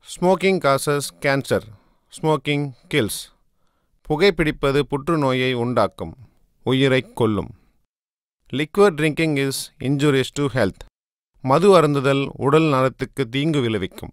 Smoking causes cancer smoking kills புகைப்பிடிப்பது புற்றுநோயை உண்டாக்கும் உயிரைக் கொல்லும் liquor drinking is injurious to health மது அருந்துதல் உடல் நலத்துக்கு தீங்கு விளைவிக்கும்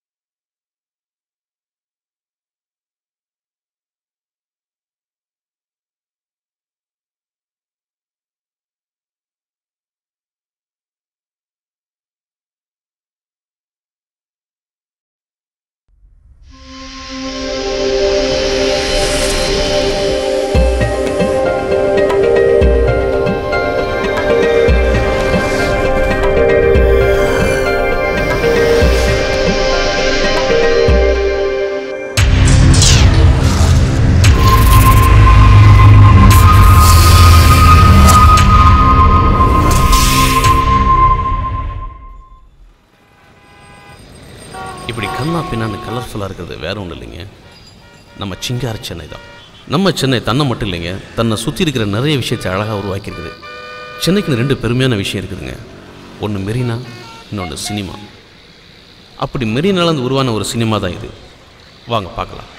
இப்படி கண்ணா பின்னான்னு கலர்ஃபுல்லாக இருக்கிறது வேற ஒன்றும் இல்லைங்க நம்ம சிங்கார சென்னை தான் நம்ம சென்னை தன்னை மட்டும் இல்லைங்க தன்னை சுற்றி இருக்கிற நிறைய விஷயத்தை அழகாக உருவாக்கியிருக்குது சென்னைக்குன்னு ரெண்டு பெருமையான விஷயம் இருக்குதுங்க ஒன்று மெரினா இன்னொன்று சினிமா அப்படி மெரினாலேருந்து உருவான ஒரு சினிமா தான் இது வாங்க பார்க்கலாம்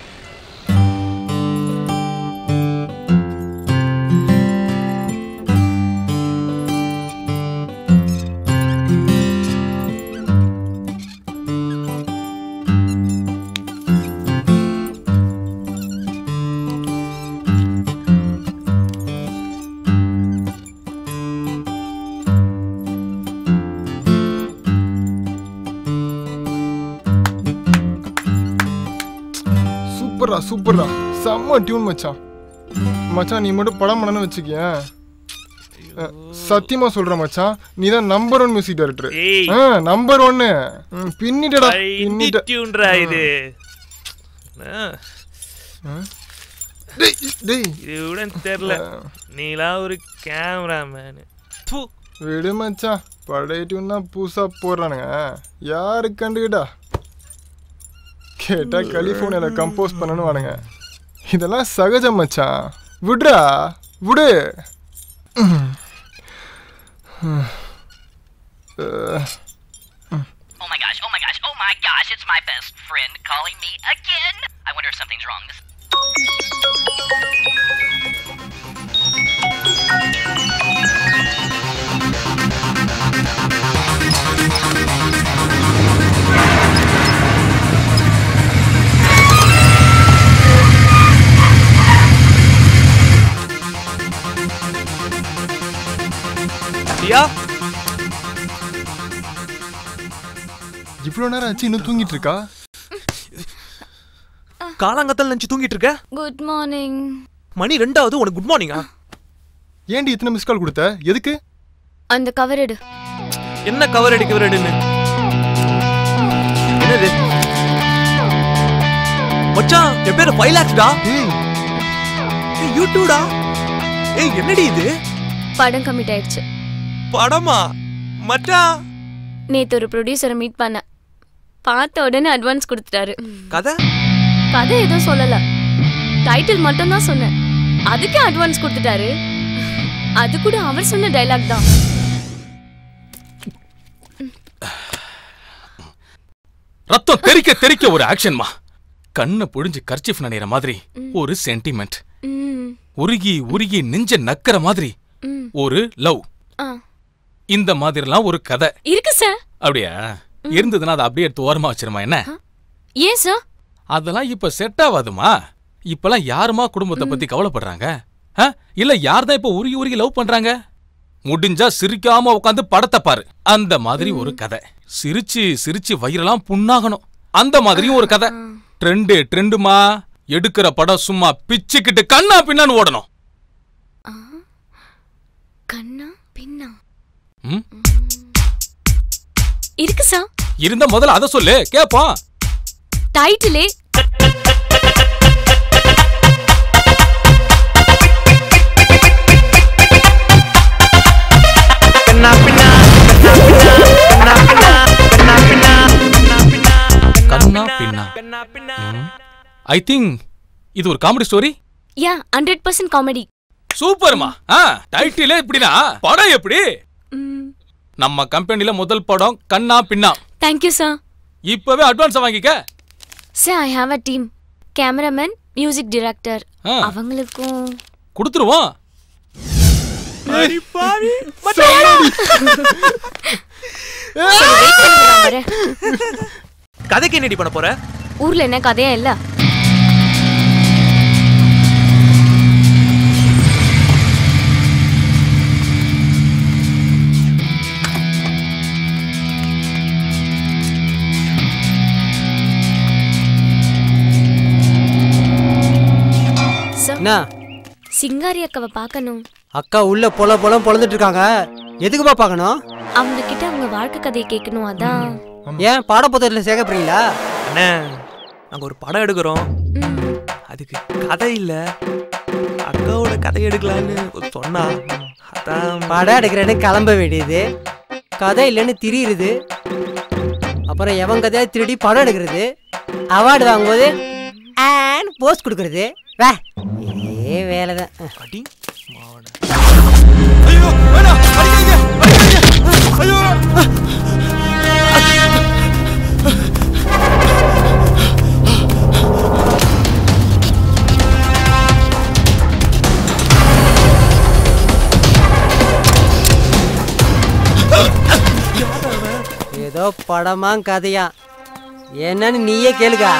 சூப்பர்ரா சூப்பர்ரா செம்ம டியூன் மச்சான் மச்சான் நீ மட்டும் படம் பண்ணனு வச்சுக்கியேன் அஹ், சத்தியமா சொல்றேன் மச்சான் நீ தான் நம்பர் ஒன் மியூசிக் டைரக்டர் ஏய். நம்பர் ஒன்னு பின்னிட்டடா பின்னிட்ட டியூன்ரா இது ஆ, டேய் டேய் இது கூட தெரியல நீலாம் ஒரு கேமராமேனு தூ விடு மச்சான் பழைய டியூன் தான் புதுசா போடுறானுங்க யாரு கண்டுக்கிட்டா கேட்டா கலிஃபோர்னியால கம்போஸ் பண்ணனு வானுங்க இதெல்லாம் சகஜம் மச்சான் விடுறா விடு அஹ், Oh my gosh, oh my gosh, oh my gosh, it's my best friend calling me again. I wonder if something's wrong. This தியா இவ்வளவு நேரம் ஆச்சு இன்னும் தூங்கிட்டு இருக்கா காலாங்கத்தல் நினைச்சு தூங்கிட்டு இருக்க குட் மார்னிங் மணி ரெண்டாவது உனக்கு குட் மார்னிங்கா ஏன்டி இத்தனை மிஸ் கால் கொடுத்த எதுக்கு அந்த கவர் எடு என்ன கவர் அடி கவர் எடுன்னு என்னது மச்சான் என் பேரு ஃபைவ் லேக்ஸ்டா ஏய் ஏய் யூடியூடா ஏய் என்னடி இது படம் கமிட் ஆயிடுச்சு படமா மச்சான் நேத்து ஒரு ப்ரொடியூசரை மீட் பண்ண பார்த்த உடனே அட்வான்ஸ் கொடுத்துட்டாரு கதை கதை எதுவும் சொல்லல டைட்டில் மட்டும் தான் சொன்னேன் அதுக்கே அட்வான்ஸ் கொடுத்துட்டாரு அது கூட அவர் சொன்ன டைலாக் தான் ரத்தம் தெறிக்க தெறிக்க ஒரு ஆக்ஷன்மா கண்ணை புழிஞ்சு கர்ச்சிஃப் நனைகிற மாதிரி ஒரு சென்டிமெண்ட் ம், உருகி உருகி நெஞ்ச நக்கற மாதிரி ம். ஒரு லவ் ஆ. இந்த மாதிரிலாம் ஒரு கதை இருக்கு சார் அப்படியா இருந்ததுன்னா அதை அப்படியே எடுத்து ஓரமா வச்சிருமா என்ன ஏன் சார் அதெல்லாம் இப்ப செட் ஆகாதுமா இப்பெல்லாம் யாருமா குடும்பத்தை பத்தி கவலைப்படுறாங்க ஆ? இல்ல யார் தான் இப்ப உருகி உருகி லவ் பண்றாங்க முடிஞ்சா சிரிக்காம உட்காந்து படத்தை பாரு அந்த மாதிரி ஒரு கதை சிரிச்சு சிரிச்சு வயிறெல்லாம் புண்ணாகணும் அந்த மாதிரியும் ஒரு கதை ட்ரெண்டு ட்ரெண்டுமா எடுக்கிற படம் சும்மா பிச்சுக்கிட்டு கண்ணா பின்னான்னு ஓடணும் கண்ணா பின்னா ம்? இருக்கு சார் இருந்தா முதல்ல அதை சொல்லு கேப்போம் டைட்டிலே கண்ணா பின்னா ஐ திங்க் இது ஒரு comedy story yeah hundred percent comedy சூப்பர்மா ஆ டைட்டிலே இப்படினா படம் எப்படி நம்ம கம்பெனில முதல் படம் கண்ணா பின்னா தேங்க்யூ சார் இப்பவே அட்வான்ஸ் வாங்கிக்க sir I have a team cameraman music director ஆ. அவங்களுக்கும் கொடுத்துருவோம் சரி, wait பண்ணுங்க, நான் வரேன். கதைக்கு என்னடி பண்ண போற ஊர்ல என்ன கதையா இல்ல சார், என்ன சிங்காரி அக்காவை பார்க்கணும் அக்கா உள்ள பொல பொலம் பொழந்துட்டு இருக்காங்க எதுக்குப்பா பார்க்கணும் அவங்க கிட்ட அவங்க வாழ்க்கை கதையை கேட்கணும் அதான் ஏன் பாடப்புத்தகத்தில் சேர்க்க போறீங்களா அண்ணே நாங்க ஒரு படம் எடுக்கிறோம் ம், அதுக்கு கதை இல்ல அக்காவோட கதை எடுக்கலான்னு சொன்னா அதான் படம் எடுக்கிறேன்னு கிளம்ப வேண்டியது கதை இல்லைன்னு திரியுது அப்புறம் எவன் கதையா திருடி படம் எடுக்கிறது அவார்டு வாங்கும்போது ஆன் போஸ்ட் கொடுக்கறது வே ஏ வேலை தான் அடி மாவன ஏதோ படமா கதையா என்னன்னு நீயே கேளுக்கா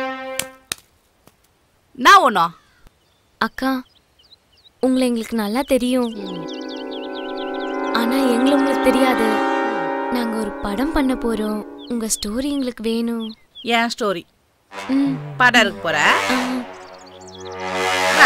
நான் ஒண்ணா அக்கா உங்களை எங்களுக்கு நல்லா தெரியும் ஆனா எங்களை உங்களுக்கு தெரியாது நாங்க ஒரு படம் பண்ண போறோம் உங்க ஸ்டோரி எங்களுக்கு வேணும் என் ஸ்டோரி ம், படம் இருக்கு போற ஆ. வா.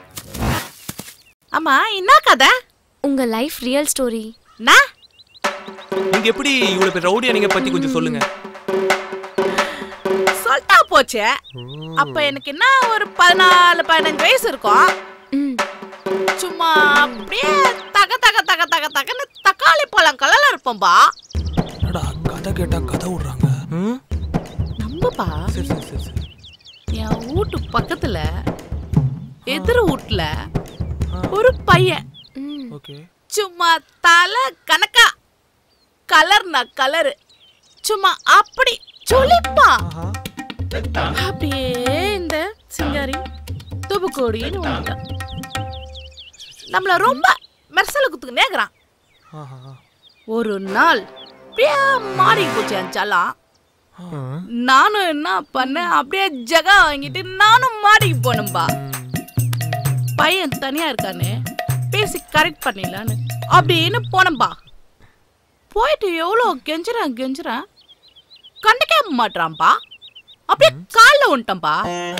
ஆமா என்ன கதை உங்க லைஃப் ரியல் ஸ்டோரி நான் நீங்க எப்படி இவ்வளவு பேர் ரவுடியா நீங்க பத்தி கொஞ்சம் சொல்லுங்க சொல்லிட்டா போச்சே அப்ப எனக்கு என்ன ஒரு பதினாலு பதினஞ்சு வயசு இருக்கும் ம் சும்மா அப்படியே தக தக தக தக தகன்னு தக்காளி பழம் கலர்ல இருப்போம்பா என்னடா கதை கேட்டா கதை விடுறாங்க ம் நம்புப்பா சரி சரி சரி சரி என் வீட்டு பக்கத்துல எதிர் வீட்டுல ஒரு பையன் ம் ஓகே சும்மா தலை கணக்கா கலர்னா கலரு சும்மா அப்படி சொலிப்பான் அப்படியே இந்த சிங்காரி துபுக்கோடின்னு வந்துட்டான் நம்மள ரொம்ப மெர்சல குத்துக்கு நேக்குறான் ஒரு நாள் அப்படியே மாறி போச்சு என் சலாம் நானும் என்ன பண்ணேன் அப்படியே ஜகா வாங்கிட்டு நானும் மாடிக்கு போனேன்பா பையன் தனியா இருக்கானே பேசி கரெக்ட் பண்ணிடலான்னு அப்படின்னு போனேன்பா போயிட்டு எவ்வளோ கெஞ்சுறேன் கெஞ்சுறேன் கண்டுக்கே மாட்றான்பா அப்படியே காலில் வந்துட்டேன்பா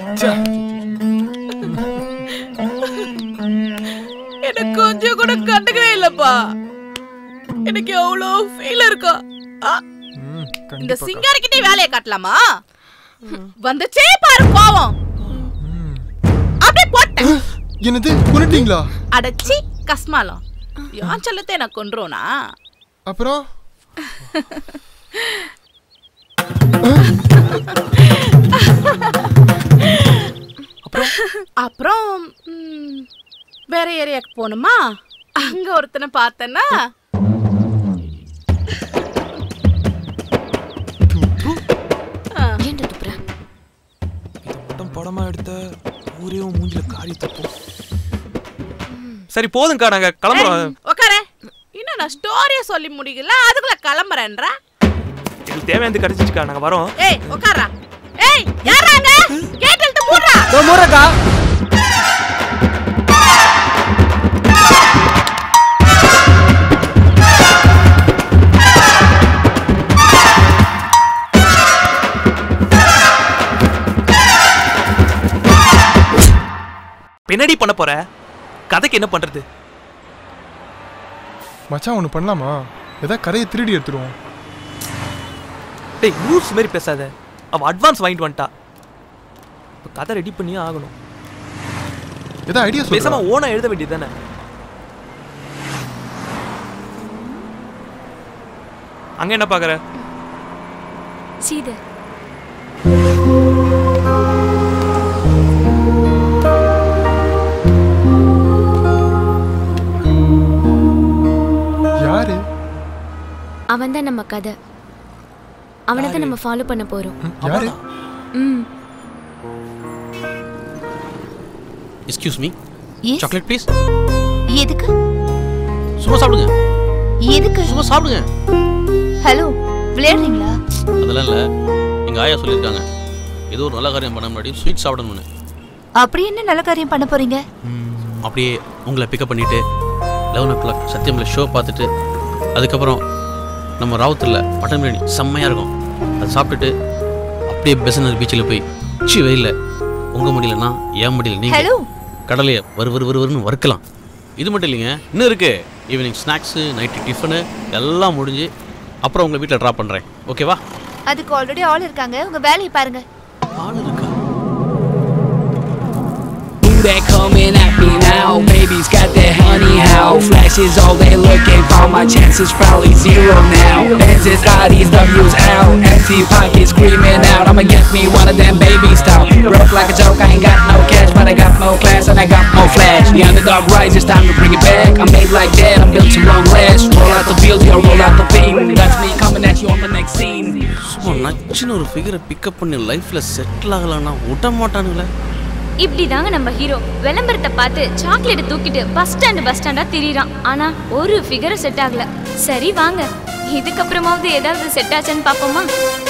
எனக்கு கொஞ்சம் கூட கண்டுக்கவே இல்லப்பா எனக்கு எவ்வளோ ஃபீல் இருக்கும் ஆ, இந்த சிங்காரிக்கிட்டே வேலையை காட்டலாமா வந்துச்சே பாரு கோவம் அப்படியே போட்டேன் என்னது கொண்டுட்டீங்களா அடச்சி கஸ்மாலம் யான் சொல்லத்தை நான் கொன்றோனா அப்புறம் அப்புறம் ம், வேற ஏரியாக்கு போகணுமா அங்க ஒருத்தனை பார்த்தேன்னா ஏன்டா துப்புற இதை மட்டும் படமா எடுத்த ஊரே உன் மூஞ்சில காரி தப்போம் சரி போதும்க்கா நாங்க கிளம்புறோம் உக்கார இன்னும் நான் ஸ்டோரிய சொல்லி முடிக்கல அதுக்குள்ள கிளம்புறேன்ற எங்களுக்கு தேவையானது கிடைச்சிச்சுக்கா நாங்க வரோம் ஏய் உக்காரா ஏய் யாராங்க கேட் இழுத்து மூடுறா இதோ மூடுறக்கா பின்னாடி பண்ண போற கதைக்கு என்ன பண்றது மச்சான் ஒன்று பண்ணலாமா ஏதாவது கதையை திருடி எடுத்துருவோம் டேய் லூஸ் மாதிரி பேசாத அவ அட்வான்ஸ் வாங்கிட்டு வந்துட்டா இப்ப கதை ரெடி பண்ணியே ஆகணும் ஏதாவது ஐடியா பேசாம சொல்லுமா ஓனா எழுத வேண்டியது தானே அங்க என்ன பாக்குற சீது யாரு அவன் தான் நம்ம கதை அவனை தான் நம்ம ஃபாலோ பண்ண போறோம் யாரு ம் excuse me Yes. Chocolate please எதுக்கு சும்மா சாப்பிடுங்க எதுக்கு சும்மா சாப்பிடுங்க ஹலோ விளையாடுறீங்களா அதெல்லாம் இல்லை எங்கள் ஆயா சொல்லியிருக்காங்க ஏதோ ஒரு நல்ல காரியம் பண்ண முன்னாடி ஸ்வீட் சாப்பிடணும்னு அப்படி என்ன நல்ல காரியம் பண்ண போறீங்க அப்படியே உங்களை பிக்கப் பண்ணிவிட்டு லெவன் ஓ கிளாக் சத்தியமில் ஷோ பார்த்துட்டு அதுக்கப்புறம் நம்ம ராவுத்தில் மட்டன் பிரியாணி செம்மையாக இருக்கும் அதை சாப்பிட்டுட்டு அப்படியே பெசனர் பீச்சில் போய் சி வெயில்ல உங்கள் முடியலன்னா ஏன் முடியல நீங்கள் ஹலோ கடலையை வறு வறு வறு வறுன்னு வறுக்கலாம் இது மட்டும் இல்லைங்க இன்னும் இருக்கு ஈவினிங் ஸ்நாக்ஸு நைட்டு டிஃபனு எல்லாம் முடிஞ்சு அப்புறம் உங்களை வீட்டில் ட்ராப் பண்ணுறேன் ஓகேவா அதுக்கு ஆல்ரெடி ஆள் இருக்காங்க உங்க வேலையை பாருங்க ஆள் இருக்கா They're coming at me now. Baby's got that honey how. Flash is all they looking for. My chances probably zero now. Benzes, Audis, W's out. Empty pockets screaming out. I'ma get me one of them baby style. Broke like a joke, I ain't got no cash, but I got more class and I got more flash. The underdog rises, time to bring it back. I'm made like that, I'm built to long last. Roll out the build, yo, roll out the thing. That's me coming at you on the next scene. சும்மா நச்சுன்னு ஒரு ஃபிகரை pickup பண்ணி லைஃப்பில் settle ஆகலான்னா விட மாட்டானுங்களே இப்படி தாங்க நம்ம hero விளம்பரத்தை பார்த்து சாக்லேட்டை தூக்கிட்டு பஸ் ஸ்டாண்டு பஸ் ஸ்டாண்டா திரியிறான் ஆனா ஒரு ஃபிகரும் செட் ஆகல சரி வாங்க இதுக்கப்புறமாவது ஏதாவது செட் ஆச்சான்னு பாப்போமா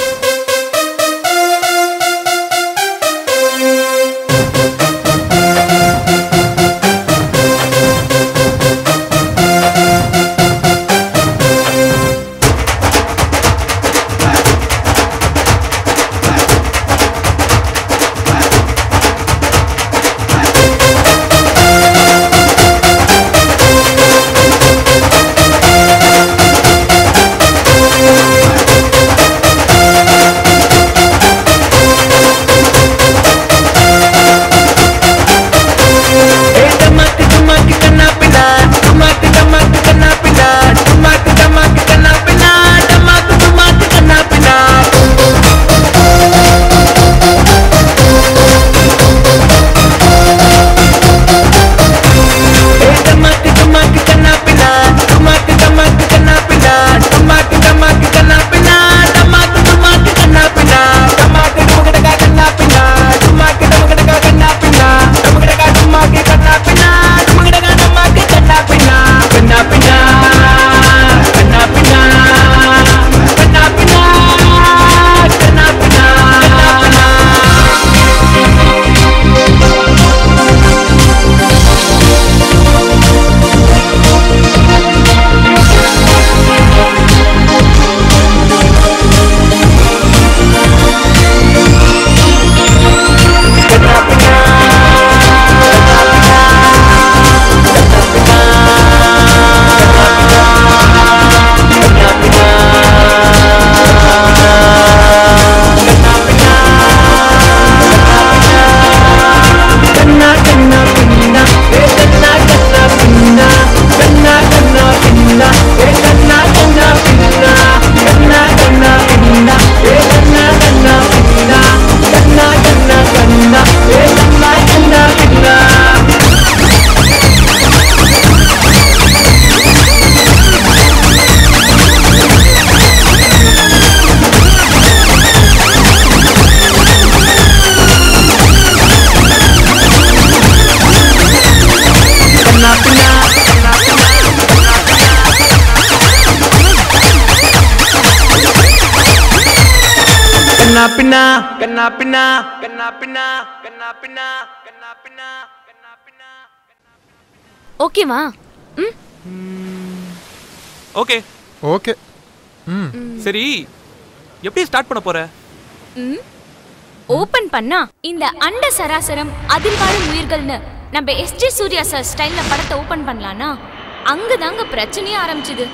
கண்ணா பின்னா கண்ணா பின்னா கண்ணா பின்னா கண்ணா பின்னா கண்ணா பின்னா ஓகேவா ம் ஓகே ஓகே ம் சரி எப்படி ஸ்டார்ட் பண்ண போற ம் ஓபன் பண்ணா இந்த அண்ட சராசரம் அதில் வாழும் உயிர்கள்னு நம்ம எஸ்ஜே சூர்யா சார் ஸ்டைல்ல படத்தை ஓபன் பண்ணலான்னா அங்கதாங்க பிரச்சனையே ஆரம்பிச்சுது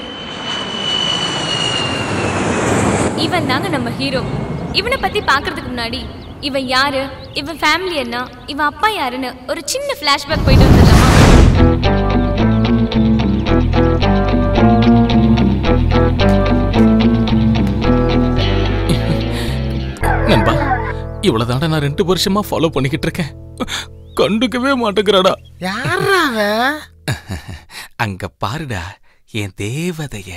இவன் தாங்க நம்ம ஹீரோ இவனை பத்தி பார்க்கறதுக்கு முன்னாடி இவன் யாரு இவன் ஃபேமிலி என்ன இவன் அப்பா யாருன்னு ஒரு சின்ன ஃபிளாஷ்பேக் போயிட்டு வந்துடலாமா நண்பா இவ்வளவுதான்டா நான் ரெண்டு வருஷமா ஃபாலோ பண்ணிக்கிட்டு இருக்கேன் கண்டுக்கவே மாட்டேங்கிறாடா யாரா அவன் அங்க பாருடா என் தேவதைய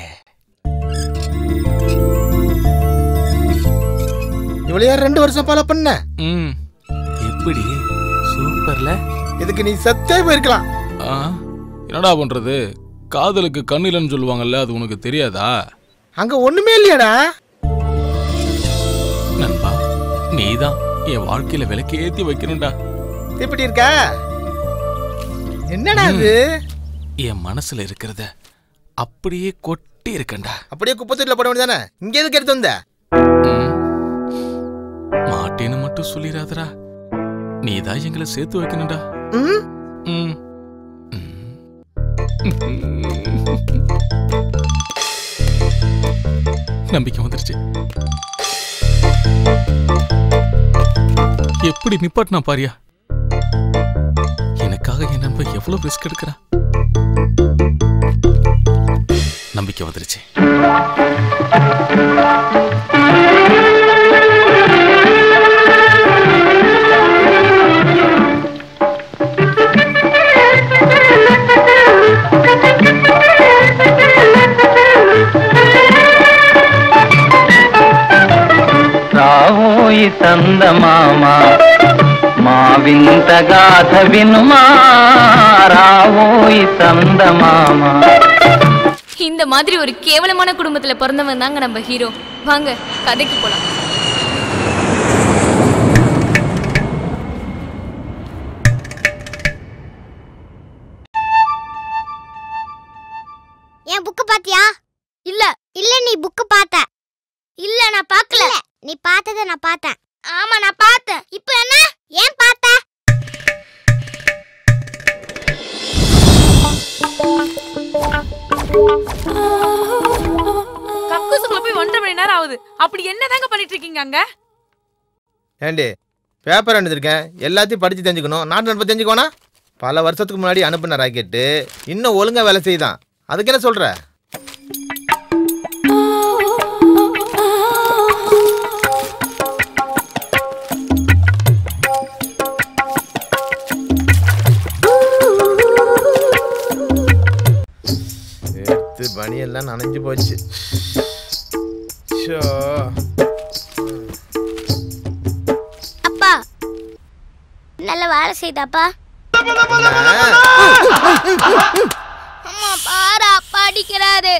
இவளையா ரெண்டு வருஷம் ஃபாலோ பண்ண ம் எப்படி சூப்பர்ல இதுக்கு நீ செத்தே போயிருக்கலாம் ஆ, என்னடா பண்றது காதலுக்கு கண்ணிலன்னு சொல்லுவாங்கல்ல அது உனக்கு தெரியாதா அங்க ஒண்ணுமே இல்லையாடா நண்பா நீதான் என் வாழ்க்கையில விலைக்கு ஏத்தி வைக்கணும்டா இப்படி இருக்க என்னடா இது என் மனசுல இருக்கிறத அப்படியே கொட்டி இருக்கேன்டா அப்படியே குப்பத்தூர்ல போட வேண்டியதானே இங்க எதுக்கு எடுத்து வந்த மாட்டேன்னு மட்டும் சொல்லிடாதடா நீதான் எங்களை சேர்த்து வைக்கணும்டா ம்? ம் நம்பிக்கை வந்துருச்சு எப்படி நிப்பாட்டினா பாரியா எனக்காக என் நண்பன் எவ்வளவு ரிஸ்க் எடுக்கிறான் நம்பிக்கை வந்துருச்சு రావోయి చందమామ మా వింత గాథ వినుమా రావోయి చందమామ இந்த மாதிரி ஒரு கேவலமான குடும்பத்துல பிறந்தவன் தாங்க நம்ம ஹீரோ வாங்க கதைக்கு போலாம் என் புக்கு பாத்தியா இல்ல இல்ல நீ புக்கு பார்த்த இல்ல நான் பார்க்கல நீ பார்த்தத நான் பார்த்தேன் ஆமா நான் பார்த்தேன் இப்போ என்ன ஏன் பார்த்த கக்கூசுக்குள்ள போய் ஒன்றரை மணி நேரம் ஆகுது அப்படி என்னதாங்க பண்ணிட்டு இருக்கீங்க அங்க ஏண்டி பேப்பர் அனுப்பிச்சிருக்கேன் எல்லாத்தையும் படிச்சு தெரிஞ்சுக்கணும் நாட்டு நடப்பு தெரிஞ்சுக்கோனா பல வருஷத்துக்கு முன்னாடி அனுப்பின ராக்கெட்டு இன்னும் ஒழுங்கா வேலை செய்யுதான் அதுக்கு என்ன சொல்ற சேர்த்து பனியெல்லாம் நனைஞ்சு போச்சு ஷோ அப்பா நல்ல வேலை செய்தாப்பா அம்மா பாரு அப்பா அடிக்கிறாரு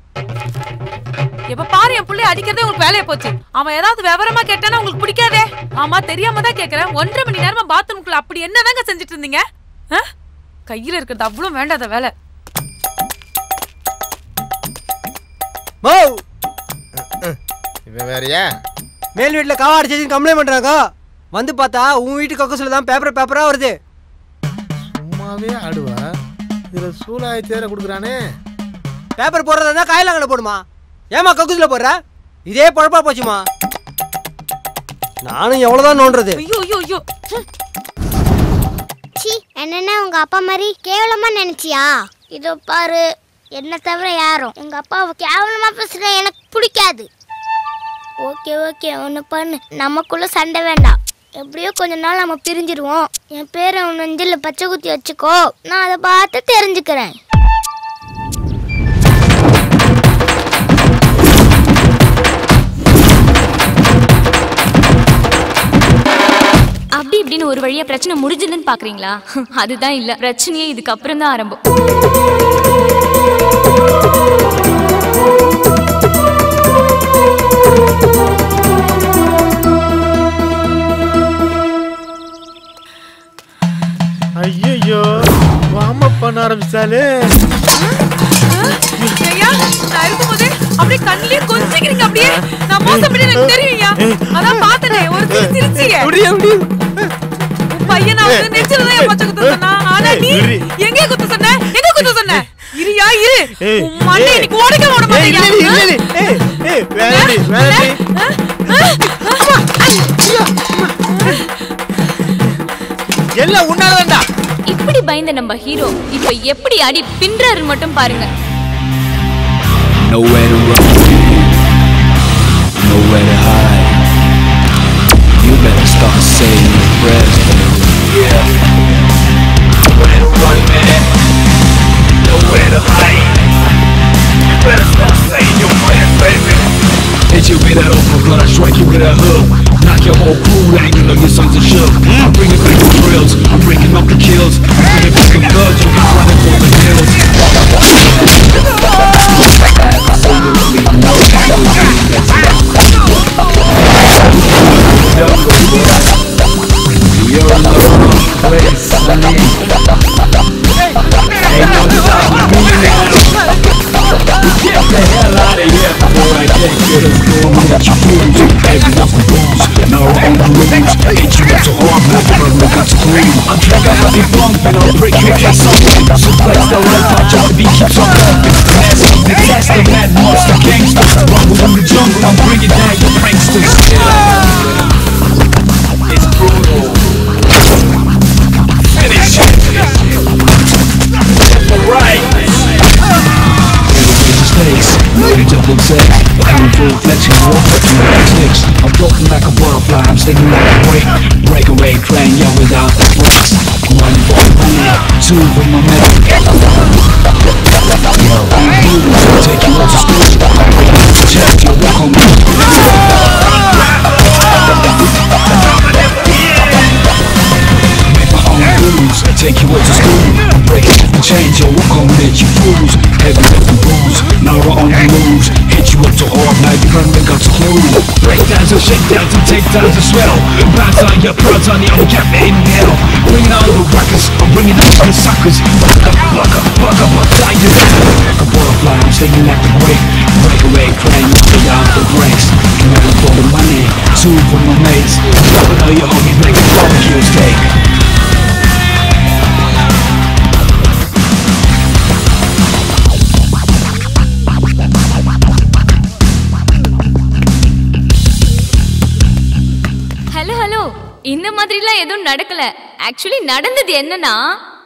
எப்ப பாரு என் புள்ளைய அடிக்கிறதே உங்களுக்கு வேலையா போச்சு அவன் ஏதாவது விவரமா கேட்டானா உங்களுக்கு பிடிக்காதே ஆமா தெரியாம தான் கேக்குறேன் ஒன்றரை மணி நேரமா பாத்ரூம்குள்ள அப்படி என்னதாங்க செஞ்சுட்டு இருந்தீங்க ஆ? கையில இருக்கிறது அவ்வளவு வேண்டாத வேலை மோ இவன் வேறயா மேல் வீட்டில் காவா அடிச்சு கம்ப்ளைண்ட் பண்ணுறாங்க வந்து பார்த்தா உன் வீட்டு கக்கசில் தான் பேப்பர் பேப்பராக வருது சும்மாவே ஆடுவா இதுல சூலாய் தேர கொடுக்குறானே பேப்பர் போடுறதா இருந்தா காயிலாங்கல போடுமா ஏமா கக்குசில் போடுற இதே பொழப்பா போச்சுமா நானும் எவ்வளோதான் நோண்டுறது ஐயோ ஐயோ ஐயோ சி என்னன்னா உங்க அப்பா மாதிரி கேவலமா நினைச்சியா இதோ பாரு என்ன தவிர யாரும் எங்க அப்பாவை கேவலமா பேசுற எனக்கு பிடிக்காது ஓகே ஓகே ஒன்று பண்ணு நமக்குள்ள சண்டை வேண்டாம் எப்படியோ கொஞ்ச நாள் நம்ம பிரிஞ்சிருவோம் என் பேரை உன் நெஞ்சில் பச்சை குத்தி வச்சுக்கோ நான் அதை பார்த்து தெரிஞ்சுக்கிறேன் அப்படி இப்படின்னு ஒரு வழியா பிரச்சனை முடிஞ்சதுன்னு பாக்குறீங்களா அதுதான் இல்ல பிரச்சனையே இதுக்கு அப்புறம் தான் ஆரம்பம் ஐயோ வார்ம் அப் பண்ண ஆரம்பிச்சாலே ஐயா நான் இருக்கும்போது அப்படியே கண்ணிலே கொஞ்சிக்கிறீங்க அப்படியே நான் மோசம் பண்ணி எனக்கு தெரியுங்க அதான் பார்த்தனே ஒரு சிரி சிரிச்சிங்க உன் பையனா வந்து நெஞ்சில தான் பச்சை குத்த சொன்னா ஆனா நீ எங்க குத்த சொன்ன எங்க குத்த சொன்ன இரியா இரு உன் மண்டை இன்னைக்கு உடைக்க விட மாட்டேங்க எல்லாம் உன்னாலதான்டா இப்படி பயந்த நம்ம ஹீரோ இப்ப எப்படி அடி பின்றாரு மட்டும் பாருங்க Nowhere to run, nowhere to hide. You better start saying your prayers, baby. Yeah. Nowhere to run, man. Nowhere to hide. You better start saying your prayers, baby. Hit you with a hook, we're gonna strike you with a hook. Knock like your whole crew, and you know your songs are shook. I'm bringing back the thrills, I'm breaking up the kills. I'm bringing back the blood, you'll be running for the hills. You're in the wrong place, honey. Ain't no stopping me now. Get the hell out of here before I can't get us going. Let you fools, heavy up the booze. Now we're on the rules. Ain't you up to hard, man? But we got to clean. I'm like a happy bumping, I'll break your ass open. Suplex the right punch, just the beat keeps on bumping. Master, disaster, mad monster, gangster. Rumble in the jungle, I'm bringing down your pranksters. It's brutal. Finish it. Alright. Mistakes, loaded double take I'm full fledged and walk up to my sticks I'm floating like a butterfly, I'm stinging like a break Breakaway train, yeah, without the brakes One for money, two for my medal Yo, I'm rules, take you up to school Check your walk on me Make my own rules, take you up to school Break it and change your walk on it, you fools Heavy lifting rules, now we're on the moves Hit you up to hard, now you running got to clue Breakdowns and shakedowns and takedowns as well Bounce on your prods on the old cap in hell Bringing all the rockers, I'm bringing out the suckers Buck up, buck up, buck up, I'm dying Like a butterfly, I'm stinging like the break Breakaway crane, without the brakes One for the money, two for my mates Dropping all your homies, make a barbecue steak hello hello இந்த மாதிரிலாம் எதுவும் நடக்கல actually நடந்தது என்னன்னா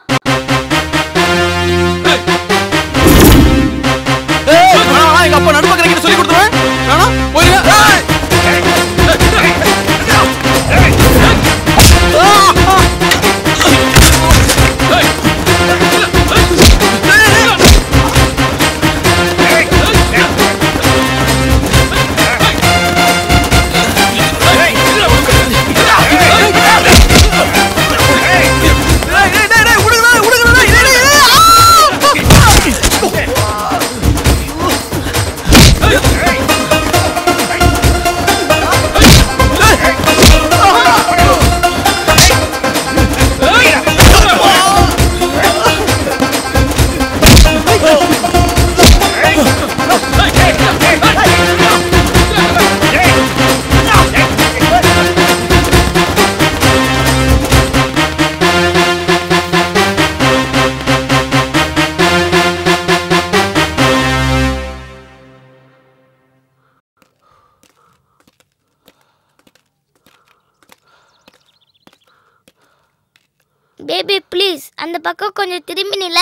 எங்க அப்பா நடுப்பக்கிறீங்கன்னு சொல்லி கொடுத்துருவேன் வேணாம் போயிருங்க பேபி ப்ளீஸ் அந்த பக்கம் கொஞ்சம் திரும்பி நில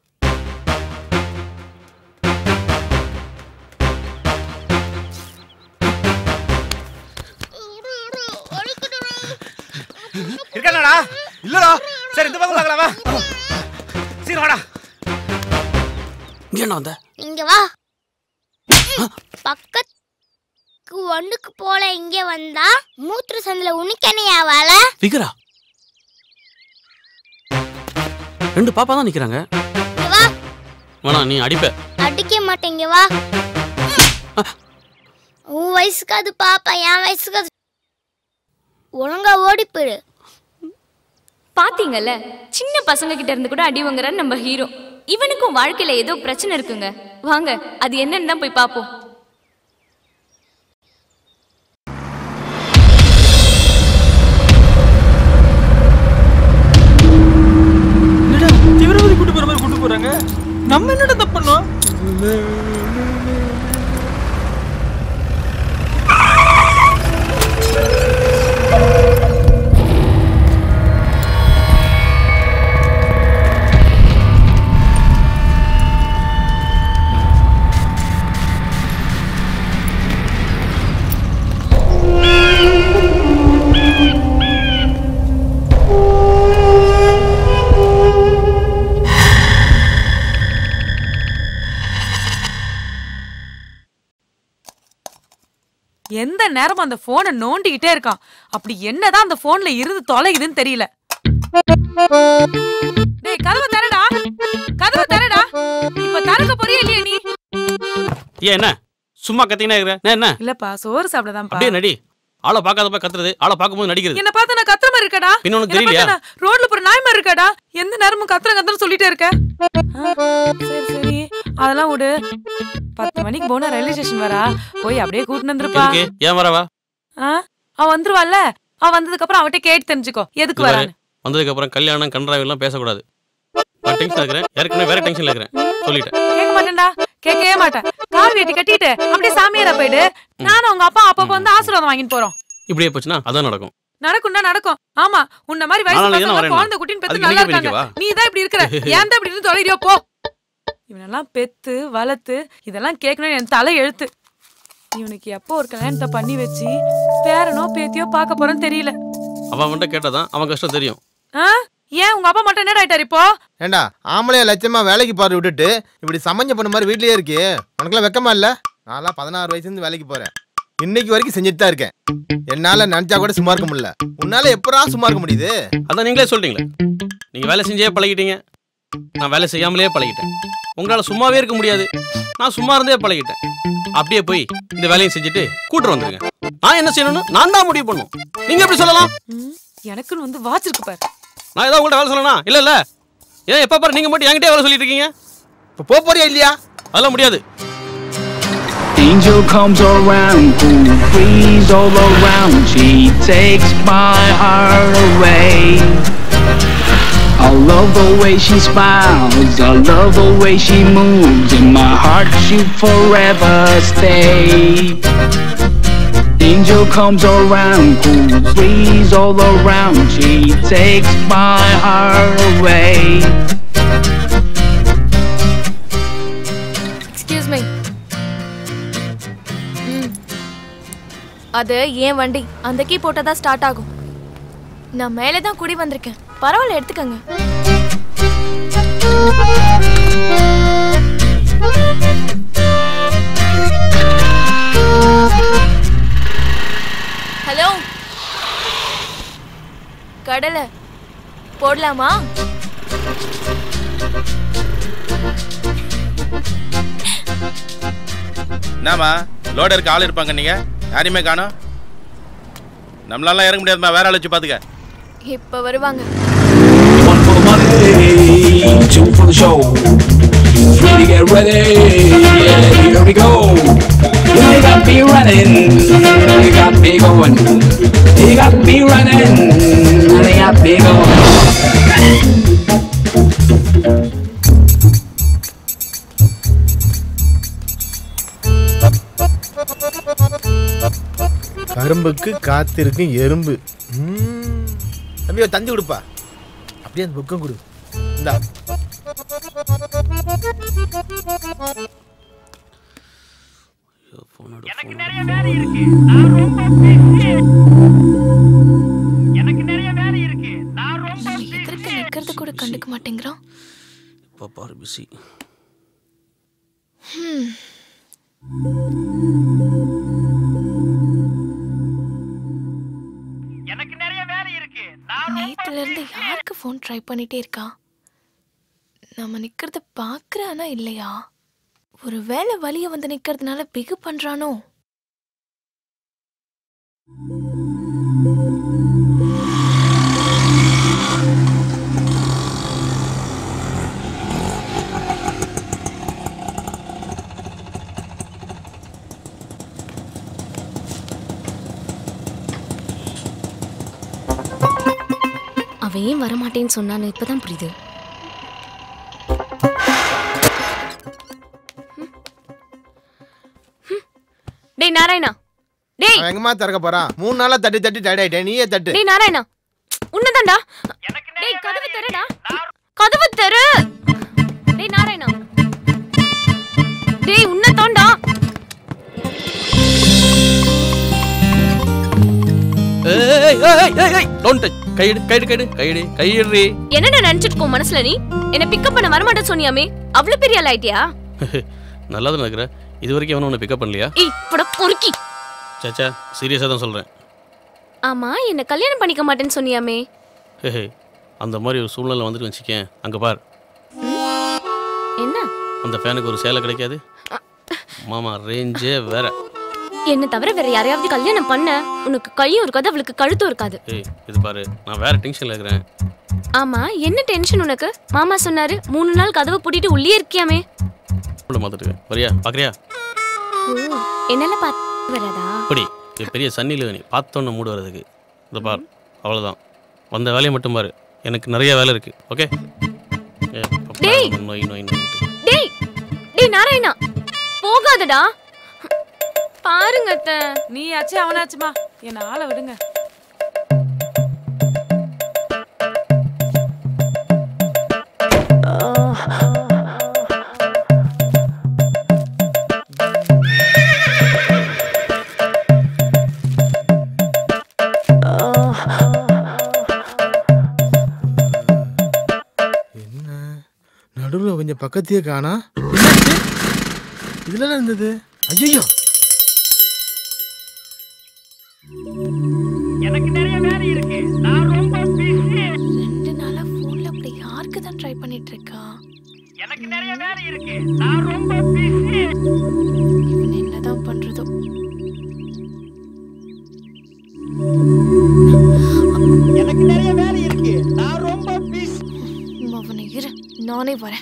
இருக்கானடா இல்லடா சரி இந்த பக்கம் பார்க்கலாமா சரி வாடா இங்க என்ன வந்த இங்க வா பக்கத்துக்கு ஒண்ணுக்கு போல இங்க வந்தா மூத்திர சந்தில உனிக்கனையா வாழ ஃபிகரா ரெண்டு பாப்பா தான் நிக்கிறாங்க இங்க வா வேணாம் நீ அடிப்ப அடிக்க மாட்டேங்க வா உன் வயசுக்கு அது பாப்பா என் வயசுக்கு அது ஒழுங்கா ஓடி போயிடு பாத்தீங்கல்ல சின்ன பசங்க கிட்ட இருந்து கூட அடி வாங்குறாரு நம்ம ஹீரோ இவனுக்கும் வாழ்க்கையில ஏதோ பிரச்சனை இருக்குங்க வாங்க அது என்னன்னு தான் போய் பாப்போம் என்னடா தீவிரவாதி கூட்டு போற மாதிரி கூட்டு போறாங்க நம்ம என்னடா தப்பு பண்ணோம் எந்த நேரமும் அந்த போனை நோண்டிக்கிட்டே இருக்கான் அப்படி என்னதான் அந்த போன்ல இருந்து தொலைகுதுன்னு தெரியல டேய் கதவை தரடா கதவை தரடா இப்ப திறக்க போறியா இல்லையா நீ ஏன் என்ன சும்மா கத்தினா இருக்கிற நான் என்ன இல்லப்பா சோறு சாப்பிடதான்ப்பா அப்படியே நடி ஆளை பார்க்காதப்ப கத்துறது ஆளை பார்க்கும்போது நடிக்கிறது என்ன பார்த்தா நான் கத்துற மாதிரி இருக்கடா பின்ன உனக்கு என்னை தெரியலையா? பார்த்தா நான் ரோட்ல போற நாய் மாதிரி இருக்கடா எந்த நேரமும் கத்துற கத்துற சொல்லிட்டே இருக்க ஆ, சரி சரி அதெல்லாம் விடு பத்து மணிக்கு போனா ரயில்வே ஸ்டேஷன் வரா போய் அப்படியே கூட்டிட்டு வந்துருப்பா எதுக்கு ஏன் வரவா ஆ, அவ வந்துருவாள்ல அவ வந்ததுக்கு அப்புறம் அவட்ட கேட்டு தெரிஞ்சுக்கோ எதுக்கு இது வரான்னு பாரு, வந்ததுக்கு அப்புறம் கல்யாணம் கன்றாவி எல்லாம் பேசக்கூடாது நான் டென்ஷன் இருக்கிறேன் ஏற்கனவே வேற டென்ஷன்ல இருக்கிறேன் சொல்லிட்டேன் கேட்க மாட்டேன்டா கேட்கவே மாட்டேன் கால் வெட்டி கட்டிட்டு அப்படியே சாமியாரா போயிடு நானும் உங்க அப்பா அப்பப்ப வந்து ஆசீர்வாதம் வாங்கிட்டு போறோம் இப்படியே போச்சுன்னா அதான் நடக்கும் நடக்கும்டா நடக்கும் ஆமா உன்ன மாதிரி வயசு நாளைக்கு தானே பசங்க வரேன் குழந்தை குட்டின்னு பெத்து அதுக்கு நல்லா நீங்க இருக்காங்க பிடிக்கவா? நீ தான் இப்படி இருக்கிற ஏன் தான் இப்படி இருந்து தொலைறியோ போ இவனெல்லாம் பெத்து வளர்த்து இதெல்லாம் கேட்கணும் என் தலை எழுத்து இவனுக்கு எப்போ ஒரு கல்யாணத்தை பண்ணி வச்சு பேரனோ பேத்தியோ பார்க்க போறேன்னு தெரியல அவன் மட்டும் கேட்டாதான் அவன் கஷ்டம் தெரியும் ஆ ஏன் உங்க அப்பா மட்டும் என்ன ஆயிட்டாரு இப்போ ஏண்டா ஆம்பளைய லட்சமா வேலைக்கு பாரு விட்டுட்டு இப்படி சமஞ்ச பண்ண மாதிரி வீட்லயே இருக்கே உனக்குலாம் வெக்கமா இல்ல நான்லாம் பதினாறு வயசுலேருந்து வேலைக்கு போறேன் இன்னைக்கு வரைக்கும் செஞ்சுட்டு தான் இருக்கேன் என்னால நினைச்சா கூட சும்மா இருக்க முடியல உன்னால எப்படா சும்மா இருக்க முடியுது அதான் நீங்களே சொல்லிட்டீங்களே நீங்க வேலை செஞ்சே பழகிட்டீங்க நான் வேலை செய்யாமலே பழகிட்டேன் உங்களால சும்மாவே இருக்க முடியாது நான் சும்மா இருந்தே பழகிட்டேன் அப்படியே போய் இந்த வேலையை செஞ்சுட்டு கூட்டு வந்துருங்க நான் என்ன செய்யணும்னு நான் தான் முடிவு பண்ணும் நீங்க எப்படி சொல்லலாம் ம், எனக்குன்னு வந்து வாட்ச் இருக்கு பாரு நான் ஏதாவது உங்கள்ட்ட வேலை சொல்லணும் இல்ல இல்ல ஏன் எப்ப பாரு நீங்க மட்டும் என்கிட்டயே வேலை சொல்லிட்டு இருக்கீங்க இப்போ போக போறியா இல்லையா அதெல்லாம் முடியாது Angel comes around, cool breeze all around. She takes my heart away. I love the way she smiles, I love the way she moves. In my heart, she'll forever stay. Angel comes around, cool breeze all around. She takes my heart away. Excuse me அது ஏன் வண்டி அந்த key போட்டால் தான் start ஆகும் நான் மேலே தான் குடி வந்திருக்கேன் பரவாயில்ல எடுத்துக்கங்க ஹலோ கடலை போடலாமா என்னம்மா லோடருக்கு ஆள் இருப்பாங்க நீங்க யாரையுமே காணோம் நம்மளால இறங்க முடியாதும்மா வேற ஆள் வச்சு பாத்துக்க இப்போ வருவாங்க Hey, two for the show. Free to get ready. Yeah, here we go. They got me running. They got me going. They got me running. They got me going. கரும்புக்கு காத்திருக்கும் எறும்பு ம். தம்பி ஒரு தந்தி கொடுப்பா அப்படியே அந்த புக்கம் கொடு இந்தா எதிர்க்க நிக்கிறது கூட கண்டுக்க மாட்டேங்கிறான் இப்போ பாரு பிஸி ஹம். நேத்துல இருந்து யாருக்கு ஃபோன் ட்ரை பண்ணிட்டே இருக்கா நம்ம நிக்கிறத பாக்குறானா இல்லையா ஒரு வேளை வழிய வந்து நிக்கிறதுனால பிகு பண்றானோ அவன் ஏன் வரமாட்டேன்னு சொன்னான்னு இப்பதான் புரியுது ம். ம். டேய் நாராயணா டேய் அவன் எங்கம்மா திறக்க போறான் மூணு நாளா தட்டி தட்டி டயர்ட் ஆயிட்டேன் நீயே தட்டு டேய் நாராயணா உன்னதான்டா டேய் கதவு தரடா கதவு தரு டேய் நாராயணா டேய் உன்னதான்டா ஏய் ஏய் ஏய் ஏய் டோன்ட் டச் கைடு கைடு கைடு கைடு கையிடுறி என்னடா நினைச்சிட்டு இருக்கோம் மனசுல நீ என்ன பிக்கப் பண்ண வரமாட்டேன்னு சொன்னியாமே அவ்வளவு பெரிய ஆள் ஆயிட்டியா நல்லா தான் இருக்கிற இது வரைக்கும் அவனும் உன்னை பிக்கப் பண்ணலையா ஏய் பட பொறுக்கி சாச்சா சீரியஸாக தான் சொல்கிறேன் ஆமா என்ன கல்யாணம் பண்ணிக்க மாட்டேன்னு சொன்னியாமே ஹே அந்த மாதிரி ஒரு சூழ்நிலை வந்துட்டு வச்சுக்கேன் அங்கே பார் என்ன அந்த ஃபேனுக்கு ஒரு சேலை கிடைக்காது மாமா ரேஞ்சே வேற என்ன தவிர வேற யாரையாவது கல்யாணம் பண்ண உனக்கு கையும் இருக்காது அவளுக்கு கழுத்தும் இருக்காது ஏய் இது பாரு நான் வேற டென்ஷனில் இருக்கிறேன் ஆமா என்ன டென்ஷன் உனக்கு மாமா சொன்னாரு மூணு நாள் கதவை பூட்டிட்டு உள்ளே இருக்கியாமே உள்ள மாத்துட்டு வரியா பார்க்குறியா ஓ, என்னெல்லாம் பார்த்து வராதா அப்படி இது பெரிய சன்னியில் நீ பார்த்தோன்னே மூடு வர்றதுக்கு இதை பார் அவ்வளோதான் வந்த வேலையை மட்டும் பாரு எனக்கு நிறைய வேலை இருக்கு ஓகே ஏ, பப்பா, டேய். நோய் நோய் நோய் டேய் டேய் நாராயணா போகாதடா பாருங்க அத்தை நீ ஆச்சு அவனாச்சுமா என்ன ஆளை விடுங்க நடுவில் கொஞ்சம் பக்கத்தையே காணா இதுல என்ன இருந்தது ஐயோ எனக்கு நிறைய வேலை இருக்கு நான் ரொம்ப பிஸி ரெண்டு நாளா போன்ல அப்படி யாருக்கு தான் ட்ரை பண்ணிட்டு இருக்கா எனக்கு நிறைய வேலை இருக்கு நான் ரொம்ப பிஸி இவன் என்னதான் பண்றதோ எனக்கு நிறைய வேலை இருக்கு நான் ரொம்ப பிஸி அவனை இரு நானே வரேன்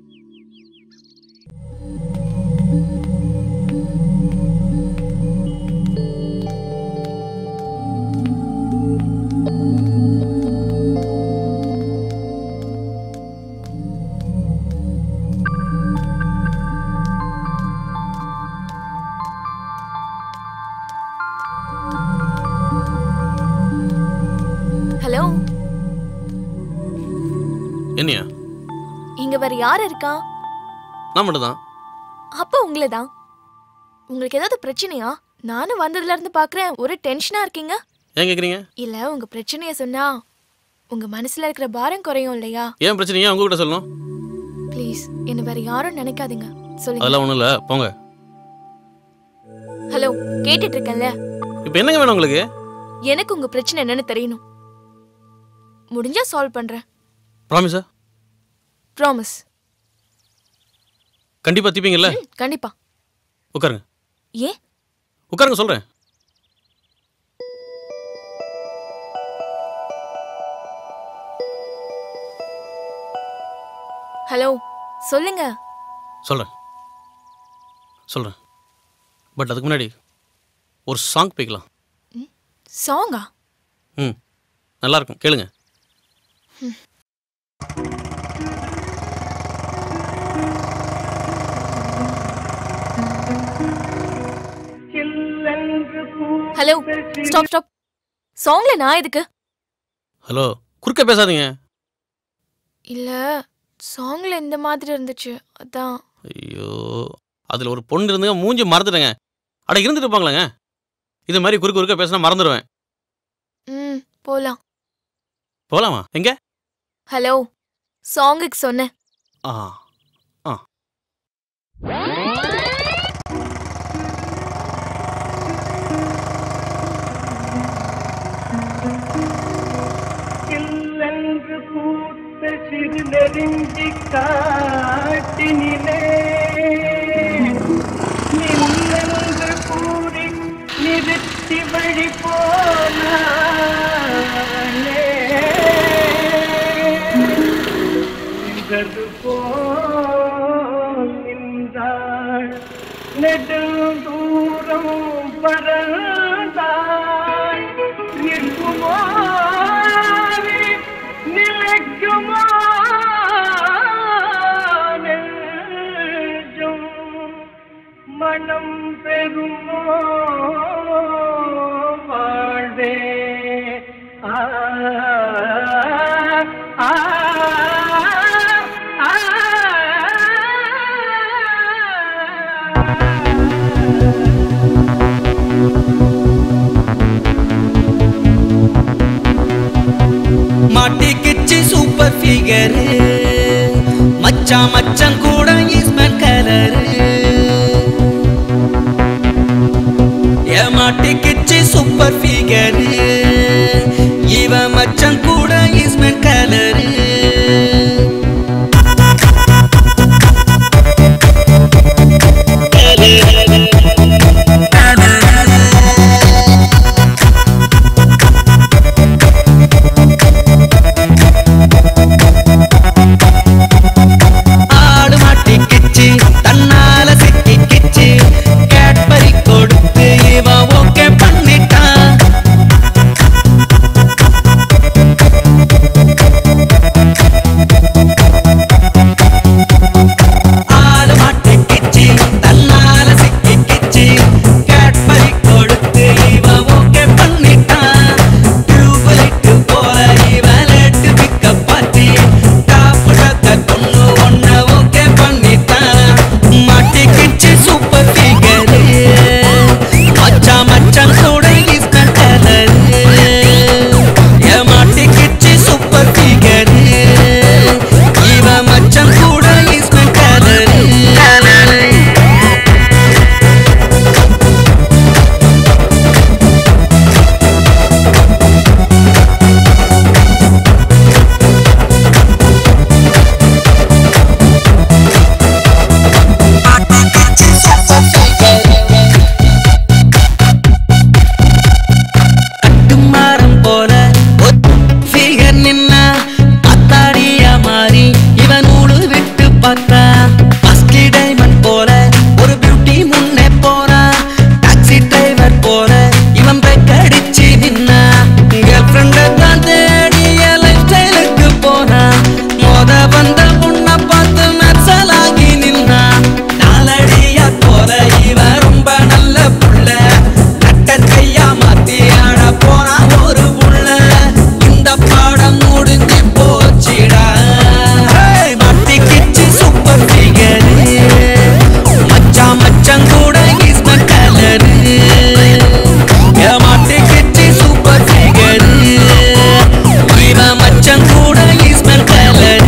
ஹலோ என்னையா இங்க வேற யார் இருக்கா நான் மட்டும் தான் அப்ப உங்களை தான் உங்களுக்கு ஏதாவது பிரச்சனையா நானும் வந்ததுல இருந்து பாக்குறேன் ஒரு டென்ஷனா இருக்கீங்க ஏன் கேட்குறீங்க இல்ல உங்க பிரச்சனைய சொன்னா உங்க மனசுல இருக்கிற பாரம் குறையும் இல்லையா ஏன் பிரச்சனை ஏன் உங்ககிட்ட சொல்லணும் ப்ளீஸ் என்ன வேற யாரும் நினைக்காதீங்க சொல்லுங்க அதெல்லாம் ஒன்றும் இல்லை போங்க ஹலோ கேட்டுட்டு இருக்கேன்ல இப்போ என்னங்க வேணும் உங்களுக்கு எனக்கு உங்க பிரச்சனை என்னன்னு தெரியணும் முடிஞ்சா சால்வ் பண்றேன் ப்ராமிஸா ப்ராமிஸ் கண்டிப்பாக தீப்பீங்கல்ல கண்டிப்பா உட்காருங்க ஏன் உட்காருங்க சொல்கிறேன் ஹலோ சொல்லுங்க சொல்கிறேன் சொல்கிறேன் பட் அதுக்கு முன்னாடி ஒரு சாங் போய்க்கலாம் சாங்கா ம் நல்லா இருக்கும் கேளுங்க ஹலோ ஸ்டாப் ஸ்டாப் சாங்ல நான் எதுக்கு ஹலோ குறுக்க பேசாதீங்க இல்ல சாங்ல இந்த மாதிரி இருந்துச்சு அதான் ஐயோ அதில் ஒரு பொண்ணு இருந்துங்க மூஞ்சி மறந்துட்டேங்க அட இருந்துட்டு இருப்பாங்களேங்க இது மாதிரி குறுக்க குறுக்க பேசினா மறந்துடுவேன் ம் போலாம் போகலாமா எங்க ஹலோ சாங்குக்கு சொன்னேன் ஆ ஆ சில்லென்று பூத்த சிறு நெருஞ்சி காட்டினிலே நில்லென்று கூறி நிறுத்தி வழி போனானே நின்றது போல் நின்றாள் நெடுந்தூரம் பறந்தாள் நிற்குமோ நிலைக்குமோ நெஞ்சம் மனம் பெறுமோ வாழ்வே ஆ ஆ ஆ மாட்டிக்கிச்சு சூப்பர் ஃபிகர் மச்சான் மச்சான் கூட ஈஸ்மன் கலர் ஏமாட்டி சூப்பர் ஃபிகரு இவன் மச்சான் கூட இஸ்மென் கலரு ஆடு மாட்டிக்கிச்சு தன்னால சிக்கிக்கிச்சு கேட்பரி கொடுத்து இவன் ஓகே பண்ணிட்டான் ஆடு மாட்டிக்கிச்சு தன்னால சிக்கிக்கிச்சு கேட்பரி கொடுத்து இவன் ஓகே பண்ணிட்டான் டியூப்லைட் போல இவன் லேட்டு பிக்கப் பார்ட்டி டாப்புடத்த பொண்ணு ஒன்ன ஓகே பண்ணிட்டான் மாட்டிக்கிச்சு சூப்பர் ஃபிகரு மச்சான் மச்சான் கூட இஸ்மெல் கலரு ஏ மாட்டிக்கிச்சு சூப்பர் ஃபிகரு இவன் மச்சான் கூட இஸ்மெல் கலரு கட்டுமாரம் போல ஃபிகர் நின்னா அத்தாடியா மாறி இவன் நூலு விட்டு பார்த்தா அஸ்கி டைமண்ட் போல ஒரு பியூட்டி முன்னே போனா டாக்ஸி டிரைவர் போல இவன் பிரேக் அடிச்சு நின்னா கேர்ள் ஃப்ரெண்ட தான் தேடி லைஃப் ஸ்டைலுக்கு போனா மோத வந்த பொண்ணை பார்த்து மெர்சலாகி நின்னா நாலடியா போல இவன் ரொம்ப நல்ல புள்ள கட்ட கையா மாத்தி ஆட போனா ஒரு புள்ள இந்த பாடம் முடிஞ்சு போச்சுடா ஹேய், மாட்டிக்கிச்சு சூப்பர் ஃபிகரு மச்சான் மச்சான் கூட இஸ்மன் கலரு மாட்டிக்கிச்சு சூப்பர் ஃபிகரு இவன் மச்சான் கூட இஸ்மன் கலரு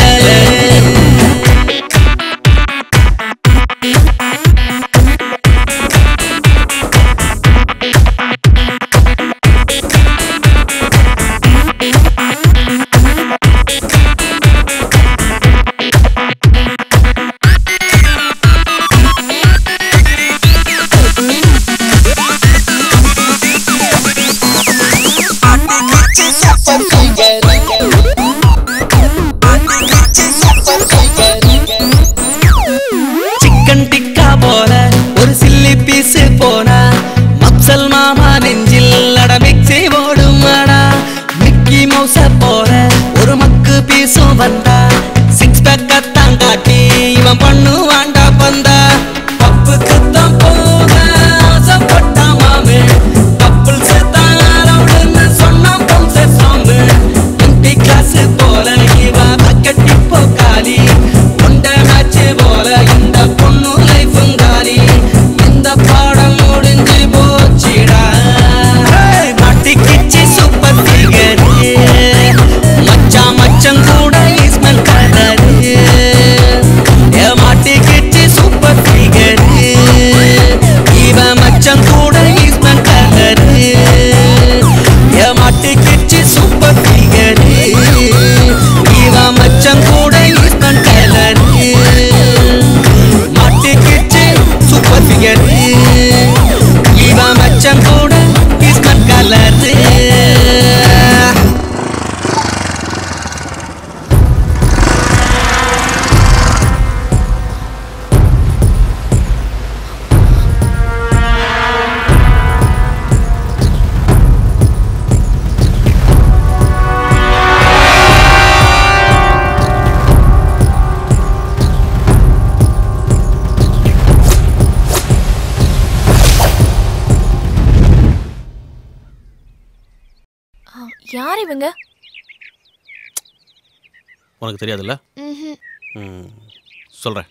சிக்கன் டிக்கா போல ஒரு சில்லி பீஸ் போனா மப்சல் மாமா நெஞ்சில் அட மிக்ஸி ஓடுமாடா மிக்கி மவுச போல ஒரு மக்கு பீஸும் வந்தா சிக்ஸ் பேக்கத்தான் காட்டி இவன் பண்ணுவாண்டா பந்தா பப்புக்கு தான் போக ஆசைப்பட்டா மாமே கப்பல் சேர்த்தாரோடுன்னு சொன்னான் பொம்ச சாமு எம்டி கிளாஸ் போல இவன் பக்கெட் இப்போ காலி உண்ட மேட்ச் போல இந்த பொண்ணு லைஃபும் காலி இந்த பாடம் முடிஞ்சு போச்சுடா ஹேய், மாட்டிக்கிச்சு சூப்பர் ஃபிகர் மச்சான் மச்சான் கூட இஸ்மல் கலரு ஏ மாட்டிக்கிச்சு சூப்பர் ஃபிகர் இவன் மச்சான் கூட இஸ்மல் கலரு ஏ மாட்டிக்கிச்சு சூப்பர் ஃபிகர் இவன் மச்சான் கூட இஸ்மல் கலரு மாட்டிக்கிச்சு சூப்பர் ஃபிகர் இவன் மச்சான் கூட இஸ்மல் கலரு ஆ, யார் இவங்க உனக்கு தெரியாதுல்ல ம்ஹும். ம் சொல்கிறேன்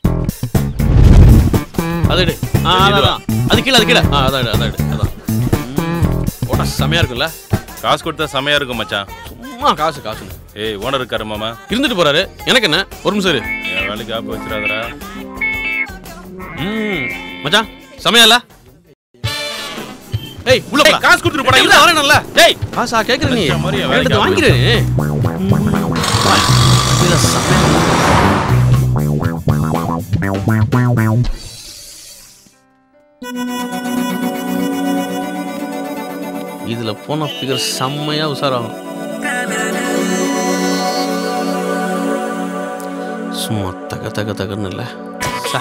அது எடு ஆ அதான், அதான் அது கீழே அது கீழே ஆ அதான் எடு, அதான் எடு, அதான் ஓட செமையாக இருக்குல்ல காசு கொடுத்தா செமையா இருக்கும் மச்சான் சும்மா காசு காசு ஏய் ஓனர் இருக்காரு மாமா இருந்துட்டு போறாரு எனக்கு என்ன ஒரு நிமிஷம் இரு என் வேலைக்கு ஆப்பு வச்சிடாதடா ம் மச்சான் செமையா இல்ல ஏய் உள்ள போடா காசு கொடுத்துட்டு போடா இல்ல இல்ல வரேன் நல்லா டேய் காசா கேக்குற நீ மச்சான் மாதிரியே வேலைக்கு எடுத்து வாங்கிடு இதுல போன ஃபிகர் செம்மையா உஷாராகும் சும்மா தக தக தகன்னு இல்ல சா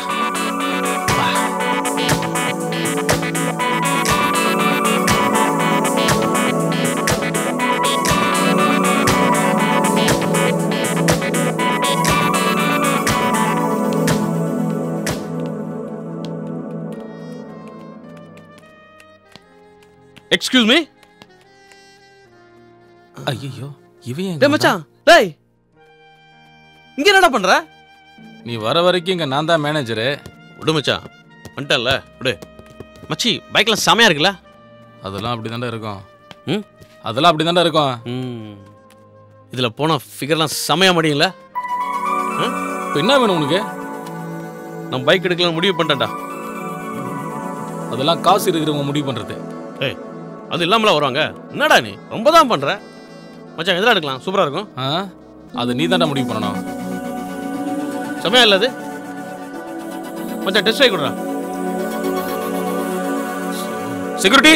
எக்ஸ்கியூஸ் மீ ஐயோ இவன் எங்க டேய் மச்சான் டேய் இங்க என்னடா பண்ற நீ வர வரைக்கும் இங்க நான் தான் மேனேஜரு விடு மச்சான் வந்துட்டல விடு மச்சி பைக்ல செமையா இருக்குல்ல அதெல்லாம் அப்படி இருக்கும் ம் அதெல்லாம் அப்படி இருக்கும் ம் இதுல போன ஃபிகர்லாம் செமையா முடியும்ல இப்போ என்ன வேணும் உனக்கு நான் பைக் எடுக்கலாம் முடிவு பண்ணிட்டேன்டா அதெல்லாம் காசு இருக்கிறவங்க முடிவு பண்றது ஏய் அது இல்லாமல வருவாங்க என்னடா நீ ரொம்ப தான் பண்ற மச்சான் எதில் எடுக்கலாம் சூப்பரா இருக்கும் ஆ அது நீ தான்டா முடிவு பண்ணணும் செமையா இல்ல அது மச்சான் டெஸ்ட் ஆகி கொடுறா செக்யூரிட்டி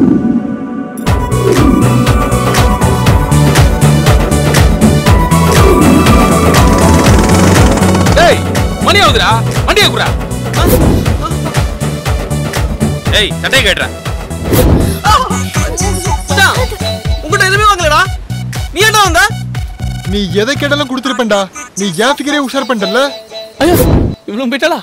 டேய் மணி ஆகுதுடா வண்டியை குறா ஏய் சட்டையை கேட்டுறா உங்ககிட்ட எதுவுமே வாங்கலடா நீ என்ன வந்த நீ எதை கேட்டாலும் கொடுத்துருப்பேன்டா நீ ஏன் ஃபிகரே உஷார் பண்ணிட்டல ஐயோ இவ்வளவு போயிட்டாளா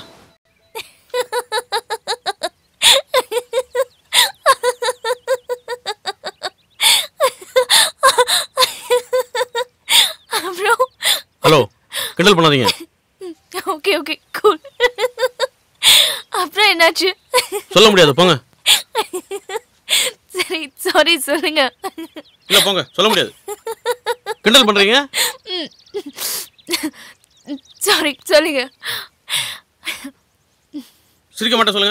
அப்புறம் ஹலோ கிண்டல் பண்ணாதீங்க ஓகே ஓகே கூல் அப்புறம் என்னாச்சு சொல்ல முடியாது போங்க சரி சாரி சொல்லுங்க இல்ல போங்க சொல்ல முடியாது கிண்டல் பண்றீங்க சாரி சொல்லுங்க சிரிக்க மாட்டேன் சொல்லுங்க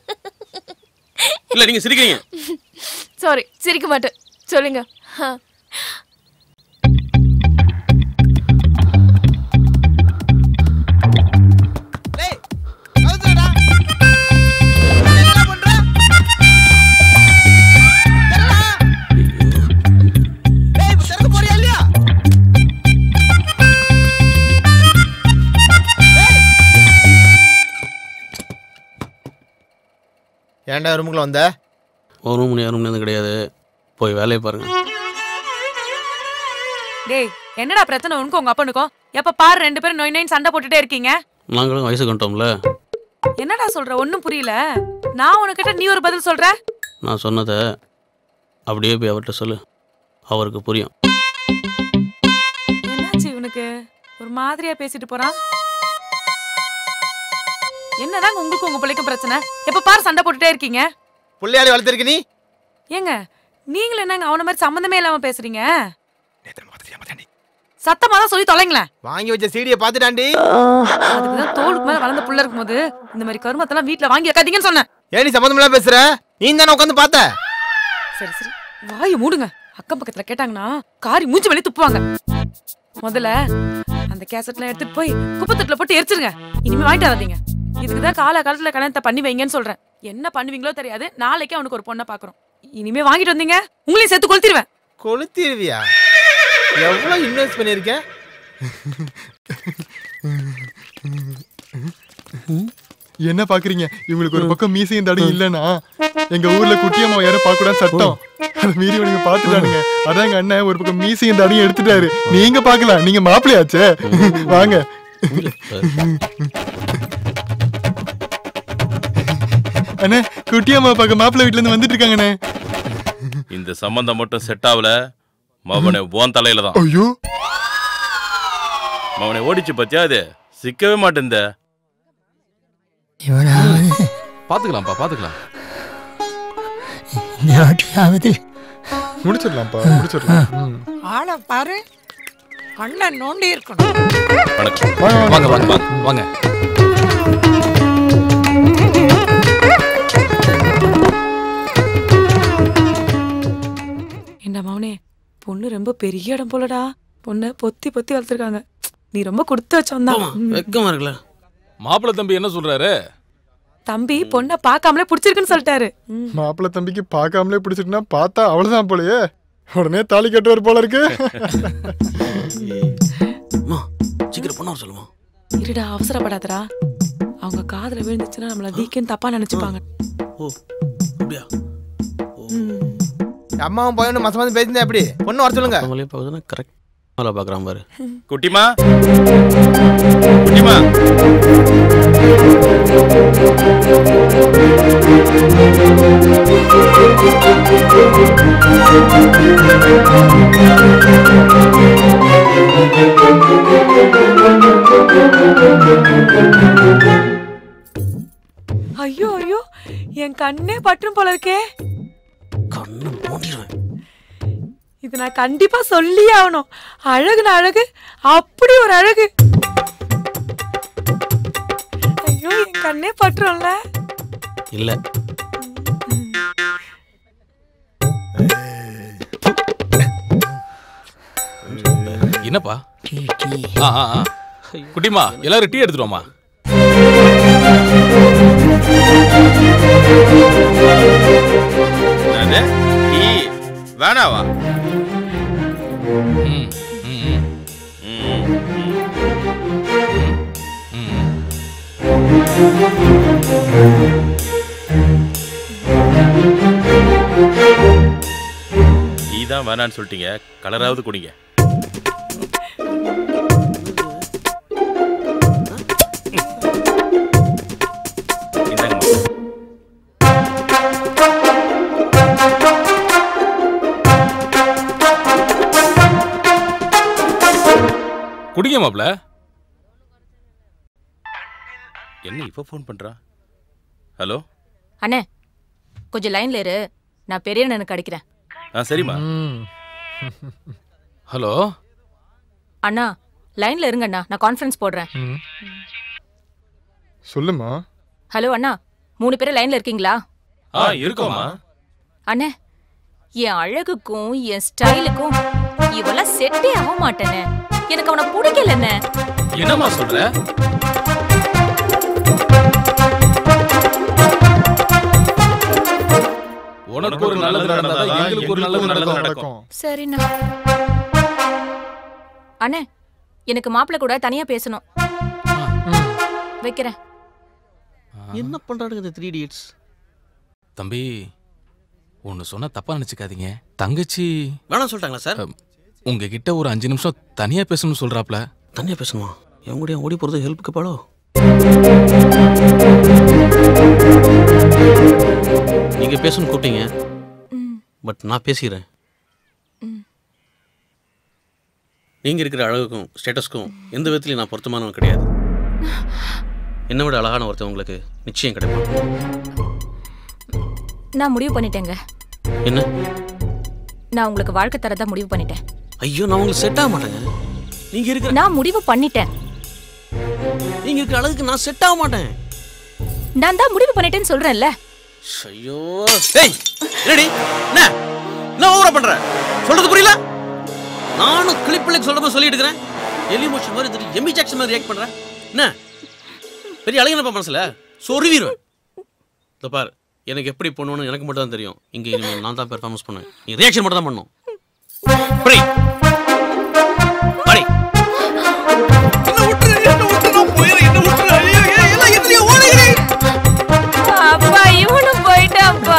இல்ல நீங்க சிரிக்கிறீங்க சாரி சிரிக்க மாட்டேன் சொல்லுங்க ஆ. ஏன்டா ரூமுக்குள்ள வந்த ஒரு மணி ஆறு மணி கிடையாது போய் வேலையை பாருங்க டேய் என்னடா பிரச்சனை உனக்கும் உங்க அப்பனுக்கும் எப்ப பாரு ரெண்டு பேரும் நொய் நொயின் சண்டை போட்டுட்டே இருக்கீங்க நாங்களும் வயசு கண்டோம்ல என்னடா சொல்ற ஒண்ணும் புரியல நான் உனக்கிட்ட நீ ஒரு பதில் சொல்ற நான் சொன்னதை அப்படியே போய் அவர்கிட்ட சொல்லு அவருக்கு புரியும் என்னாச்சு இவனுக்கு ஒரு மாதிரியா பேசிட்டு போறான் என்னதாங்க உங்களுக்கு உங்க பிள்ளைக்கும் பிரச்சனை எப்ப பாரு சண்டை போட்டுட்டே இருக்கீங்க புள்ளையாடி வளர்த்துருக்க நீ ஏங்க நீங்களும் என்னங்க அவன மாதிரி சம்மந்தமே இல்லாம பேசுறீங்க சத்தமா தான் சொல்லி தொலைங்களேன் வாங்கி வச்ச சீடியை பார்த்துட்டாண்டி அதுக்குதான் தோலுக்கு மேல வளர்ந்த புள்ள இருக்கும்போது இந்த மாதிரி கருமத்தெல்லாம் வீட்ல வாங்கி வைக்காதீங்கன்னு சொன்னேன் ஏன் நீ சம்மந்தமெல்லாம் பேசுற நீ தானே உட்காந்து பார்த்த சரி சரி வாயை மூடுங்க அக்கம் பக்கத்துல கேட்டாங்கன்னா காரி மூஞ்சி வெளியே துப்புவாங்க முதல்ல அந்த கேசட்லாம் எடுத்துட்டு போய் குப்பத்தட்டுல போட்டு எரிச்சிருங்க இனிமே வாங்கிட்டு வராதீங்க இதுக்கு தான் கால காலத்துல கல்யாணத்தை பண்ணி வைங்கன்னு சொல்றேன் என்ன பண்ணுவீங்களோ தெரியாது நாளைக்கே அவனுக்கு ஒரு பொண்ணை பாக்குறோம் இனிமே வாங்கிட்டு வந்தீங்க உங்களையும் சேர்த்து கொளுத்திடுவேன் கொளுத்திருவியா எவ்வளவு இன்வெஸ்ட் பண்ணிருக்க என்ன பாக்குறீங்க இவங்களுக்கு ஒரு பக்கம் மீசையும் தடையும் இல்லைன்னா எங்க ஊர்ல குட்டியம்மா யாரும் பார்க்க கூடாது சட்டம் அதை மீறி இவனுங்க பாத்துட்டானுங்க அதான் எங்க அண்ணன் ஒரு பக்கம் மீசையும் தடையும் எடுத்துட்டாரு நீங்க பாக்கலாம் நீங்க மாப்பிள்ளையாச்சே வாங்க அண்ணே குட்டியம்மா பார்க்க மாப்பிள்ளை வீட்டுல இருந்து வந்துட்டு இருக்காங்கண்ணே இந்த சம்பந்தம் மட்டும் செட் ஆகல மவனை ஓன் தலையில தான் ஐயோ மவனை ஓடிச்சு பத்தியா இது சிக்கவே மாட்டேந்த இவனாவது பாத்துக்கலாம்ப்பா பாத்துக்கலாம் இந்த வாட்டியாவது முடிச்சிடலாம்ப்பா முடிச்சிடலாம் ம். ஆளை பாரு கண்ணை நோண்டி இருக்கணும் வணக்கம் வாங்க வாங்க வாங்க வாங்க ஏண்டா மவனே பொண்ணு ரொம்ப பெரிய இடம் போலடா பொண்ணை பொத்தி பொத்தி வளர்த்துருக்காங்க நீ ரொம்ப கொடுத்து வச்சோம்தான் வெக்கமா இருக்குல்ல மாப்பிள்ளை தம்பி என்ன சொல்றாரு தம்பி பொண்ணை பார்க்காமலே பிடிச்சிருக்குன்னு சொல்லிட்டாரு ம். மாப்பிள்ளை தம்பிக்கு பார்க்காமலே பிடிச்சிட்டுனா பார்த்தா அவ்வளவுதான் போலயே உடனே தாலி கட்டுவார் போல இருக்கு சீக்கிரம் பொண்ணு வர சொல்லுமா இருடா அவசரப்படாதடா அவங்க காதுல விழுந்துச்சுன்னா நம்மள வீக்குன்னு தப்பா நினைச்சுப்பாங்க ஓ அப்படியா அம்மாவும் பையனும் மசம் வந்து பேசியிருந்தா எப்படி பொண்ணு வர சொல்லுங்க அவங்களே பார்க்குதுன்னா கரெக்ட் வேலை பார்க்குறான் பாரு குட்டிமா குட்டிமா ஐயோ ஐயோ என் கண்ணே பற்றும் போல இருக்கே கண்ணு மூடிடுவேன் இது நான் கண்டிப்பா சொல்லியே ஆகணும் அழகுன அழகு அப்படி ஒரு அழகு ஐயோ என் கண்ணே பற்றும்ல இல்லை என்னப்பா ஆ ஆ ஆ. குட்டிமா எல்லாரும் டீ எடுத்துட்டு வாமா என்னது டீ வேணாவா ம், ம், ம். டீ தான் வேணான்னு சொல்லிட்டீங்க கலராவது குடிங்க இந்தாங்கம்மா. குடிங்க மாப்ள என்ன இப்போ ஃபோன் பண்றா ஹலோ அண்ணே கொஞ்சம் லைன்ல இரு நான் பெரிய அண்ணனுக்கு அடிக்கிறேன் ஆ சரிம்மா ஹலோ அண்ணா லைன்ல இருங்க அண்ணா நான் கான்ஃபரன்ஸ் போடுறேன் சொல்லுமா ஹலோ அண்ணா மூணு பேரும் லைன்ல இருக்கீங்களா ஆ இருக்கோம்மா அண்ணே என் அழகுக்கும் என் ஸ்டைலுக்கும் இவெல்லாம் செட்டே ஆக மாட்டேனே எனக்கு அவனை பிடிக்கல என்ன என்னம்மா சொல்ற உனக்கு ஒரு நல்லது நடந்தாதான் எங்களுக்கு ஒரு நல்லது நடக்கும் சரிண்ணா அண்ணே எனக்கு மாப்பிள்ளை கூட தனியா பேசணும் வைக்கிறேன் என்ன பண்றானுங்க இந்த த்ரீ இடியட்ஸ் தம்பி ஒன்னு சொன்னா தப்பா நினைச்சுக்காதீங்க தங்கச்சி வேணாம் சொல்லிட்டாங்களா சார் உங்ககிட்ட ஒரு அஞ்சு நிமிஷம் தனியா பேசணும்னு சொல்றாப்ல தனியா பேசணுமா என் கூட ஓடி போறது ஹெல்ப்புக்கு பாடோ நீங்க பேசணும் கூப்பிட்டீங்க பட் நான் பேசிக்கிறேன் நீங்க இருக்கிற அழகுக்கும் ஸ்டேட்டஸ்க்கும் எந்த விதத்துலையும் நான் பொருத்தமானவன் கிடையாது என்னை விட அழகான ஒருத்தன் உங்களுக்கு நிச்சயம் கிடைப்பான் நான் முடிவு பண்ணிட்டேங்க என்ன நான் உங்களுக்கு வாழ்க்கை தரதா முடிவு பண்ணிட்டேன் ஐயோ நான் உங்களுக்கு செட் ஆக மாட்டேங்க நீங்க இருக்கிற நான் முடிவு பண்ணிட்டேன் நீங்க இருக்கிற அழகுக்கு நான் செட் ஆக மாட்டேன் நான் தான் முடிவு பண்ணிட்டேன்னு சொல்றேன்ல ஐயோ டேய் என்னடி என்ன என்ன ஓவரா பண்ற சொல்றது புரியல நானும் கிளிப்பிள்ளைக்கு சொல்ற மாதிரி சொல்லிட்டு இருக்கிறேன் எலிமோஷன் மாதிரி தெரியும் எமி ஜாக்சன் மாதிரி ரியாக்ட் பண்றேன் என்ன பெரிய அழகினப்பா மனசுல சொருவிடுவேன் இந்த பார் எனக்கு எப்படி பண்ணணும்னு எனக்கு மட்டும் தான் தெரியும் இங்க இனிமேல் நான் தான் பெர்ஃபார்மன்ஸ் பண்ணுவேன் நீ ரியாக்ஷன் மட்டும் தான் பண்ணணும் புரி படி அப்பா இவனும் போயிட்டாப்பா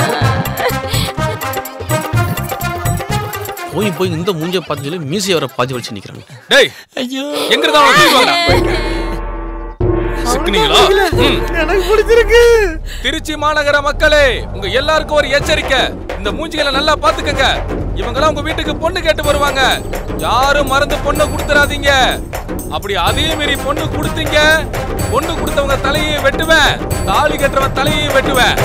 போய் போய் இந்த மூஞ்ச பார்த்து சொல்லி மீசி வர பாதி வச்சு நிக்கிறாங்க டேய் ஐயோ எங்க இருந்தா அவனை தூக்கி வாங்கடா. சிக்குனீங்களா ம். எனக்கு பிடிச்சிருக்கு திருச்சி மாநகர மக்களே உங்க எல்லாருக்கும் ஒரு எச்சரிக்கை இந்த மூஞ்சிகளை நல்லா பாத்துக்கங்க இவங்கெல்லாம் உங்க வீட்டுக்கு பொண்ணு கேட்டு வருவாங்க யாரும் மறந்து பொண்ணை கொடுத்துறாதீங்க அப்படி அதே மீறி பொண்ணு கொடுத்தீங்க பொண்ணு கொடுத்தவங்க தலையையும் வெட்டுவேன் தாலி கட்டுறவன் தலையையும் வெட்டுவேன்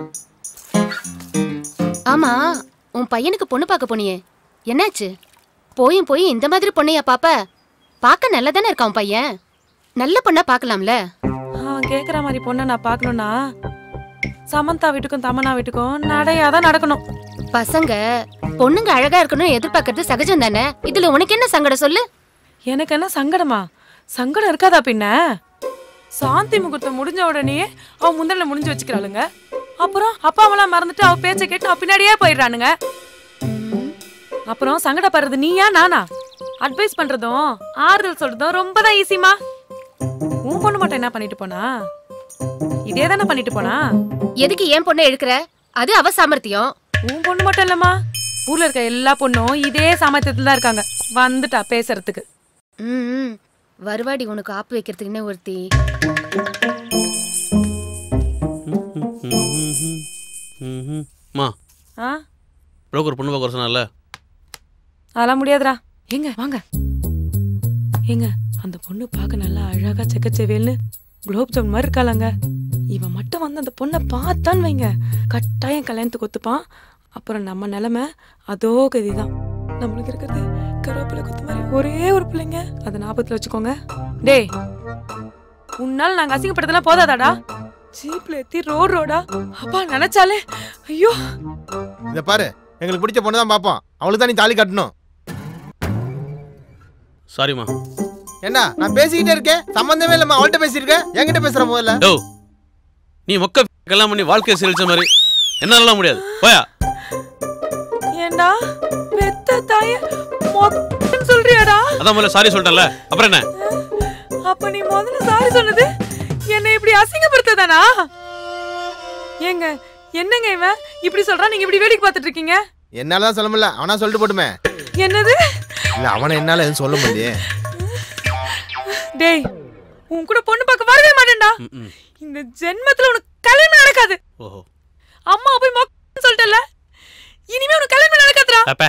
ஆமா உன் பையனுக்கு பொண்ணு பார்க்க போனியே என்னாச்சு போயும் போய் இந்த மாதிரி பொண்ணையா பாப்ப பார்க்க நல்லா தானே இருக்கான் பையன் நல்ல பொண்ணா பார்க்கலாம்ல அவன் கேக்குற மாதிரி பொண்ணை நான் பார்க்கணும்னா சமந்தா வீட்டுக்கும் தமன்னா வீட்டுக்கும் நடையாதான் நடக்கணும் பசங்க பொண்ணுங்க அழகா இருக்கணும்னு எதிர்பார்க்கறது சகஜம் தானே இதுல உனக்கு என்ன சங்கடம் சொல்லு எனக்கு என்ன சங்கடமா சங்கடம் இருக்காதா பின்ன சாந்தி முகூர்த்தம் முடிஞ்ச உடனே அவ முந்தல முடிஞ்சு வச்சுக்கிறாளுங்க அப்புறம் அப்பா அம்மாலாம் மறந்துட்டு அவ பேச்சை கேட்டு அவ பின்னாடியே போயிடுறானுங்க அப்புறம் சங்கடப்படுறது நீயா நானா அட்வைஸ் பண்றதும் ஆறுதல் சொல்றதும் ரொம்ப தான் ஈஸிமா உன் பொண்ணு மட்டும் என்ன பண்ணிட்டு போனா இதே தானே பண்ணிட்டு போனா எதுக்கு ஏன் பொண்ணை எடுக்கிற அது அவ சாமர்த்தியம் உன் பொண்ணு மட்டும் இல்லம்மா ஊர்ல இருக்க எல்லா பொண்ணும் இதே சாமர்த்தியத்துல தான் இருக்காங்க வந்துட்டா பேசுறதுக்கு ம், ம் வருவாடி உனக்கு ஆப்பு வைக்கிறதுக்குன்னே ஒருத்தி மா ஆ புரோக்கர் பொண்ணு பார்க்க வர சொன்னால அதெல்லாம் முடியாதுடா ஏங்க வாங்க ஏங்க அந்த பொண்ணு பார்க்க நல்லா அழகா செக்கச்செவேல்னு குலோப் ஜாமுன் மாதிரி இருக்காளாங்க இவன் மட்டும் வந்து அந்த பொண்ணை பார்த்தான்னு வைங்க கட்டாயம் கல்யாணத்துக்கு ஒத்துப்பான் அப்புறம் நம்ம நிலைமை அதோ கதிதான் நம்மளுக்கு இருக்கிறது கருவேப்பிலை குத்து மாதிரி ஒரே ஒரு பிள்ளைங்க அதை ஞாபகத்துல வச்சுக்கோங்க டேய் உன்னால நாங்க அசிங்கப்படுத்தலாம் போதாதாடா ஜீப்ல ஏத்தி ரோடு ரோடா அப்பா நினைச்சாலே ஐயோ இத பாரு எங்களுக்கு பிடிச்ச பொண்ணு தான் பார்ப்போம் அவளுக்கு தான் நீ தாலி கட்டணும் சாரிம்மா என்ன நான் பேசிக்கிட்டே இருக்கேன் சம்பந்தமே இல்லம்மா அவள்கிட்ட பேசியிருக்க என்கிட்ட பேசுற முதல்ல டோ நீ மொக்க கல்யாணம் பண்ணி வாழ்க்கையை செழிச்ச மாதிரி என்னால முடியாது போயா ஏண்டா பெத்த தாய மொத்தம் சொல்றியாடா அதான் முதல்ல சாரி சொல்லிட்டேன்ல அப்புறம் என்ன அப்ப நீ முதல்ல சாரி சொன்னது என்னை இப்படி அசிங்கப்படுத்ததானா ஏங்க என்னங்க இவன் இப்படி சொல்றான் நீங்க இப்படி வேடிக்கை பார்த்துட்டு இருக்கீங்க என்னால தான் சொல்ல முடியல அவனா சொல்லிட்டு போட்டுமே என்னது இல்ல அவனை என்னால எதுவும் சொல்ல முடியலையே டேய் உன் கூட பொண்ணு பார்க்க வரவே மாட்டேன்டா இந்த ஜென்மத்துல உனக்கு கல்யாணம் நடக்காது ஓஹோ அம்மா போய் மொக்கன்னு சொல்லிட்டல இனிமே உனக்கு கல்யாணம் நடக்காதுடா அப்ப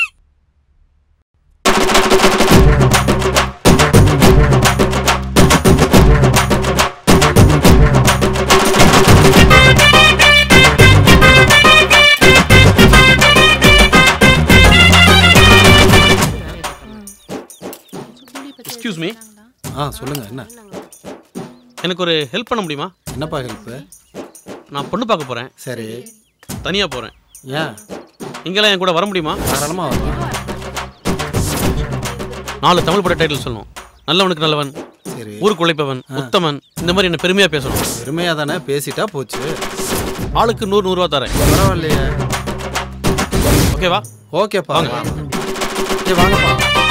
எக்ஸ்கியூஸ் மீ ஆ சொல்லுங்க என்ன எனக்கு ஒரு ஹெல்ப் பண்ண முடியுமா என்னப்பா ஹெல்ப்பு நான் பொண்ணு பார்க்க போறேன் சரி தனியா போறேன் ஏன் இங்கெல்லாம் என் கூட வர முடியுமா தாராளமாக வரலாம் நாலு தமிழ் பட டைட்டில் சொல்லணும் நல்லவனுக்கு நல்லவன் சரி ஊருக்கு உழைப்பவன் உத்தமன் இந்த மாதிரி என்ன பெருமையா பேசணும் பெருமையாக தானே பேசிட்டா போச்சு ஆளுக்கு நூறு நூறுரூவா தரேன் பரவாயில்லையே ஓகேவா ஓகேப்பா வாங்க. ஏய் வாங்கப்பா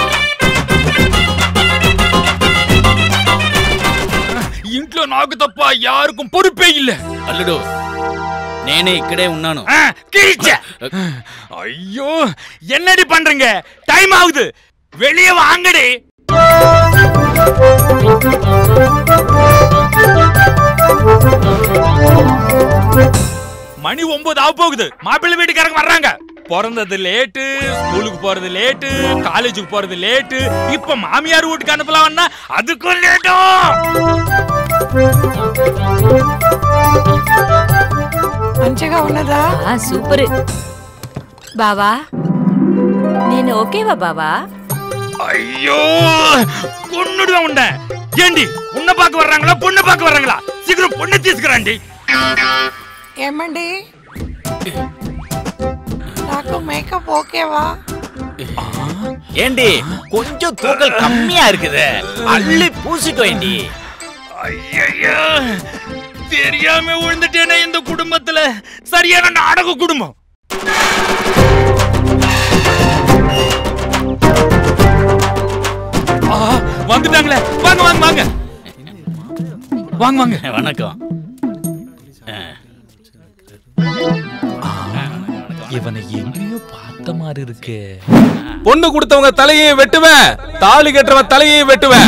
ఇంట్లో నాకు తప్ప యారుకు పొరుపే ఇల్ల అల్లుడు నేనే ఇక్కడే ఉన్నాను கிழிச்ச ஐயோ என்னடி பண்றீங்க டைம் ஆகுது வெளியே வாங்கடி மணி ஒன்பது ஆக போகுது மாப்பிள்ளை வீட்டுக்காரங்க வர்றாங்க பிறந்தது லேட்டு ஸ்கூலுக்கு போறது லேட்டு காலேஜுக்கு போறது லேட்டு இப்ப மாமியார் வீட்டுக்கு அனுப்பலாம்னா அதுக்கும் మంచిగా ఉన్నదా సూపర్ బావా నేను ఓకేవా బావా ஐயோ கொன்னுடுவேன் உண்ட ஏண்டி உன்னை பார்க்க வர்றாங்களா பொண்ணு பார்க்க வர்றாங்களா சீக்கிரம் பொண்ணு தீசுக்கிறாண்டி ఏమండి నాకు మేకప్ ఓకేవా ஏண்டி கொஞ்சம் தூக்கல் கம்மியா இருக்குது அள்ளி பூசிட்டு வேண்டி ஐயோ தெரியாம விழுந்துட்டேனே இந்த குடும்பத்துல சரியான நாடக குடும்பம் ஆ, வந்துட்டாங்களே வாங்க வாங்க வாங்க வாங்க வாங்க வணக்கம் இவனை எங்கேயோ பார்த்த மாதிரி இருக்கு பொண்ணு கொடுத்தவங்க தலையையும் வெட்டுவேன் தாலி கட்டுறவன் தலையையும் வெட்டுவேன்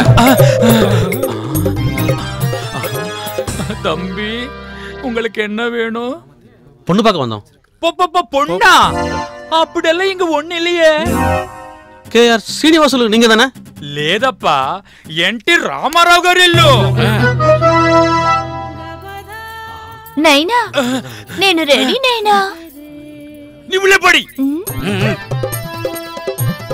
தம்பி உங்களுக்கு என்ன வேணும் பொண்ணு பார்க்க வந்தோம் பொப்பப்ப பொண்ணா அப்படியெல்லாம் இங்க ஒண்ணு இல்லையே கே ஆர் சீனிவாசுలు நீங்க தானே లేదప్పా ఎన్టీ రామారావు గారు ఇల్లు నైనా నేను రెడీ నైనా నువ్వులే పడి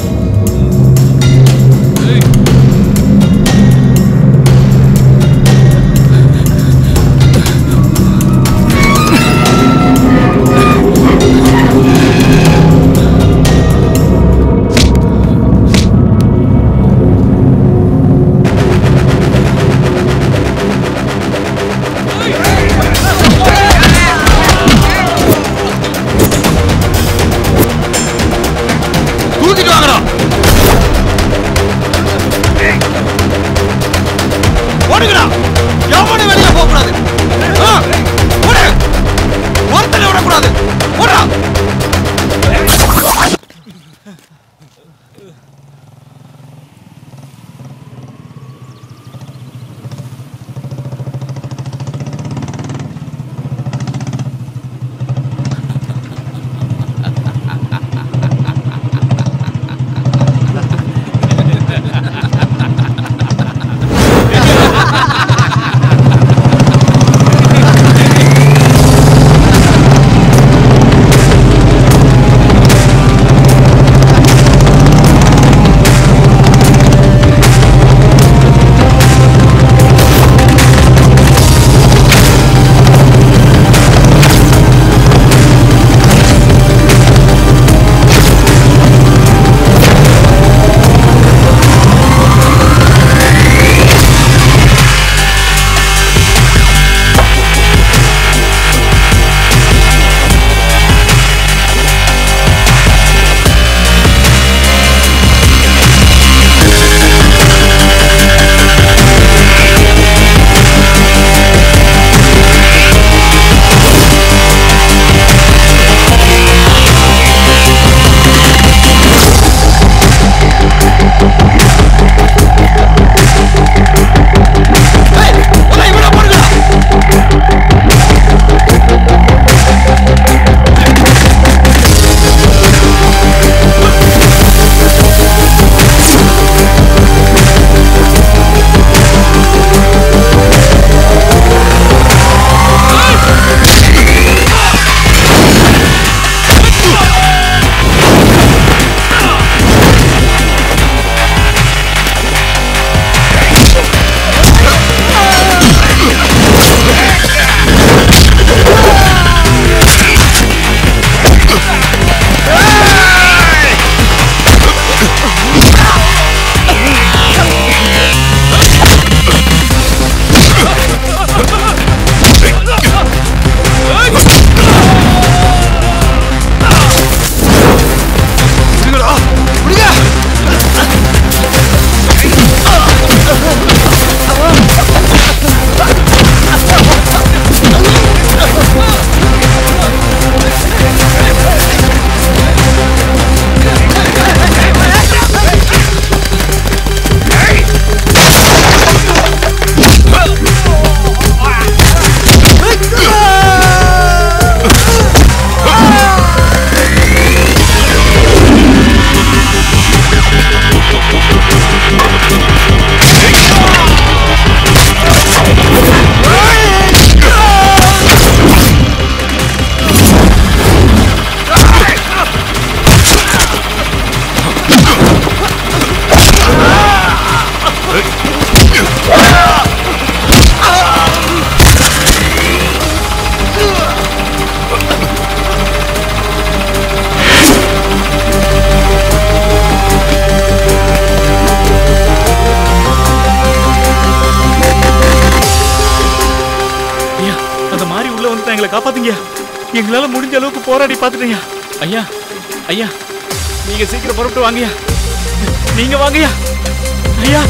உள்ள வந்து எங்களை காப்பாத்துங்க எங்களால முடிஞ்ச அளவுக்கு போராடி பார்த்துட்டீங்க ஐயா ஐயா நீங்க சீக்கிரம் புறப்பட்டு வாங்கய்யா நீங்க வாங்கய்யா ஐயா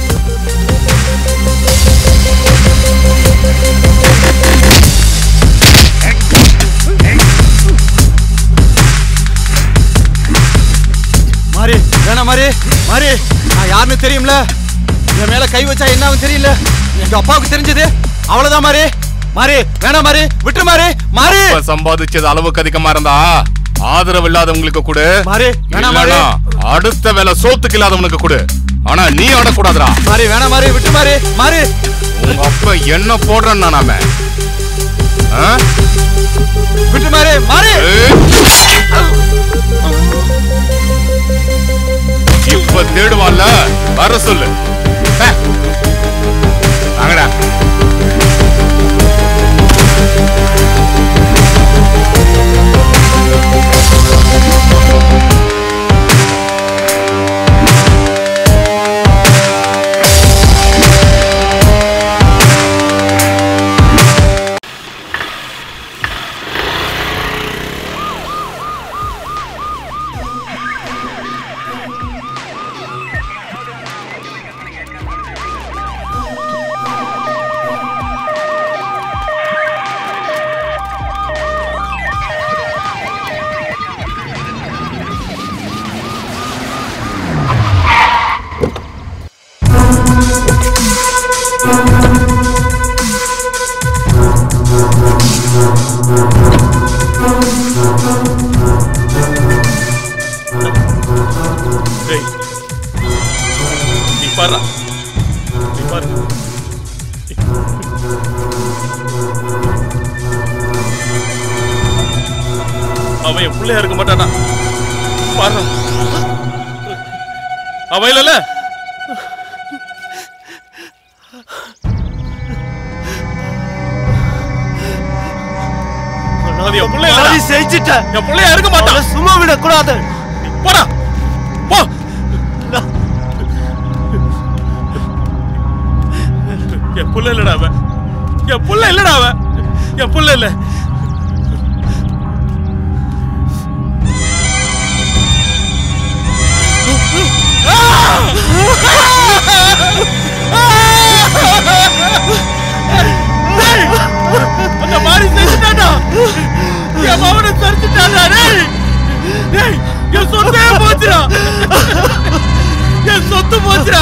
மாறி வேணாம் மாறி மாறி நான் யாருன்னு தெரியும்ல என் மேல கை வச்சா என்ன ஆகும் தெரியல எங்க அப்பாவுக்கு தெரிஞ்சது அவ்வளவுதான் மாறி மாறி வேணாம் மாறி விட்டு மாறி மாறி இப்ப சம்பாதிச்சது அளவுக்கு அதிகமா இருந்தா ஆதரவு இல்லாதவங்களுக்கு கொடு மாறி, வேணாம் மாறி. இல்லைன்னா அடுத்த வேலை சோத்துக்கு இல்லாதவனுக்கு கொடு ஆனா நீ ஆடக்கூடாதுடா மாறி வேணாம் மாறி விட்டு மாறி மாறி உங்க அப்பா என்ன போடுறேன்னா நாம ஆ? விட்டு மாறி மாறி இப்ப தேடுவான்ல வர சொல்லு ஹே. வாங்கடா டேய் நீ பாரு நீ பாரு அவன் என் பிள்ளையா இருக்க மாட்டானா பாரு அவன் இல்லல அது என் பிள்ளை பாவி செஞ்சுட்ட. என் பிள்ளையா இருக்க மாட்டான் அவனை சும்மா விடக்கூடாது போடா போ என் புள்ள இல்லடா அவன் என் புள்ள இல்லடா அவன் என் புள்ள இல்ல டேய், அந்த மாதிரி செஞ்சுட்டாடா என் மகனை சரிச்சுட்டாடா டேய் டேய் என் சொத்தே போச்சுடா என் சொத்து போச்சுடா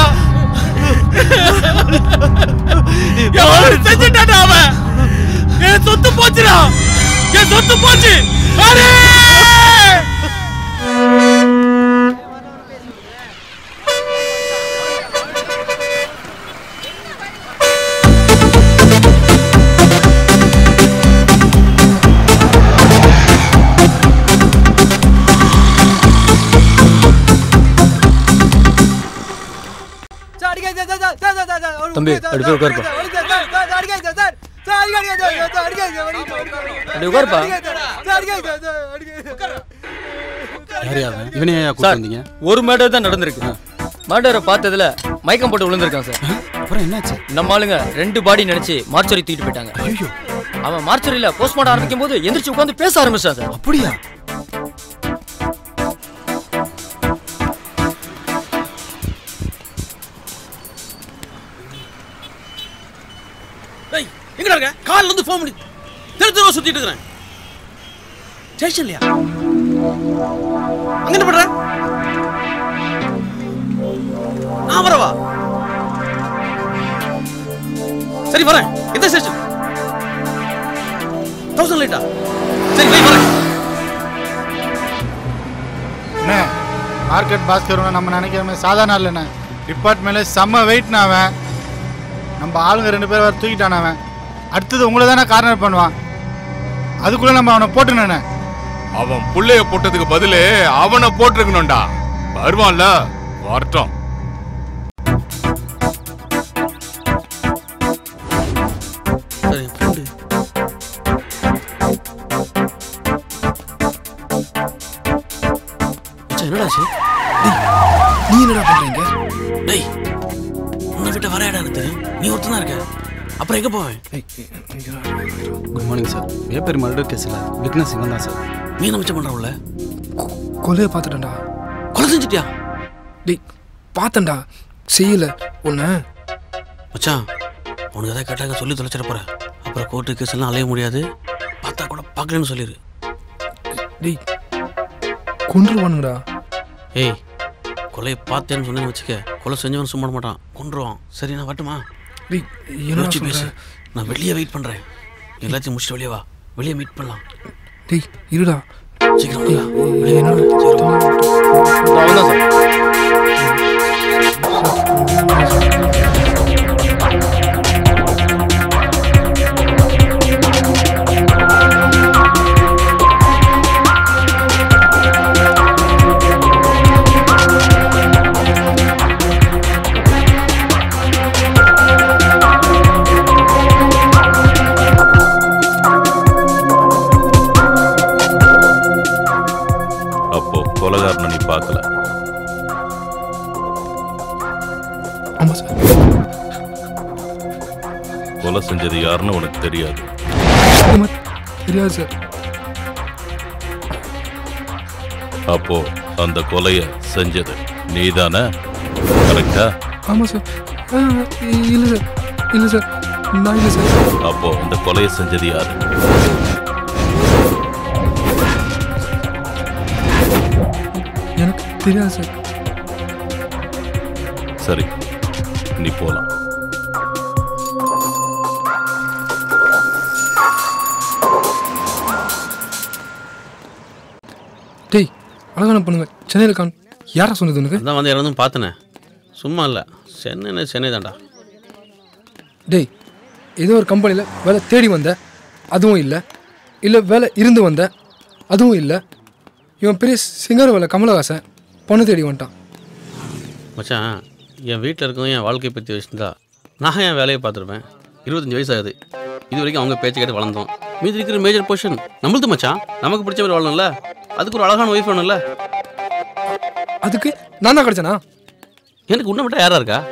என் மகனை செஞ்சுட்டாடா அவன் என் சொத்து போச்சுடா என் சொத்து போச்சு அரே தம்பி அப்படி போய் உட்காருப்பா அப்படி உட்காருப்பா இவனே கூட்டு வந்தீங்க ஒரு மேட்டர் தான் நடந்திருக்கு மேட்டரை பார்த்ததுல மயக்கம் போட்டு விழுந்திருக்கான் சார் அப்புறம் என்னாச்சு நம்ம ஆளுங்க ரெண்டு பாடி நினைச்சு மார்ச்சரி தூக்கிட்டு போயிட்டாங்க ஐயோ அவன் மார்ச்சரியில போஸ்ட்மார்ட்டம் ஆரம்பிக்கும் போது எந்திரிச்சு உட்காந்து பேச ஆரம்பிச்சான் சார் அப்படியா டேய் எங்கடா இருக்க கால்ல இருந்து ஃபோன் பண்ணி தெரு தெருவா சுத்திட்டு இருக்கிறேன் ஸ்டேஷன்லயா அங்க என்ன பண்ற நான் வரவா சரி வரேன் எந்த ஸ்டேஷன் தௌசண்ட் லைட்டா சரி போய் வரேன் அண்ணே மார்க்கெட் பாஸ்கர் நம்ம நினைக்கிற மாதிரி சாதாரண இல்லைண்ணே டிபார்ட்மெண்ட்ல செம்ம வெயிட்ண்ணா அவன் நம்ம ஆளுங்க ரெண்டு பேர் வர தூக்கிட்டான அவன் அடுத்தது உங்களை தானே கார்னர் பண்ணுவான் அதுக்குள்ள நம்ம அவனை போட்டுனே அவன் புள்ளைய போட்டதுக்கு பதிலு அவனை போட்டிருக்கணும்டா வருவான்ல வரட்டும் சரி ஃப்ரெண்டு மச்சான் என்னடா ஆச்சு நீ என்னடா பண்றீங்க டேய் உன்னை விட்டு வர இடம் எனக்கு நீ ஒருத்தன் தான் இருக்க அப்புறம் எங்க போவேன் good morning sir Vepery murder கேஸில் விக்னஸ் இவன் தான் சார் நீ என்ன மிச்சம் பண்ணுறவுல கொலையை பார்த்துட்டேன்டா கொலை செஞ்சிட்டியா டேய் பார்த்தேன்டா செய்யல உன்னை மச்சான் உனக்கு எதாவது கேட்டாங்க சொல்லி தொலைச்சிட போற அப்புறம் கோர்ட்டு கேஸ் எல்லாம் அலைய முடியாது பார்த்தா கூட பார்க்கலன்னு சொல்லிடு டேய் கொன்றுவானுங்கடா ஏய் கொலையை பார்த்தேன்னு சொன்னேன்னு வச்சுக்க கொலை செஞ்சவன் சும்மா விட மாட்டான் கொன்றுவான் சரி நான் வரட்டுமா டேய் என்னடா யோசிச்சு சொல்ற பேசு நான் வெளியே வெயிட் பண்ணுறேன் எல்லாத்தையும் முடிச்சுட்டு வெளியே வா வெளியே மீட் பண்ணலாம் டேய் இருடா சீக்கிரம் டேய், வாடா. வெளியே என்னடா அவன் தான் சார் அப்போ கொலகாரனை நீ பார்க்கல ஆமா சார் கொலை செஞ்சது யாருன்னு உனக்கு தெரியாது சத்தியமா தெரியாது சார் அப்போ அந்த கொலைய செஞ்சது நீதானே கரெக்டா ஆமா சார் ஆ, இல்ல சார் இல்ல சார் நான் இல்ல சார் அப்போ இந்த கொலையை செஞ்சது யாரு எனக்கு தெரியாது சார் சரி நீ போலாம் டேய் அழகான பொண்ணுங்க சென்னையில் காணும் யாரா சொன்னது உனக்கு அதான் வந்து இறந்தும் பார்த்தனே சும்மா இல்லை சென்னை சென்னை தான்டா டேய் ஏதோ ஒரு கம்பெனியில் வேலை தேடி வந்த அதுவும் இல்லை இல்லை வேலை இருந்து வந்த அதுவும் இல்லை இவன் பெரிய சிங்கர் வேலை கமலஹாசன் பொண்ணு தேடி வந்துட்டான் மச்சான் என் வீட்டில் இருக்கவங்க என் வாழ்க்கையை பற்றி வச்சுருந்தா நான் என் வேலையை பார்த்துருப்பேன் இருபத்தஞ்சி வயசு ஆகுது இது வரைக்கும் அவங்க பேச்சு கேட்டு வளர்ந்தோம் மீதி இருக்கிற மேஜர் போர்ஷன் நம்மளுது மச்சான் நமக்கு பிடிச்ச மாதிரி வாழணும்ல அதுக்கு ஒரு அழகான ஒய்ஃப் வேணும்ல அதுக்கு நான் தான் கிடச்சேனா எனக்கு உன்னை மட்டும் யாரா இருக்கா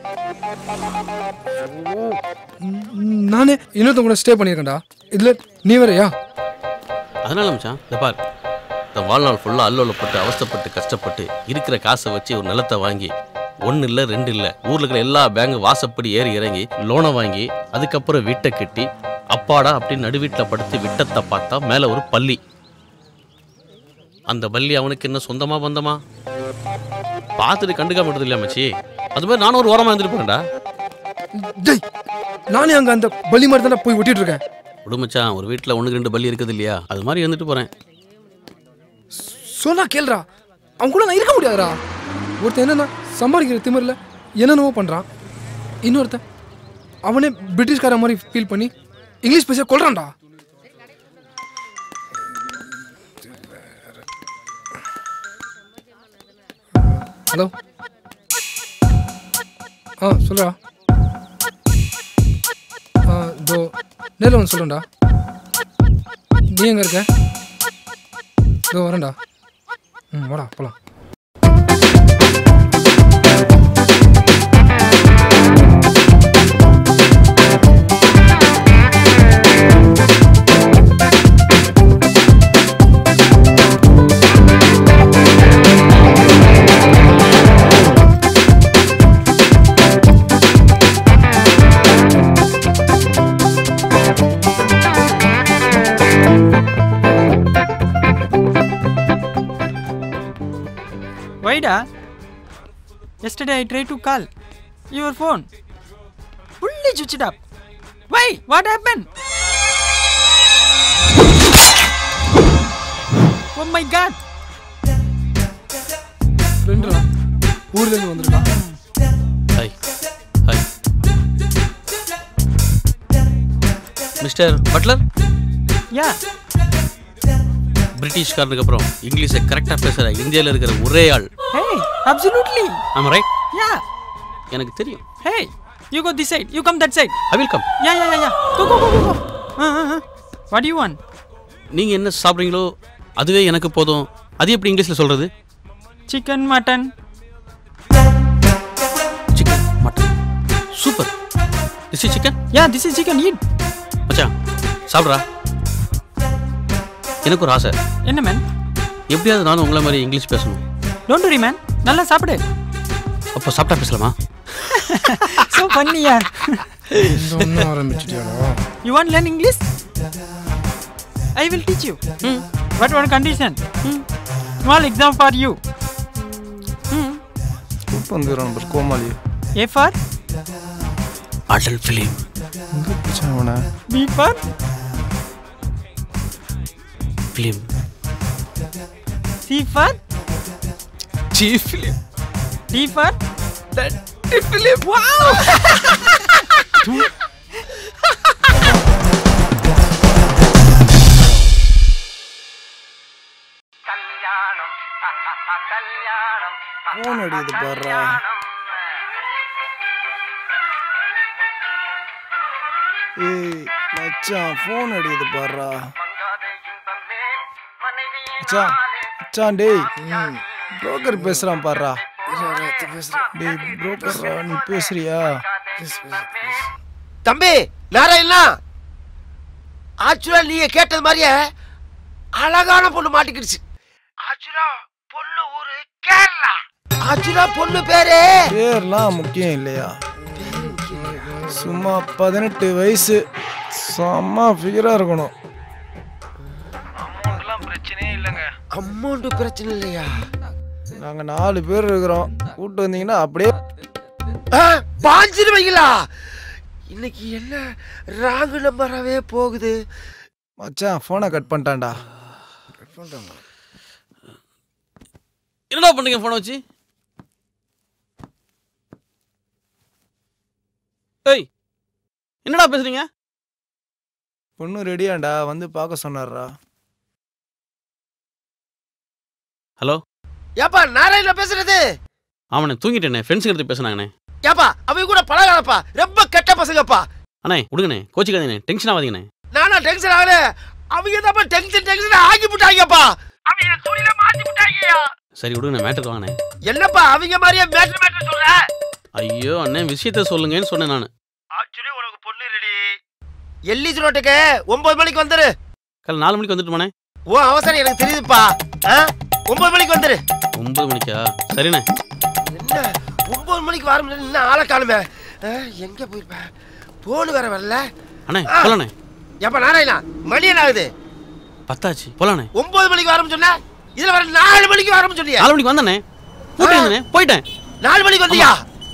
நானே இன்னொருத்தன் கூட ஸ்டே பண்ணியிருக்கேன்டா இதில் நீ வேறயா அதனால மச்சான் இந்த பார் இந்த வாழ்நாள் ஃபுல்லாக அல்லோலப்பட்டு அவஸ்தைப்பட்டு கஷ்டப்பட்டு இருக்கிற காசை வச்சு ஒரு நிலத்தை வாங்கி ஒன்று இல்லை ரெண்டு இல்லை ஊரில் இருக்கிற எல்லா பேங்க் வாசப்படி ஏறி இறங்கி லோனை வாங்கி அதுக்கப்புறம் வீட்டை கட்டி அப்பாடா அப்படின்னு நடு வீட்டில் படுத்து விட்டத்தை பார்த்தா மேலே ஒரு பள்ளி அந்த பள்ளி அவனுக்கு என்ன சொந்தமா பந்தமா பார்த்துட்டு கண்டுக்காம விட்டது இல்லையா மச்சி அது மாதிரி நானும் ஒரு ஓரமாக இருந்துருப்பேன்டா டேய் நானே அங்கே அந்த பலி மாதிரி தானே போய் ஒட்டிட்டு இருக்கேன் விடு மச்சான் ஒரு வீட்டில் ஒன்றுக்கு ரெண்டு பள்ளி இருக்குது இல்லையா அது மாதிரி இருந்துட்டு போகிறேன் சொன்னா கேளுடா அவன் கூட நான் இருக்க முடியாதுடா ஒருத்தன் என்னன்னா சம்பாதிக்கிற திமிரில் என்னென்னவோ பண்ணுறான் இன்னொருத்தன் அவனே பிரிட்டிஷ்கார மாதிரி ஃபீல் பண்ணி இங்கிலீஷ் பேச கொள்றான்டா ஹலோ ஆ சொல்லுடா ஆ இதோ நேரில் வந்து சொல்லுடா நீ எங்கே இருக்க இதோ வரேன்டா ம் வாடா போலாம் Whyda? Yesterday I tried to call your phone. Fully switched up. Why? What happened? Oh my god! ஃப்ரெண்டுடா ஊர்லேருந்து வந்திருக்கான் hi hi mister Butler Yeah. பிரிட்டிஷ்காரனுக்கு அப்புறம் இங்கிலீஷை கரெக்டாக பேசுகிற இந்தியாவில் இருக்கிற ஒரே ஆள் Hey, absolutely. ஆமாம் ரைட் Yeah. எனக்கு தெரியும் Hey, you go this side. You come that side. I will come Yeah, yeah, yeah, yeah. Go, go, go, go, go. Uh, uh, uh. What do you want? நீங்கள் என்ன சாப்பிட்றீங்களோ அதுவே எனக்கு போதும் அது எப்படி இங்கிலீஷில் சொல்கிறது Chicken, mutton. Chicken mutton super this is chicken Yeah, this is chicken. Eat. சாப்பிட்றா எனக்கு ஒரு ஆசை என்ன மேன் எப்படியாவது நானும் உங்களை மாதிரி இங்கிலீஷ் பேசணும் டோன்ட் வரி மேன் நல்லா சாப்பிடு அப்போ சாப்பிட்டா பேசலாமா ஸோ பண்ணி யார் ஒன்றும் ஆரம்பிச்சிட்டியாடா you want learn English I will teach you but one condition small exam for you கூப்பிட்டு வந்துடுறான் பஸ் கோமாளி ஏ ஃபார் அடல் ஃபிலிம் எங்கே பிடிச்சான் அவனை B for film C for chief film D for film phone அடிக்குது பாடுறா ஏய் மச்சான் ஃபோன் அடிக்குது பாடுறா மச்சான் மச்சான் டேய் புரோக்கர் பேசுறான் பாடுறா டேய் புரோக்கர்ரா நீ பேசுறியா தம்பி நாராயணா ஆக்சுவலா நீங்க கேட்டது மாதிரியே அழகான பொண்ணு மாட்டிக்கிடுச்சு ஆக்சுவலா பொண்ணு ஊரு கேரளா ஆக்சுவலா பொண்ணு பேரு பேர்லாம் முக்கியம் இல்லையா சும்மா பதினெட்டு வயசு செம்ம ஃபிகரா இருக்கணும் அமௌண்ட் பிரச்சனை இல்லையா நாங்க நாலு பேர் இருக்கிறோம் கூட்டு வந்தீங்கன்னா அப்படியே பாஞ்சிருவீங்களா இன்னைக்கு என்ன ராங்கு நம்பராகவே போகுது மச்சான் ஃபோனை கட் பண்ணிட்டான்டா என்னடா பண்ணுறீங்க ஃபோனை வச்சு ஏய் என்னடா பேசுறீங்க பொண்ணு ரெடியாண்டா வந்து பார்க்க சொன்னார்ரா ஹலோ ஏப்பா நாராயண பேசுறது ஆமாண்ணே தூங்கிட்டேண்ணே ஃப்ரெண்ட்ஸுங்க எடுத்து பேசுனாங்கண்ணே ஏப்பா அவங்க கூட பழகாதப்பா ரொம்ப கெட்ட பசங்கப்பா அண்ணே விடுங்கண்ணே கோச்சிக்காதீங்கண்ணே டென்ஷன் ஆகாதீங்கண்ணே நானா டென்ஷன் ஆகல அவங்க தான் டென்ஷன் டென்ஷன் ஆகி விட்டாங்கப்பா அவங்க தொழில மாத்தி விட்டாங்கயா சரி விடுங்கண்ணே மேட்டருக்கு வாங்கண்ணே என்னப்பா அவங்க மாதிரியே மேட்டர் மேட்டர் சொல்ற ஐயோ அண்ணே விஷயத்த சொல்லுங்கன்னு சொன்னேன் நான் ஆக்சுவலி உனக்கு பொண்ணு ரெடி எல்லிஸ் ரோட்டுக்கு ஒன்பது மணிக்கு வந்துரு காலை நாலு மணிக்கு வந்துட்டுமாண்ணே ஓ அவசரம் எனக்கு தெரியுதுப்பா ஆ? ஒன்பது மணிக்கு வந்துரு ஒன்பது மணிக்கா சரிண்ணே என்ன ஒன்பது மணிக்கு வர முடியல இன்னும் ஆளை காணுமே ஆ, எங்க போயிருப்பேன் போன் வேற வரல அண்ணே ஆ. போலாண்ணே ஏப்பா நாராயணா மணி என்ன ஆகுது பத்தாச்சு போலாண்ணே ஒன்பது மணிக்கு வரோம்னு சொன்ன இதுல வர நாலு மணிக்கு வரோம்னு சொன்னியா நாலு மணிக்கு வந்தண்ணே கூப்பிட்டு போயிட்டேன் நாலு மணிக்கு வந்தியா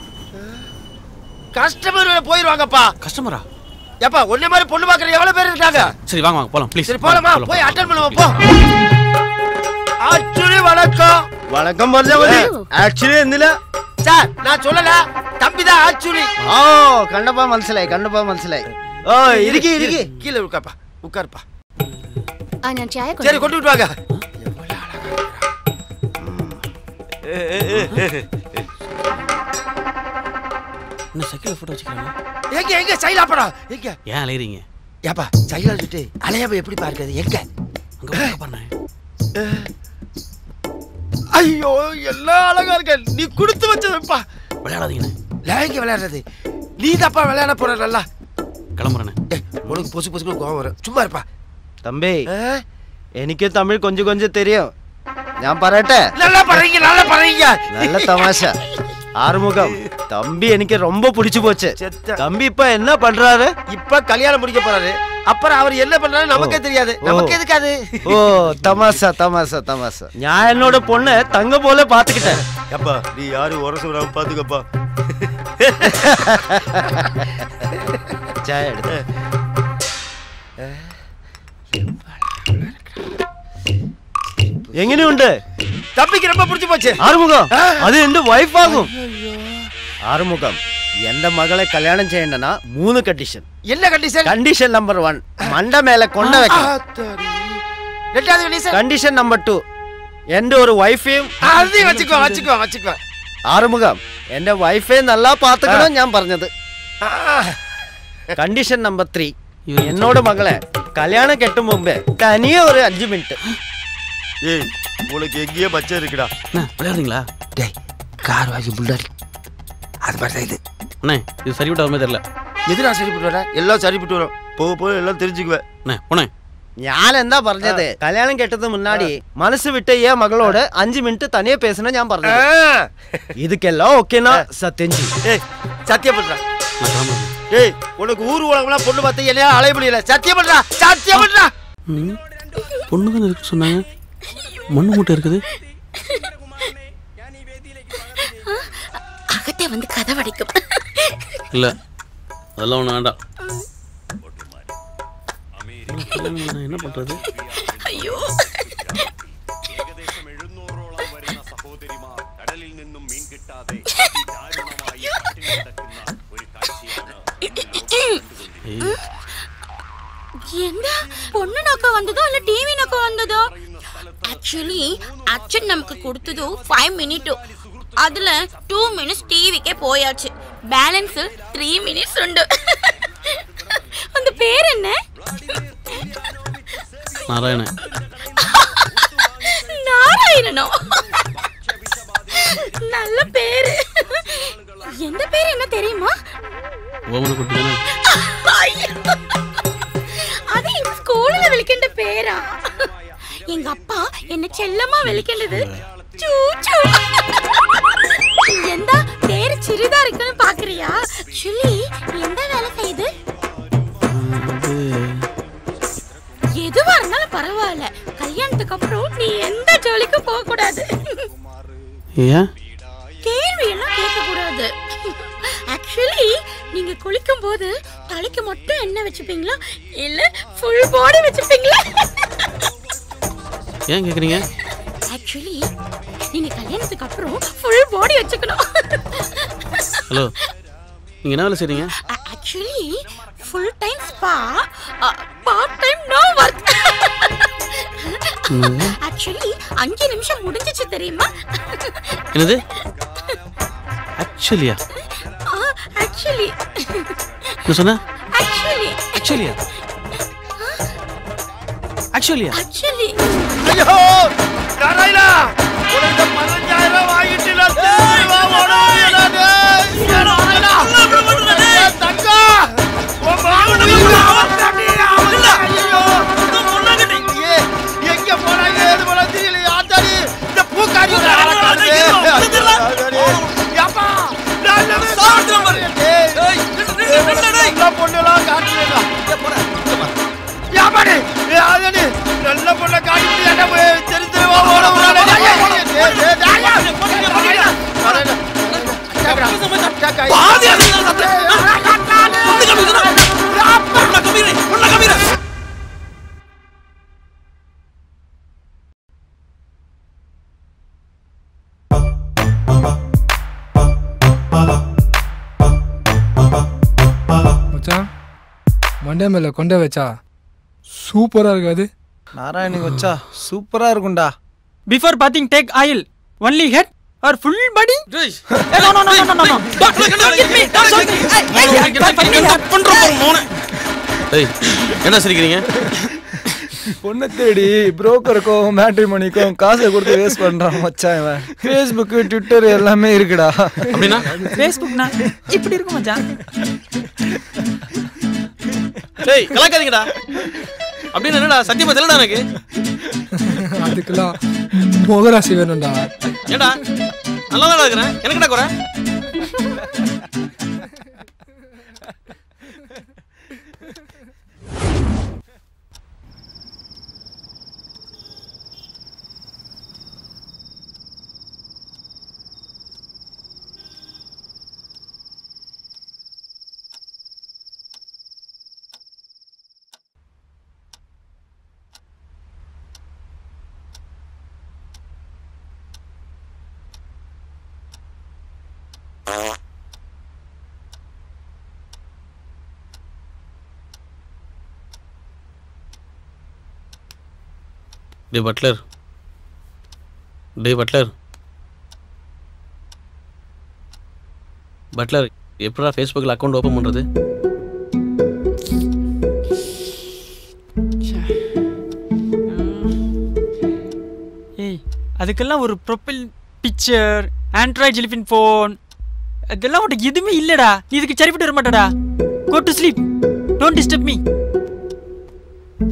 கஸ்டமர் போயிருவாங்கப்பா கஸ்டமரா ஏப்பா ஒன்னே மாதிரி பொண்ணு பாக்குற எவ்வளவு பேர் இருக்காங்க சரி வாங்க வாங்க போலாம் ப்ளீஸ் சரி போலாமா போய் அட்டன் பண்ணுவோம் போ ஆக்சுவலி வணக்கம் வணக்கம் பரஜாபதி ஆக்சுவலி എന്തില്ല சார் நான் சொல்லல தம்பி தான் ஆக்சுவலி ഓ കണ്ടപ്പോ മനസ്സിലായി കണ്ടപ്പോ മനസ്സിലായി ഓ ഇരിക്കി ഇരിക്കി கீழே உட்கார்ப்பா உட்காருப்பா ஆ, நான் சாய சரி கொண்டு விட்டு வாங்க என்ன சைக்கிள் ஃபோட்டோ வச்சுக்கிறாங்க எங்க எங்க சைலா படம் எங்க ஏன் அலையிறீங்க ஏப்பா சைலா விட்டு அலையாம எப்படி பார்க்கிறது எங்க அங்க பாருண்ணே ஐயோ எல்லாம் அழகா இருக்க நீ கொடுத்து வச்சதுப்பா விளையாடாதீங்கண்ணே லேங்க விளையாடுறது நீ தப்பா விளையாட போற நல்லா கிளம்புறேண்ணே ஏய், உனக்கு பொசு பொசுக்கு கோவம் வரும் சும்மா இருப்பா തമ്പി എനിക്ക് തമിഴ് കൊഞ്ചു കൊഞ്ചു தெரியும் ഞാൻ പറയട്ടെ நல்லா பண்றீங்க நல்லா பண்றீங்க நல்ல தமாஷ ஆறுமுகம் தம்பி எனக்கு ரொம்ப பிடிச்சு போச்சு தம்பி இப்ப என்ன பண்றாரு இப்ப கல்யாணம் முடிக்க போறாரு அப்புறம் அவர் என்ன பண்றாரு நமக்கே தெரியாது ஓ. நமக்கு எதுக்காது ஓ தமாஷா தமாஷா தமாஷா நான் என்னோட பொண்ணை தங்க போல பாத்துக்கிட்டேன் அப்பா நீ யாரும் உரசு விடாம பாத்துக்கப்பா சாய எடுத்து എങ്ങനെയുണ്ട് தம்பிக்கு ரொம்ப பிடிச்சு போச்சு ആറുമുഖം അത് എന്റെ വൈഫ് ആകും ആറുമുഖം എന്റെ മകളെ കല്യാണം ചെയ്യണ്ടെന്നാ മൂന്ന് കണ്ടീഷൻ என்ன கண்டிஷன் കണ്ടീഷൻ നമ്പർ വൺ മണ്ട മേലെ കൊണ്ട വെക്കണം ரெண்டாவது கண்டிஷன் കണ്ടീഷൻ നമ്പർ ടു എന്റെ ഒരു വൈഫെയും அதையும் வச்சுக்கோ வச்சுக்கோ வச்சுக்கோ ആറുമുഖം എന്റെ വൈഫെ നല്ല പാത്തുക്കണം ഞാൻ പറഞ്ഞത് കണ്ടീഷൻ നമ്പർ ത്രീ എന്നോട് മകളെ കല്യാണം കെട്ടും മുമ്പേ കനിയ ഒരു അഞ്ചു മിനിറ്റ് ஏய் உனக்கு எங்கேயோ பச்சை இருக்குடா விளையாடுறீங்களா டேய் கார் வாங்கி முன்னாடி அது மாதிரி தான் இது அண்ணே இது சரிவிட்ட மாதிரி தெரியல எதுனா சரிப்பட்டு வர எல்லாம் சரிப்பட்டு வரும் போக போக எல்லாம் தெரிஞ்சுக்குவேன் அண்ணே போனேன் ഞാൻ എന്താ പറഞ്ഞത് കല്യാണം കെട്ടത് മുന്നാടി മനസ്സ് വിട്ട് ഈ മകളോട് അഞ്ചു മിനിറ്റ് തനിയെ പേസണ ഞാൻ പറഞ്ഞത് ഇതൊക്കെല്ലാം ഓക്കേனா സത്യം ஏய் சத்தியம் பண்றா ஏய் உனக்கு ஊர் உலகம்லாம் பொண்ணு பார்த்து என்ன அலைய முடியல சத்தியம் பண்றா சத்தியம் பண்றா ம், பொண்ணு தானே இருக்கு சொன்னாங்க மண்ணு மூட்டை இருக்குது அகத்தே வந்து கதவடைக்கும் இல்லை அதெல்லாம் ஒன்றும் வேண்டாம் நான் என்ன பண்ணுறது ஐயோ എന്താ പൊണ്ണു നോക്ക വന്നതോ അല്ല ടി വി നോക്ക വന്നതോ ആക്ച്വലി അച്ഛൻ നമുക്ക് കൊടുത്തത് ഫൈവ് മിനിറ്റ് அதுல டூ மினிட்ஸ் டிவிக்கே போயாச்சு பேலன்ஸ் த்ரீ மினிட்ஸ் உண்டு அந்த பேர் என்ன நாராயணன் நாராயணனோ நல்ல பேரு எந்த பேர் என்ன தெரியுமா ஓமன குட்டி தானே ஐயோ. அது எங்க ஸ்கூல்ல விളിക്കേണ്ട பேரா எங்க அப்பா என்ன செல்லமா விളിക്കേണ്ടത് ചൂച്ചു എന്താ പേര് ചിരിതാ இருக்குன்னு பாக்குறியா சுலி எந்த வேலை செய்யுது அது எதுவா இருந்தாலும் பரவாயில்ல கல்யாணத்துக்கு அப்புறம் நீ எந்த ஜோலிக்கும் போக கூடாது ஏன் கேள்வி எல்லாம் கேட்க கூடாது ஆக்சுவலி நீங்க குளிக்கும் போது தலைக்கு மட்டும் எண்ணெய் வச்சுப்பீங்களா இல்ல ஃபுல் பாடி வச்சுப்பீங்களா ஏன் கேட்குறீங்க ஆக்சுவலி நீங்க கல்யாணத்துக்கு அப்புறம் ஃபுல் பாடி வச்சுக்கணும் ஹலோ நீங்கள் என்ன வேலை செய்கிறீங்க ஆக்சுவலி ஃபுல் டைம் ஸ்பா part time no work actually அஞ்சு நிமிஷம் முடிஞ்சிச்சு தெரியுமா என்னது ஆக்சுவலியா ஆக்சுவலி என்ன சொன்ன ஆக்சுவலி ஆக்சுவலியா ஆக்சுவலியா ஆக்சுவலி ஐயோ நாராயணா உனக்கு பதினஞ்சாயிரம் ரூபாய் வாங்கிட்டு நான் திரும்பி வா, ஓடாதே, நானு. ஏ, நாராயணா. ஏ, தங்கம். உன் மகன் உயிரை அவன்தாண்டி, அவன்தான். ஐயையோ, இந்த பொண்ணாங்கட்டி. ஏ, எங்க போனாங்க, ஏது போனாங்க தெரியலையே. ஆத்தாடி, இந்த பூக்காரி ஒரு ஆளை காணுது. ஆத்தாடி. ஏப்பா, நான் என்ன ஏய், ஏய், நல்ல பொண்ணெல்லாம் காட்டுறேன்டா. யாபாடி யாதனி நல்ல பொண்ண காட்டி முடியாத தெரி தெருவா ஓட ஓட மச்சான் மண்டே மேல கொண்டே வச்சா சூப்பரா இருக்காது நாராயணி வச்சா சூப்பரா இருக்கும்டா Before bathing, take oil. Only head or full body? Hey, no, no, no, no, no, no, no. Don't, don't hit me. Don't shoot me. Hey, hey, hey, hey, hey. ஏய் என்ன சிரிக்கிறீங்க பொண்ணை தேடி புரோக்கருக்கும் மேட்ரிமோனிக்கும் காசை கொடுத்து வேஸ்ட் பண்றான் மச்சான் இவன் ஃபேஸ்புக்கு ட்விட்டர் எல்லாமே இருக்குடா அப்படின்னா Facebook னா இப்படி இருக்கும் மச்சான் டேய் கலாக்காதீங்கடா அப்படின்னு என்னடா சத்தியமா தெரியலடா எனக்கு அதுக்கெல்லாம் முகராசி வேணும்டா ஏடா நல்லா தான் இருக்கிறேன் எனக்கு என்ன குறை டே பட்லர் டே பட்லர் பட்லர் எப்படா ஃபேஸ்புக்கில் அக்கௌண்ட் ஓப்பன் பண்ணுறது ஏய் அதுக்கெல்லாம் ஒரு ப்ரொஃபைல் பிக்சர் ஆண்ட்ராய்ட் டெலிஃபின் ஃபோன் அதெல்லாம் உனக்கு எதுவுமே இல்லடா நீ இதுக்கு சரிப்பட்டு வர மாட்டடா go to sleep don't disturb me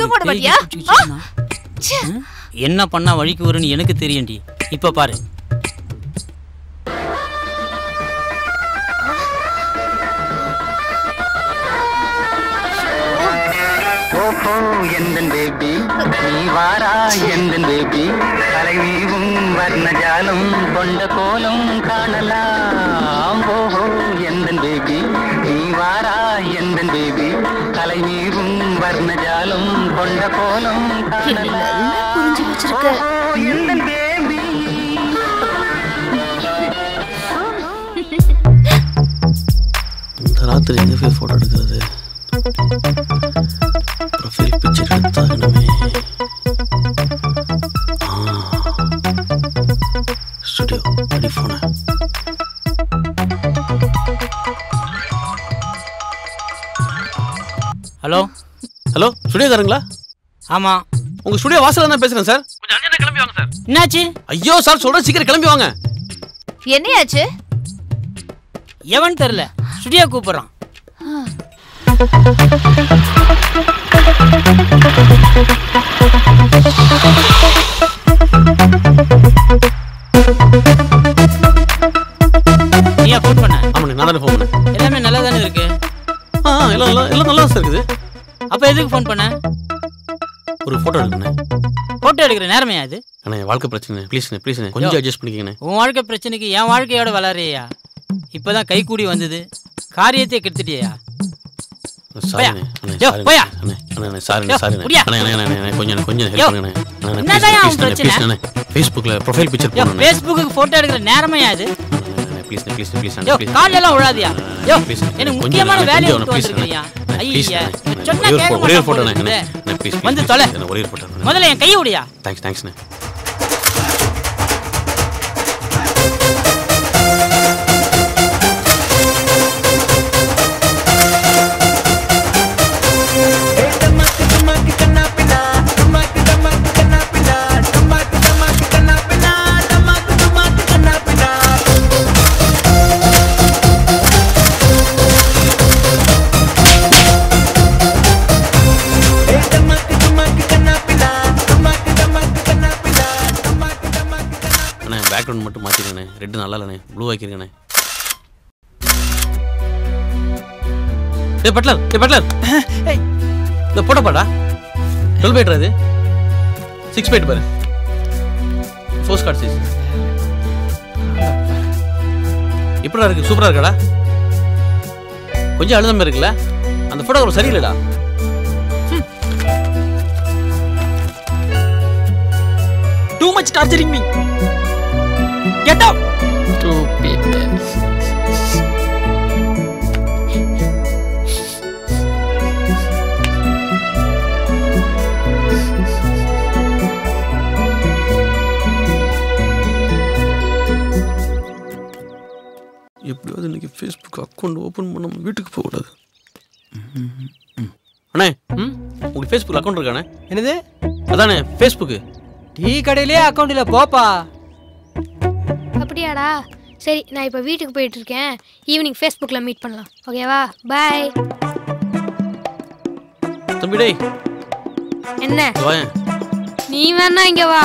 சத்தம் போட மாட்டியா ஆ? ச்சே. என்ன பண்ணா வழிக்கு வரும்னு எனக்கு தெரியும்டி இப்ப பாரு ஓஹோ எந்தன் பேபி நீ வாரா எந்தன் பேபி தலைவீவும் வர்ணஜாலம் கொண்ட கோலம் காணலாம் ஓஹோ எந்தன் பேபி நீ வாரா எந்தன் பேபி தலைவீவும் வர்ணஜாலம் கொண்ட கோலம் காணலாம் புரிஞ்சு வச்சிருக்க எந்தன் பேபி இந்த ராத்திரி எங்கே போய் ஃபோட்டோ எடுக்கிறது ப்ரொஃபைல் பிக்சர் எடுத்தாகணுமே ஸ்டுடியோ அடி ஃபோனை ஹலோ ஹலோ ஸ்டுடியோக்காரங்களா ஆமா உங்க ஸ்டுடியோ வாசல்ல தான் பேசுறேன் சார் என்னாச்சு ஐயோ சார் சொல்றேன் சீக்கிரம் கிளம்பி வாங்க என்னையாச்சு எவன் தெரியல ஸ்டுடியோ கூப்பிடுறான் நீயா ஃபோன் பண்ண ஆமாண்ணே நான் தானே ஃபோன் பண்ணேன் எல்லாமே நல்லா தானே இருக்கு ஆ ஆ, எல்லாம் நல்லா எல்லாம் நல்லா சார் இருக்குது அப்ப எதுக்கு ஃபோன் பண்ண ஒரு ஃபோட்டோ எடுக்கண்ணே போட்டோ எடுக்கிற நேரமே அது அண்ணே வாழ்க்கை பிரச்சனை ப்ளீஸ்ண்ணே ப்ளீஸ்ண்ணே கொஞ்சம் அட்ஜஸ்ட் பண்ணிக்கங்கண்ணே உன் வாழ்க்கை பிரச்சனைக்கு என் வாழ்க்கையோட வளரையா இப்பதான் கை கூடி வந்தது காரியத்தை கெடுத்துட்டியா சாரிண்ணே அண்ணே யோ, சாரிண்ணே. போயா. அண்ணே அண்ணே அண்ணே சாரிண்ணே யோ, சாரிண்ணே முடியா. அண்ணே அண்ணே அண்ணே அண்ணே கொஞ்சம் கொஞ்சம் யோ, ஹெல்ப் பண்ணுங்கண்ணே அண்ணே அண்ணே என்னதான் ப்ளீஸ் அவன் ப்ளீஸ் பிரச்சனை? அண்ணே ஃபேஸ்புக்கில் ப்ரொஃபைல் பிக்சர் யோ போடணும் ஃபேஸ்புக்கு போட்டோ எடுக்கிற நேரமே அது ப்ளீஸ் ப்ளீஸ் ப்ளீஸ் யோ ப்ளீஸ் கால் எல்லாம் விழாதியா யோ ப்ளீஸ் எனக்கு கொஞ்சம் முக்கியமான அண்ணே, வேலையை கொஞ்சம் விட்டு ப்ளீஸ் வந்திருக்கியா ப்ளீஸ் ஐயா அண்ணே சொன்னா ஒரே கேட்க ஒரு ஒரே ஒரு ஃபோட்டோ மாட்டான் அண்ணே போல அண்ணே ப்ளீஸ் வந்து தொலை. ஒரே ஒரு ஃபோட்டோ முதல்ல என் கையை விடியா தேங்க்ஸ் தேங்க்ஸ்ண்ணே அண்ணே பேக்ரவுண்ட் மட்டும் மாற்றிருங்கண்ணே ரெட்டு நல்லா இல்லைண்ணே ப்ளூ ஆக்கிருங்கண்ணே ஏ பட்லர் ஏ பட்லர் இந்த போட்டோ பாடா டுவெல் பைட்ரா இது சிக்ஸ் பைட் பாரு ஃபோர்ஸ் கார்டு சைஸ் எப்படா இருக்கு சூப்பரா இருக்காடா கொஞ்சம் அழுதம் இருக்குல்ல அந்த ஃபோட்டோ சரியில்லைடா too much torturing me get out எப்படியாவது இன்னைக்கு ஃபேஸ்புக் அக்கௌண்ட் ஓப்பன் பண்ணாம வீட்டுக்கு போகக்கூடாது அண்ணே உங்களுக்கு ஃபேஸ்புக் அக்கௌண்ட் இருக்கானே என்னது அதானே ஃபேஸ்புக்கு டீ கடையிலே அக்கௌண்ட் இல்ல போப்பா அப்படியாடா சரி நான் இப்போ வீட்டுக்கு போயிட்டு இருக்கேன் ஈவினிங் ஃபேஸ்புக்கில் மீட் பண்ணலாம் ஓகேவா பாய் தம்பி டேய் என்ன இங்க வாயேன் நீ வேணா இங்க வா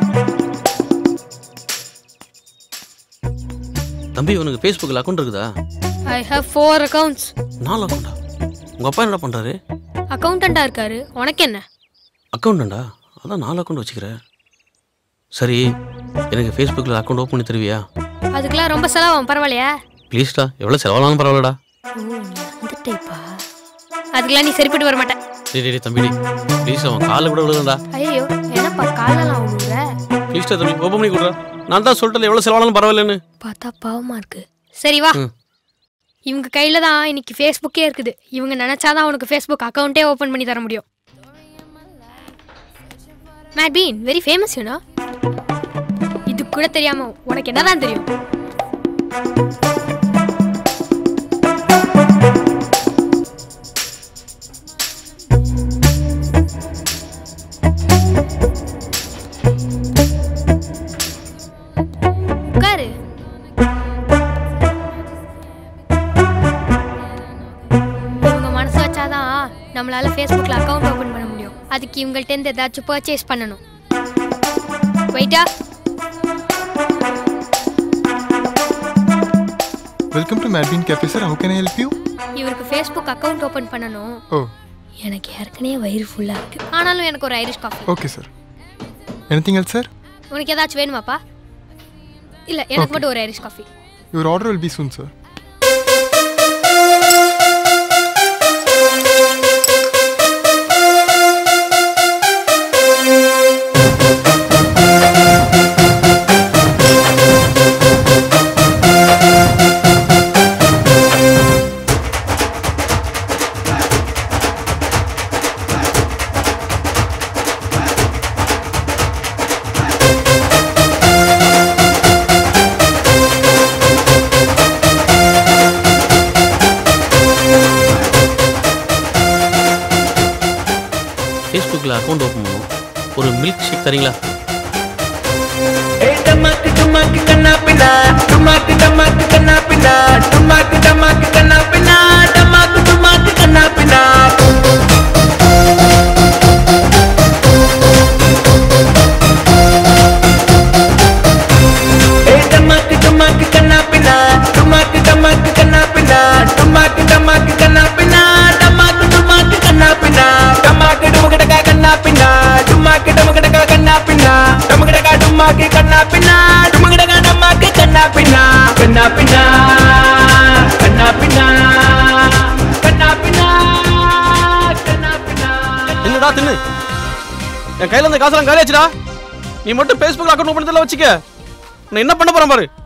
தம்பி உனக்கு ஃபேஸ்புக்கில் அக்கௌண்ட் இருக்குதா ஐ ஹவ் ஃபோர் அக்கவுண்ட்ஸ் நாலு அக்கௌண்டா உங்கள் அப்பா என்ன பண்ணுறாரு அக்கௌண்டண்டா இருக்காரு உனக்கு என்ன அக்கௌண்டண்டா அதான் நாலு அக்கௌண்ட் வச்சுக்கிற சரி எனக்கு ஃபேஸ்புக்கில் அக்கௌண்ட் ஓப்பன் பண்ணி தருவியா அதுக்கெல்லாம் ரொம்ப செலவாகும் பரவாயில்லையா ப்ளீஸ்டா எவ்வளோ செலவானாலும் பரவாயில்லடா ஓ நீ அந்த டைப்பா அதுக்கெல்லாம் நீ சரிப்பட்டு வர மாட்டேன் டேய் டேய் டேய், தம்பி டேய் ப்ளீஸ் அவன் காலில் கூட விழுதுடா ஐயோ என்னப்பா காலெல்லாம் விழுகுற ப்ளீஸ்டா தம்பி ஓப்பன் பண்ணி கொடுறா நான் தான் சொல்லிட்டேன் எவ்வளோ செலவானாலும் பரவாயில்லன்னு பார்த்தா பாவமா இருக்கு சரி வா ம். இவங்க கையில தான் இன்னைக்கு ஃபேஸ்புக்கே இருக்குது இவங்க நினைச்சாதான் உனக்கு ஃபேஸ்புக் அக்கௌண்ட்டே ஓபன் பண்ணி தர முடியும் Mad Bean very famous you know இது கூட தெரியாம உனக்கு என்னதான் தெரியும் உட்காரு இவங்க மனசு வச்சாதான் நம்மளால ஃபேஸ்புக்கில் அக்கௌண்ட் ஓப்பன் பண்ண முடியும் அது அதுக்கு இவங்கள்ட்ட இருந்து ஏதாச்சும் பர்ச்சேஸ் பண்ணணும் வெயிட்டா welcome to Mad Bean cafe sir how can I help you இவருக்கு ஃபேஸ்புக் அக்கவுண்ட் ஓபன் பண்ணணும் ஓ எனக்கு ஏற்கனவே வயிறு ஃபுல்லா இருக்கு ஆனாலும் எனக்கு ஒரு Irish coffee okay sir anything else sir உனக்கு ஏதாச்சும் வேணுமாப்பா இல்ல எனக்கு Okay. மட்டும் ஒரு Irish coffee your order will be soon sir ஃபேஸ்புக்கில் அக்கௌண்ட் ஓப்பன் பண்ணணும் ஒரு மில்க் ஷேக் தரீங்களா டமாக்கு டமாக்கு கண்ணா பின்னா டமாக்கு டமாக்கு கண்ணா பின்னா டமாக்கு டமாக்கு கண்ணா பின்னா டமாக்கு டமாக்கு கண்ணா பின்னா டமாக்கு டமாக்கு கண்ணா பின்னா டமாக்கு டமாக்கு கண்ணா பின்னா டமாக்கு டமாக்கு கண்ணா பின்னா டமாக்கு டமாக்கு கண்ணா பின்னா டமாக்கு டுமுகடகா கண்ணா பின்னா டுமாக்கு டுமுகடகா கண்ணா பின்னா டுமுகடகா டுமாக்கு கண்ணா பின்னா டுமுகடகா டமாக்கு கண்ணா பின்னா கண்ணா பின்னா கண்ணா பின்னா கண்ணா பின்னா கண்ணா பின்னா என்னடா தின்னு என் கையில இருந்த காசெல்லாம் காலியாச்சுடா நீ மட்டும் ஃபேஸ்புக்கில் அக்கௌண்ட் ஓப்பன் பண்ணதில்ல வச்சுக்க நான் என்ன பண்ண போறேன் பாரு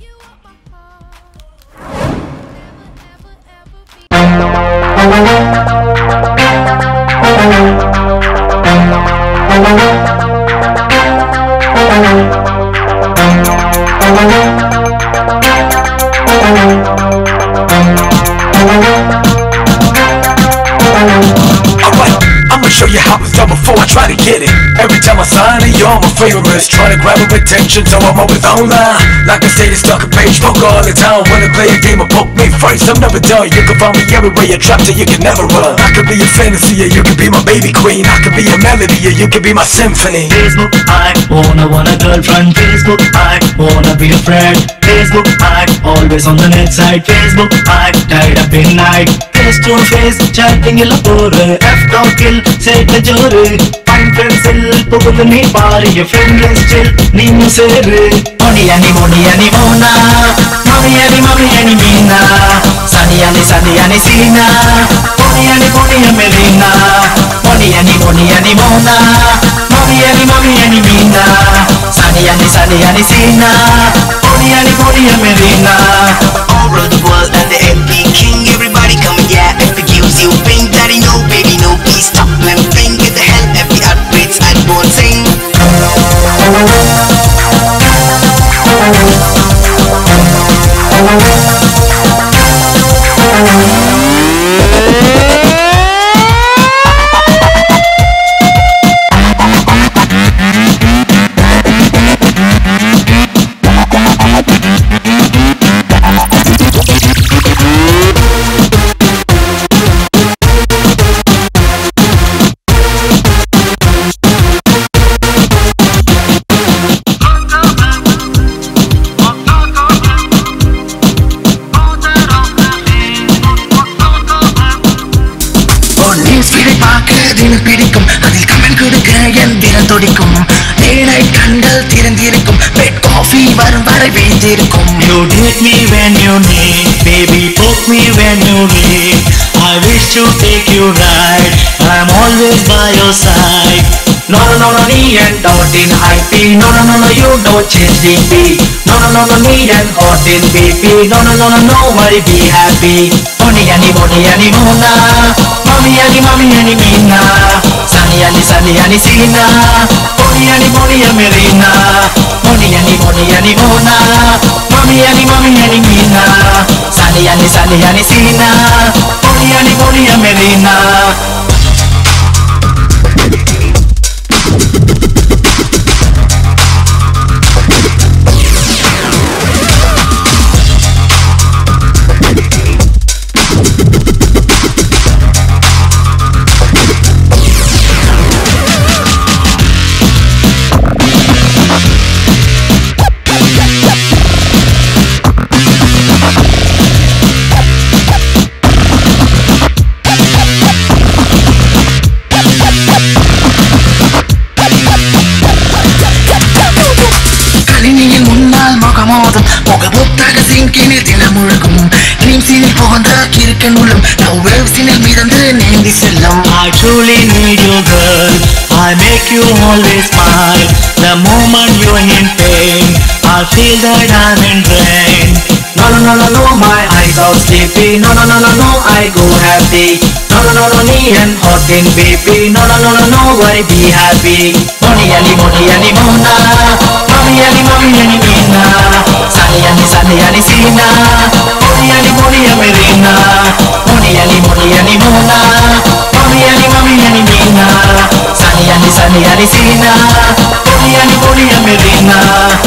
Alright, I'ma show you how it's done before I try to get it. Every time I sign it, you're my favorites. Trying to grab a attention, so I'm always online. Like I say, it's stuck a page, poke all the time. Wanna play a game or poke me first, I'm never done. You can find me everywhere you're trapped, and you can never run. I could be a fantasy, or you could be my baby queen. I could be a melody, or you could be my symphony. Facebook, I wanna want a girlfriend. Facebook, I wanna be a friend. Facebook, I always on the net side. Facebook, I tied up in night. Face to face, chatting இல்ல bore F டாக்கில் சேட்ட ஜோரு Fine friends இல் புகுந்து நீ பாரு என் friend list இல் நீயும் சேரு மொனியனி மொனியனி மோனா மமியனி மமியனி மீனா சனியனி சனியனி சீனா பொனியனி பொனிய மெரினா மொனியனி மொனியனி மோனா மமியனி மமியனி மீனா சனியனி சனியனி சீனா பொனியனி பொனிய Marina All over the world and the MP King Everybody come yeah If it gives you pain Daddy no baby no please stop and think Get the hell every heartbeats and won't sing உன் news ஃபீடை பார்க்க தினம் பிடிக்கும் அதில் comment கொடுக்க என் தினம் துடிக்கும் நேராய் கண்கள் திறந்திருக்கும் பெட் காஃபி வரும் வரை வீழ்ந்திருக்கும் You date me when you need Baby poke me when you need I wish to take you right I'm always by your side No no no no me and not in IP No no no no you don't change the beat No no no no me and hot in BP No no no no no worry be happy Money ani money ani mona Mommy ani mommy ani mina Sunny ani sunny ani sina Money ani money amerina Money ani money ani mona Mommy ani mommy ani mina Sunny ani sunny ani sina Money ani money amerina சிங்கினில் தினமுழுக்கும் cream சீனில் புகழ்ந்த கிறுக்கன் உள்ளம் love wave சீனில் மிதந்து நீந்தி செல்லும் I truly need you, girl. I make you always smile. The moment you're in pain, I feel that I'm in pain. No, no, no, no, no, my eyes are sleepy. No, no, no, no, no, I go happy. No, no, no, no, me and hot and baby. No, no, no, no, no, why be happy? Money, ani, money, ani, mona. Mommy, ani, mommy, ani, mina. Sunny, ani, sunny, ani, sina. Money, ani, money, amerina. Money, ani, money, ani, mona. Mommy, ani, mommy, ani, mina. Sunny, ani, sunny, ani, sina. Money, ani, money, amerina.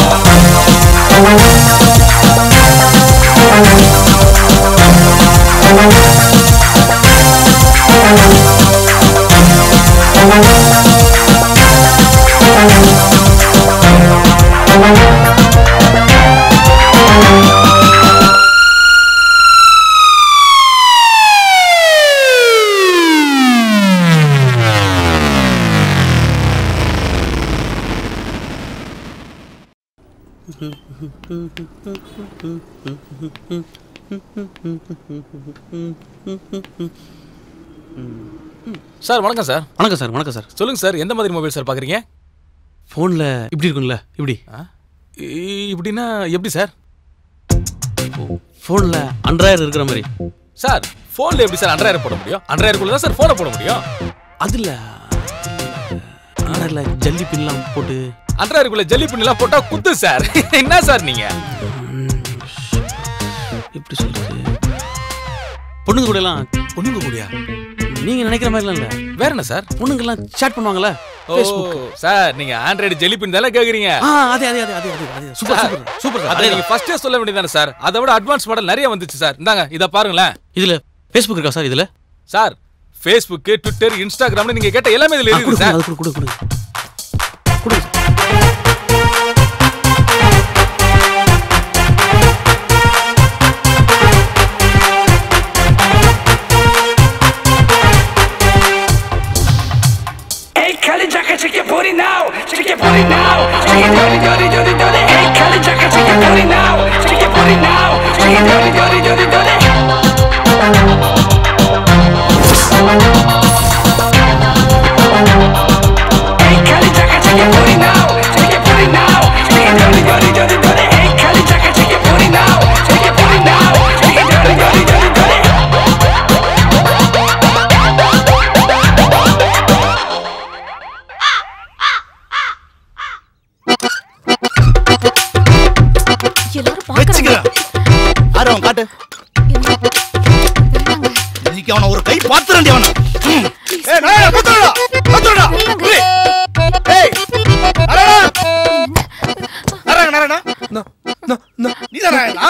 Sir வணக்கம் sir வணக்கம் sir வணக்கம் sir சொல்லுங்க sir எந்த மாதிரி mobile sir பார்க்குறீங்க ஃபோனில் இப்படி இருக்குங்களா இப்படி இப்படின்னா எப்படி சார் ஃபோனில் அண்ட்ராய்டு இருக்கிற மாதிரி சார் ஃபோனில் எப்படி சார் அண்ட்ராய்டு போட முடியும் அண்ட்ராய்டுக்குள்ள தான் சார் ஃபோனை போட முடியும் அதில் அண்ட்ராய்டில் ஜல்லி பின்லாம் போட்டு அண்ட்ராய்டுக்குள்ள ஜல்லி பின்னெல்லாம் போட்டா குத்து சார் என்ன சார் நீங்க எப்படி சொல்றது பொண்ணுங்க கூட எல்லாம் பொண்ணுங்க கூடயா நீங்க நினைக்கிற மாதிரிலாம் இல்ல வேற என்ன சார் பொண்ணுங்க எல்லாம் சாட் பண்ணுவாங்கல்ல ஓ Facebook. சார் நீங்க ஆண்ட்ராய்டு ஜெல்லி பின் தானே கேக்குறீங்க ஆ அதே அதே அதே அதே அதே அதே சூப்பர் சார், சூப்பர் சூப்பர் அதை நீங்க ஃபர்ஸ்டே சொல்ல வேண்டியதானே சார் அதை விட அட்வான்ஸ் மாடல் நிறைய வந்துச்சு சார் இந்தாங்க இத பாருங்களேன் இதுல ஃபேஸ்புக் இருக்கா சார் இதுல சார் ஃபேஸ்புக் ட்விட்டர் இன்ஸ்டாகிராம்னு நீங்க கேட்ட எல்லாமே இதுல இருக்குது சார் அது கொடு கொடு Hey, Kali Jacka, check your booty now. Check your booty now. Check it dirty, dirty, dirty, dirty. Hey, Kali Jacka, check your booty now. Check your booty now. Check it dirty, dirty, dirty, dirty. Hey, Kali Jacka, check your booty now. Check your booty now. Check it dirty, dirty, dirty, dirty. Hey, Kali Jacka, check your booty now. Check your booty now. Check it dirty, dirty, dirty, dirty. வச்சுக்கிறேன் யாரு அவன் காட்டு இன்னைக்கு அவனை ஒரு கை பாத்துறேன் அவனை ம். ஏய், நாயா, பாத்துடுடா, பாத்துடுடா. ஏய், ஏய், நாராயணா. நாராயணா, நாராயணா. நீதான் நாராயணா?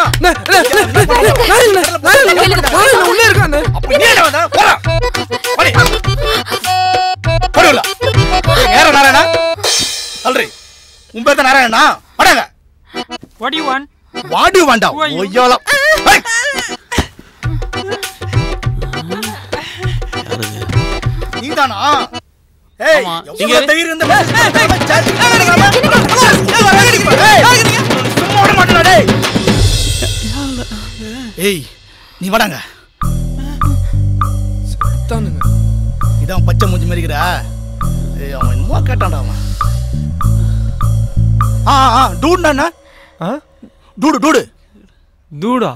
உள்ளே இருக்கானே அப்ப நீ என்ன வந்த? போடா. போடி. போடி உள்ள. ஏய், நேரா நாராயணா. சொல்றி. உன் பேர் தான் நாராயணா படங்க What do you want? வாடி வாண்டா ஒய்யாலம் ஏய். நீதானா ஏய் ஆமா. எவ்வளவு நீங்க- தைரியம் இருந்தா ஏய், ஏய், ஏய், சரி. ஏய், வேணாம், வேணாம். ஏய், வேணாம், இப்ப. ஏய், சும்மா விட மாட்டேன்டா, டேய். ஏய் நீ வாடாங்க தானுங்க இதான் பச்சை மூஞ்சி மாதிரிக்கிற ஏய் அவன் என்னமோ கேட்டான்டா அவன் ஆ ஆ, ஆ டூடுண்ணா என்ன டூடு டூடு டூடா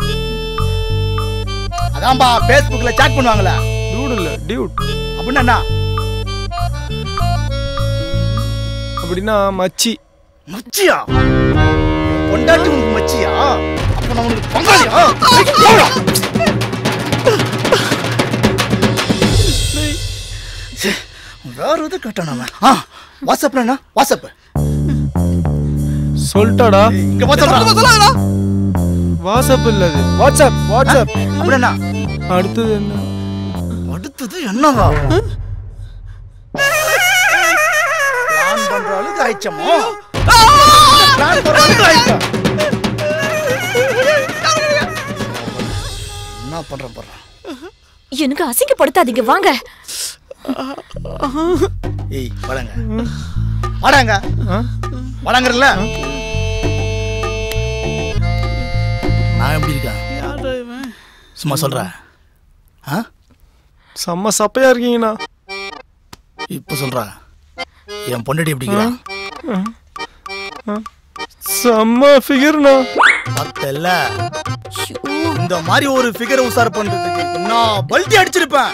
அதான்பா ஃபேஸ்புக்ல சாட் பண்ணுவாங்களே டூடு இல்ல டியூட் அப்படின்னா என்ன அப்படின்னா மச்சி மச்சியா பொண்டாட்டி உனக்கு மச்சியா அப்ப நான் உனக்கு பங்காளியா ஏய், போடா. ச்சே, வேற எது கேட்டான் அவன் ஆ வாட்ஸ்அப்ல என்ன வாட்ஸ்அப் சொல்லிட்டாடா இங்க வாட்ஸ்அப் வாட்ஸ்அப் இல்ல அது வாட்ஸ்அப் வாட்ஸ்அப் அப்படின்னா அடுத்தது என்ன அடுத்தது என்னவா பிளான் பண்ற அளவுக்கு ஆயிச்சமோ பிளான் பண்ற அளவுக்கு ஆயிச்சா என்ன பண்றேன் பண்றேன் எனக்கு அசிங்கப்படுத்தாதீங்க வாங்க ஏய் வடங்க வடங்க வடங்கறல சும்மா சொல்ற ஆ செம்ம சப்பையா இருக்கீங்கண்ணா இப்போ சொல்ற என் பொண்டாட்டி எப்படிங்கிறா செம்ம ஃபிகர்ண்ணா பார்த்தல இந்த மாதிரி ஒரு ஃபிகரை உசார் பண்றதுக்கு நான் பல்டி அடிச்சிருப்பேன்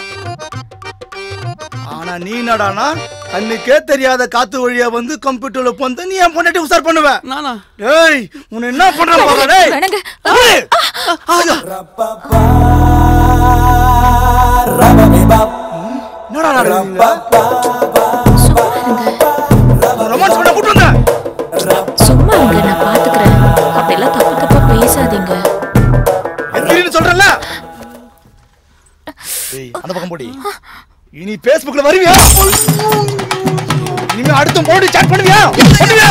ஆனா நீ என்னடானா கண்ணுக்கே தெரியாத காத்து வழியா வந்து கம்ப்யூட்டர்ல போந்து நீ என் பொண்டாட்டி உசார் பண்ணுவ நானா ஏய் உன்னை என்ன பண்ற பாரு டேய் வேணாங்க. ஏய், ஆயா. என்னடா நடக்குது ரொமான்ஸ் பண்ண கூட்டு வந்த சும்மா இருங்க நான் பாத்துக்கிறேன் அப்படியெல்லாம் தப்பு தப்பா பேசாதீங்க எத்திரின்னு சொல்றல ஏய் அந்த பக்கம் போடி இனி Facebookல வருவியா இனிமே அடுத்த மோடி சாட் பண்ணுவியா பண்ணுவியா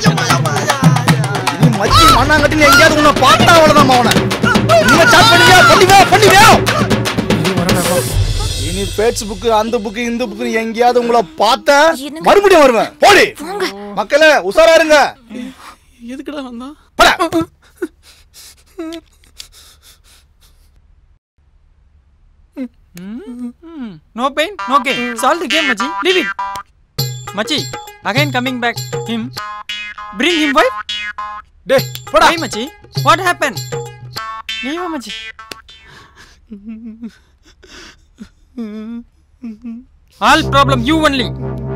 இனி மச்சி மண்ணாங்கட்டி நீ எங்கேயாவது உன்னை பார்த்தா அவ்வளவுதான் அவனை இனிமே சாட் பண்ணுவியா பண்ணுவியா பண்ணுவியா இனி ஃபேஸ்புக் அந்த புக் இந்த புக் எங்கேயாவது உங்களை பார்த்த மறுபடியும் வருவேன் போடி மக்களே உசாரா இருங்க எதுக்குடா வந்தா No pain, no gain. Solve the game, Machi. Leave it. Machi, again coming back. Him. Bring him wife. டே போடா Why, Machi? What happened? Leave him, Machi. All problem you only.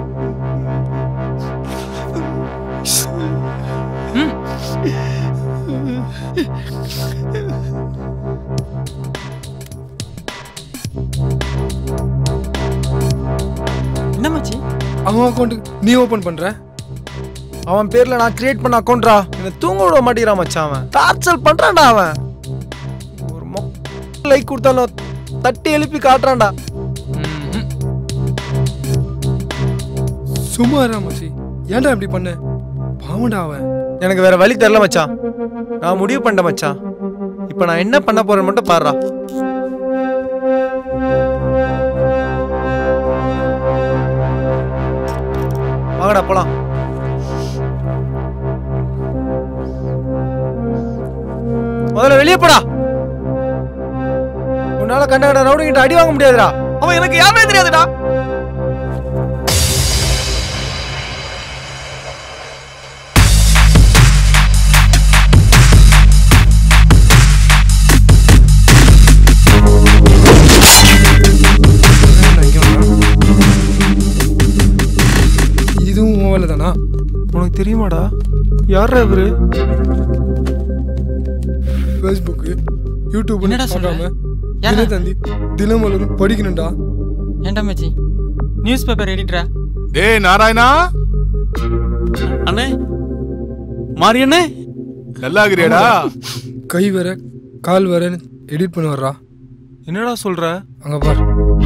என்ன மச்சி அவன் அக்கௌண்ட் நீ ஓபன் பண்ற அவன் பேர்ல நான் create பண்ண அக்கௌண்ட்ரா என்ன தூங்க விட மாட்டேங்கிறான் மச்சான் அவன் டார்ச்சர் பண்றான்டா அவன் ஒரு லைக் கொடுத்தாலும் தட்டி எழுப்பி காட்டுறான்டா சும்மா இருடா மச்சி ஏன்டா இப்படி பண்ண பாவண்டா அவன் எனக்கு வேற வழி தெரியல மச்சான் நான் முடிவு பண்ணிட்டேன் மச்சான் இப்போ நான் என்ன பண்ண போறேன்னு மட்டும் பாருடா வாங்கடா போலாம் முதல்ல வெளியே போடா உன்னால கண்ட கண்ட ரவுடி கிட்ட அடி வாங்க முடியாதுடா அவன் எனக்கு யாருமே தெரியாதுடா இதுவும் உன் வேலை தானா உனக்கு தெரியுமாடா யாரா இவரு ஃபேஸ்புக்கு யூடியூப் என்னடா சொல்ற? பார்க்காம யாரா? தினத்தந்தி தினமலரும் படிக்கணும்டா ஏன்டா மச்சி நியூஸ் பேப்பர் எடிட்டரா டேய் நாராயணா அண்ணே மாரி அண்ணே நல்லா இருக்கிறியாடா கை வேற கால் வேறன்னு எடிட் பண்ணி வர்றா என்னடா சொல்ற அங்க பார்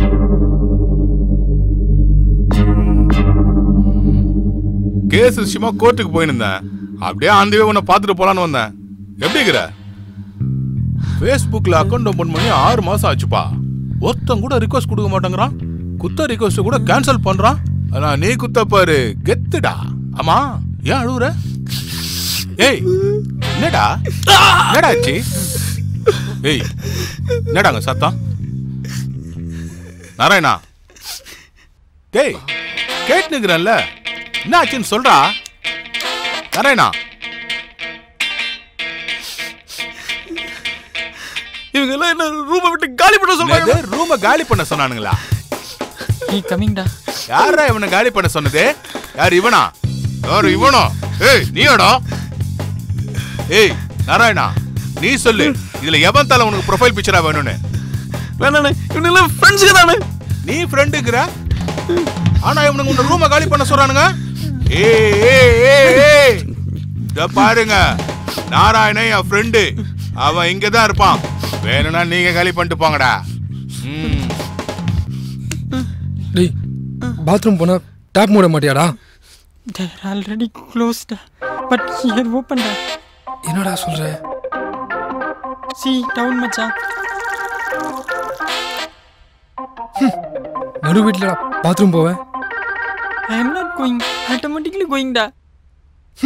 கேஸ் விஷயமா கோர்ட்டுக்கு போயிருந்தேன் அப்படியே ஆந்தவே உன்னை பார்த்துட்டு போலான்னு வந்தேன் எப்படி இருக்கிற ஃபேஸ்புக்கில் அக்கௌண்ட் ஓப்பன் பண்ணி ஆறு மாசம் ஆச்சுப்பா ஒருத்தன் கூட ரிக்வஸ்ட் கொடுக்க மாட்டேங்கிறான் குத்த ரிக்வஸ்ட் கூட கேன்சல் பண்றான் ஆனா நீ குத்த பாரு கெத்துடா ஆமா ஏன் அழுவுற ஏய் என்னடா என்னடா ஆச்சு ஏய் என்னடாங்க சத்தம் நாராயணா டேய் கேட்டுனுக்குறேன்ல என்ன ஆச்சுன்னு சொல்றா நாராயணா இவங்க எல்லாம் என்ன ரூமை விட்டு காலி பண்ண சொல்றாங்க ரூம காலி பண்ண சொன்னானுங்களா நீ கமிங்டா யாரா இவனை காலி பண்ண சொன்னது யார் இவனா யார் இவனோ ஏய் நீயோடா ஏய் நாராயணா நீ சொல்லு இதுல எவன் தலை உனக்கு ப்ரொஃபைல் பிக்சரா வேணும்னு வேணாண்ணே இவனெல்லாம் ஃப்ரெண்ட்ஸுக்கு தானே நீ ஃப்ரெண்டுக்குற ஆனா இவனுக்கு உன்னை ரூம காலி பண்ண சொல்றானுங்க ஏய் ஏய் ஏய் ஏய் இத பாருங்க நாராயணன் என் ஃப்ரெண்டு அவன் இங்க தான் இருப்பான் வேணும்னா நீங்க காலி பண்ணிட்டு போங்கடா ம் டேய் பாத்ரூம் போனா டேப் மூட மாட்டியாடா They're already closed. But here open. என்னடா சொல்ற See, down மச்சான். நடு வீட்டுலடா பாத்ரூம் போவேன் I am not going. Automatically going da.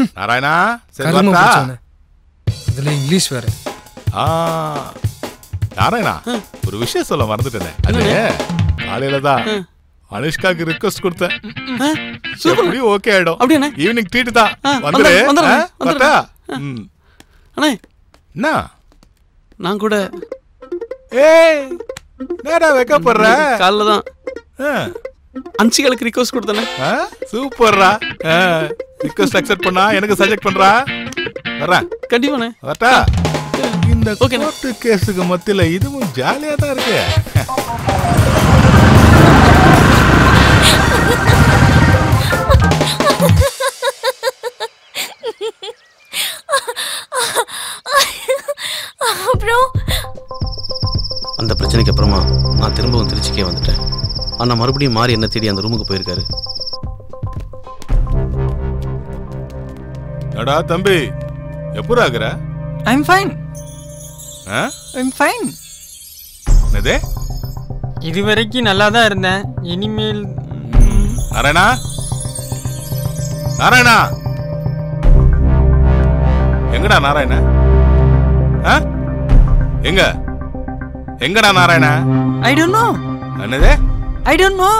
Narayana சரி கரும வரட்டா? பிடிச்சவனே இதுல இங்கிலீஷ் வேற ஆ நாராயணா ஒரு விஷயம் சொல்ல மறந்துட்டேன் அது காலையில தான் அனுஷ்காக்கு ரிக்வஸ்ட் கொடுத்தேன் எப்படியும் ஓகே ஆயிடும் அப்படியாண்ணே? ஈவினிங் ட்ரீட் தான் ஆ, வந்துரு வந்துடுறேன், வந்துடுறேன், ஆ, வரட்டா? வந்துடுறேன். ம். அண்ணே என்ன நான் கூட ஏய் நேரா வைக்கப்படுற காலைல தான் அன்சிகளுக்கு ரிக்வஸ்ட் கொடுத்தனே சூப்பர்ரா ரிக்வஸ்ட் அக்செப்ட் பண்ணா எனக்கு சஜெக்ட் பண்றா வரேன் கண்டிப்பாண்ணே வரட்டா இந்த கோர்ட்டு கேஸுக்கு மத்தியில இதுவும் ஜாலியா தான் இருக்கு அப்புறம் அந்த பிரச்சனைக்கு அப்புறமா நான் திரும்பவும் திருச்சிக்கே வந்துட்டேன் ஆனால் மறுபடியும் மாறி என்ன தேடி அந்த ரூமுக்கு போயிருக்காரு அடா தம்பி எப்படி ஆகுற ஐம் ஃபைன் ஆ? ஐம் ஃபைன் என்னது இது வரைக்கும் நல்லா தான் இருந்தேன் இனிமேல் நாராயணா நாராயணா எங்கடா நாராயண ஆ? எங்க எங்கடா நாராயண ஐ டோன்ட் நோ என்னது ஐ டோன்ட் நோ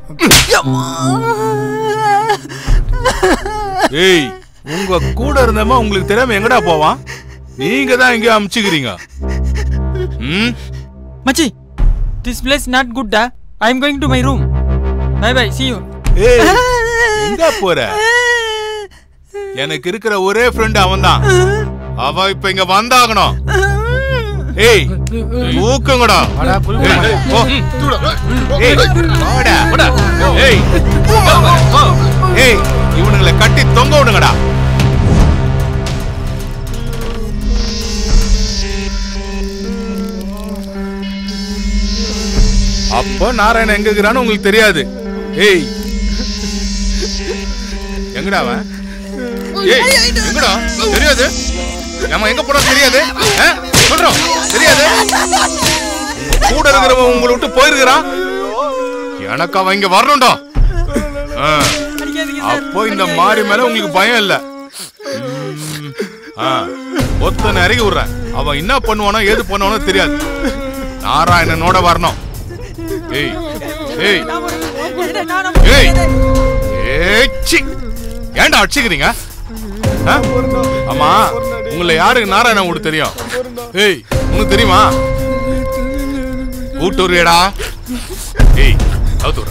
ஏய் உங்க கூட இருந்தமா உங்களுக்கு தெரியாம எங்கடா போவான் நீங்க தான் எங்கேயோ அமிச்சுக்கிறீங்க ம் மச்சி திஸ் பிளேஸ் நாட் குட் டா I am going to my room bye bye see you ஏய் எங்க போற எனக்கு இருக்கிற ஒரே ஃப்ரெண்ட் அவன்தான் அவ இப்ப இங்க வந்தாகணும் ஏய் ஊக்கங்கடா ஏய், ஏய், போ. ஏய், வாடா. ஏய், ஏய் இவனுங்களை கட்டி தொங்க விடுங்கடா அப்போ நாராயணன் எங்க இருக்கிறான்னு உங்களுக்கு தெரியாது ஏய் எங்கடா அவன் ஏய் எங்கடா தெரியாது நம்ம எங்க போறோம் தெரியாது ஆ? சொல்றோம் தெரியாது உங்க கூட இருக்கிறவன் உங்களை விட்டு போயிருக்கிறான் எனக்கு அவன் இங்க வரணும்டா ஆ. அப்போ இந்த மாறி மேல உங்களுக்கு பயம் இல்ல ம். ஆ. ஒத்தனை இறங்கி விடுறேன் அவன் என்ன பண்ணுவானோ ஏது பண்ணுவானோ தெரியாது நாராயணனோட வரணும் ஏய் ஏய் ஏய் ஏய் சி ஏன்டா அடிச்சுக்கிறீங்க ஆ? ஆமா உங்களை யாருக்கு நாராயணன் கூட தெரியும் ஏய் உனக்கு தெரியுமா கூட்டூரியடா ஏய் அவுத்துறா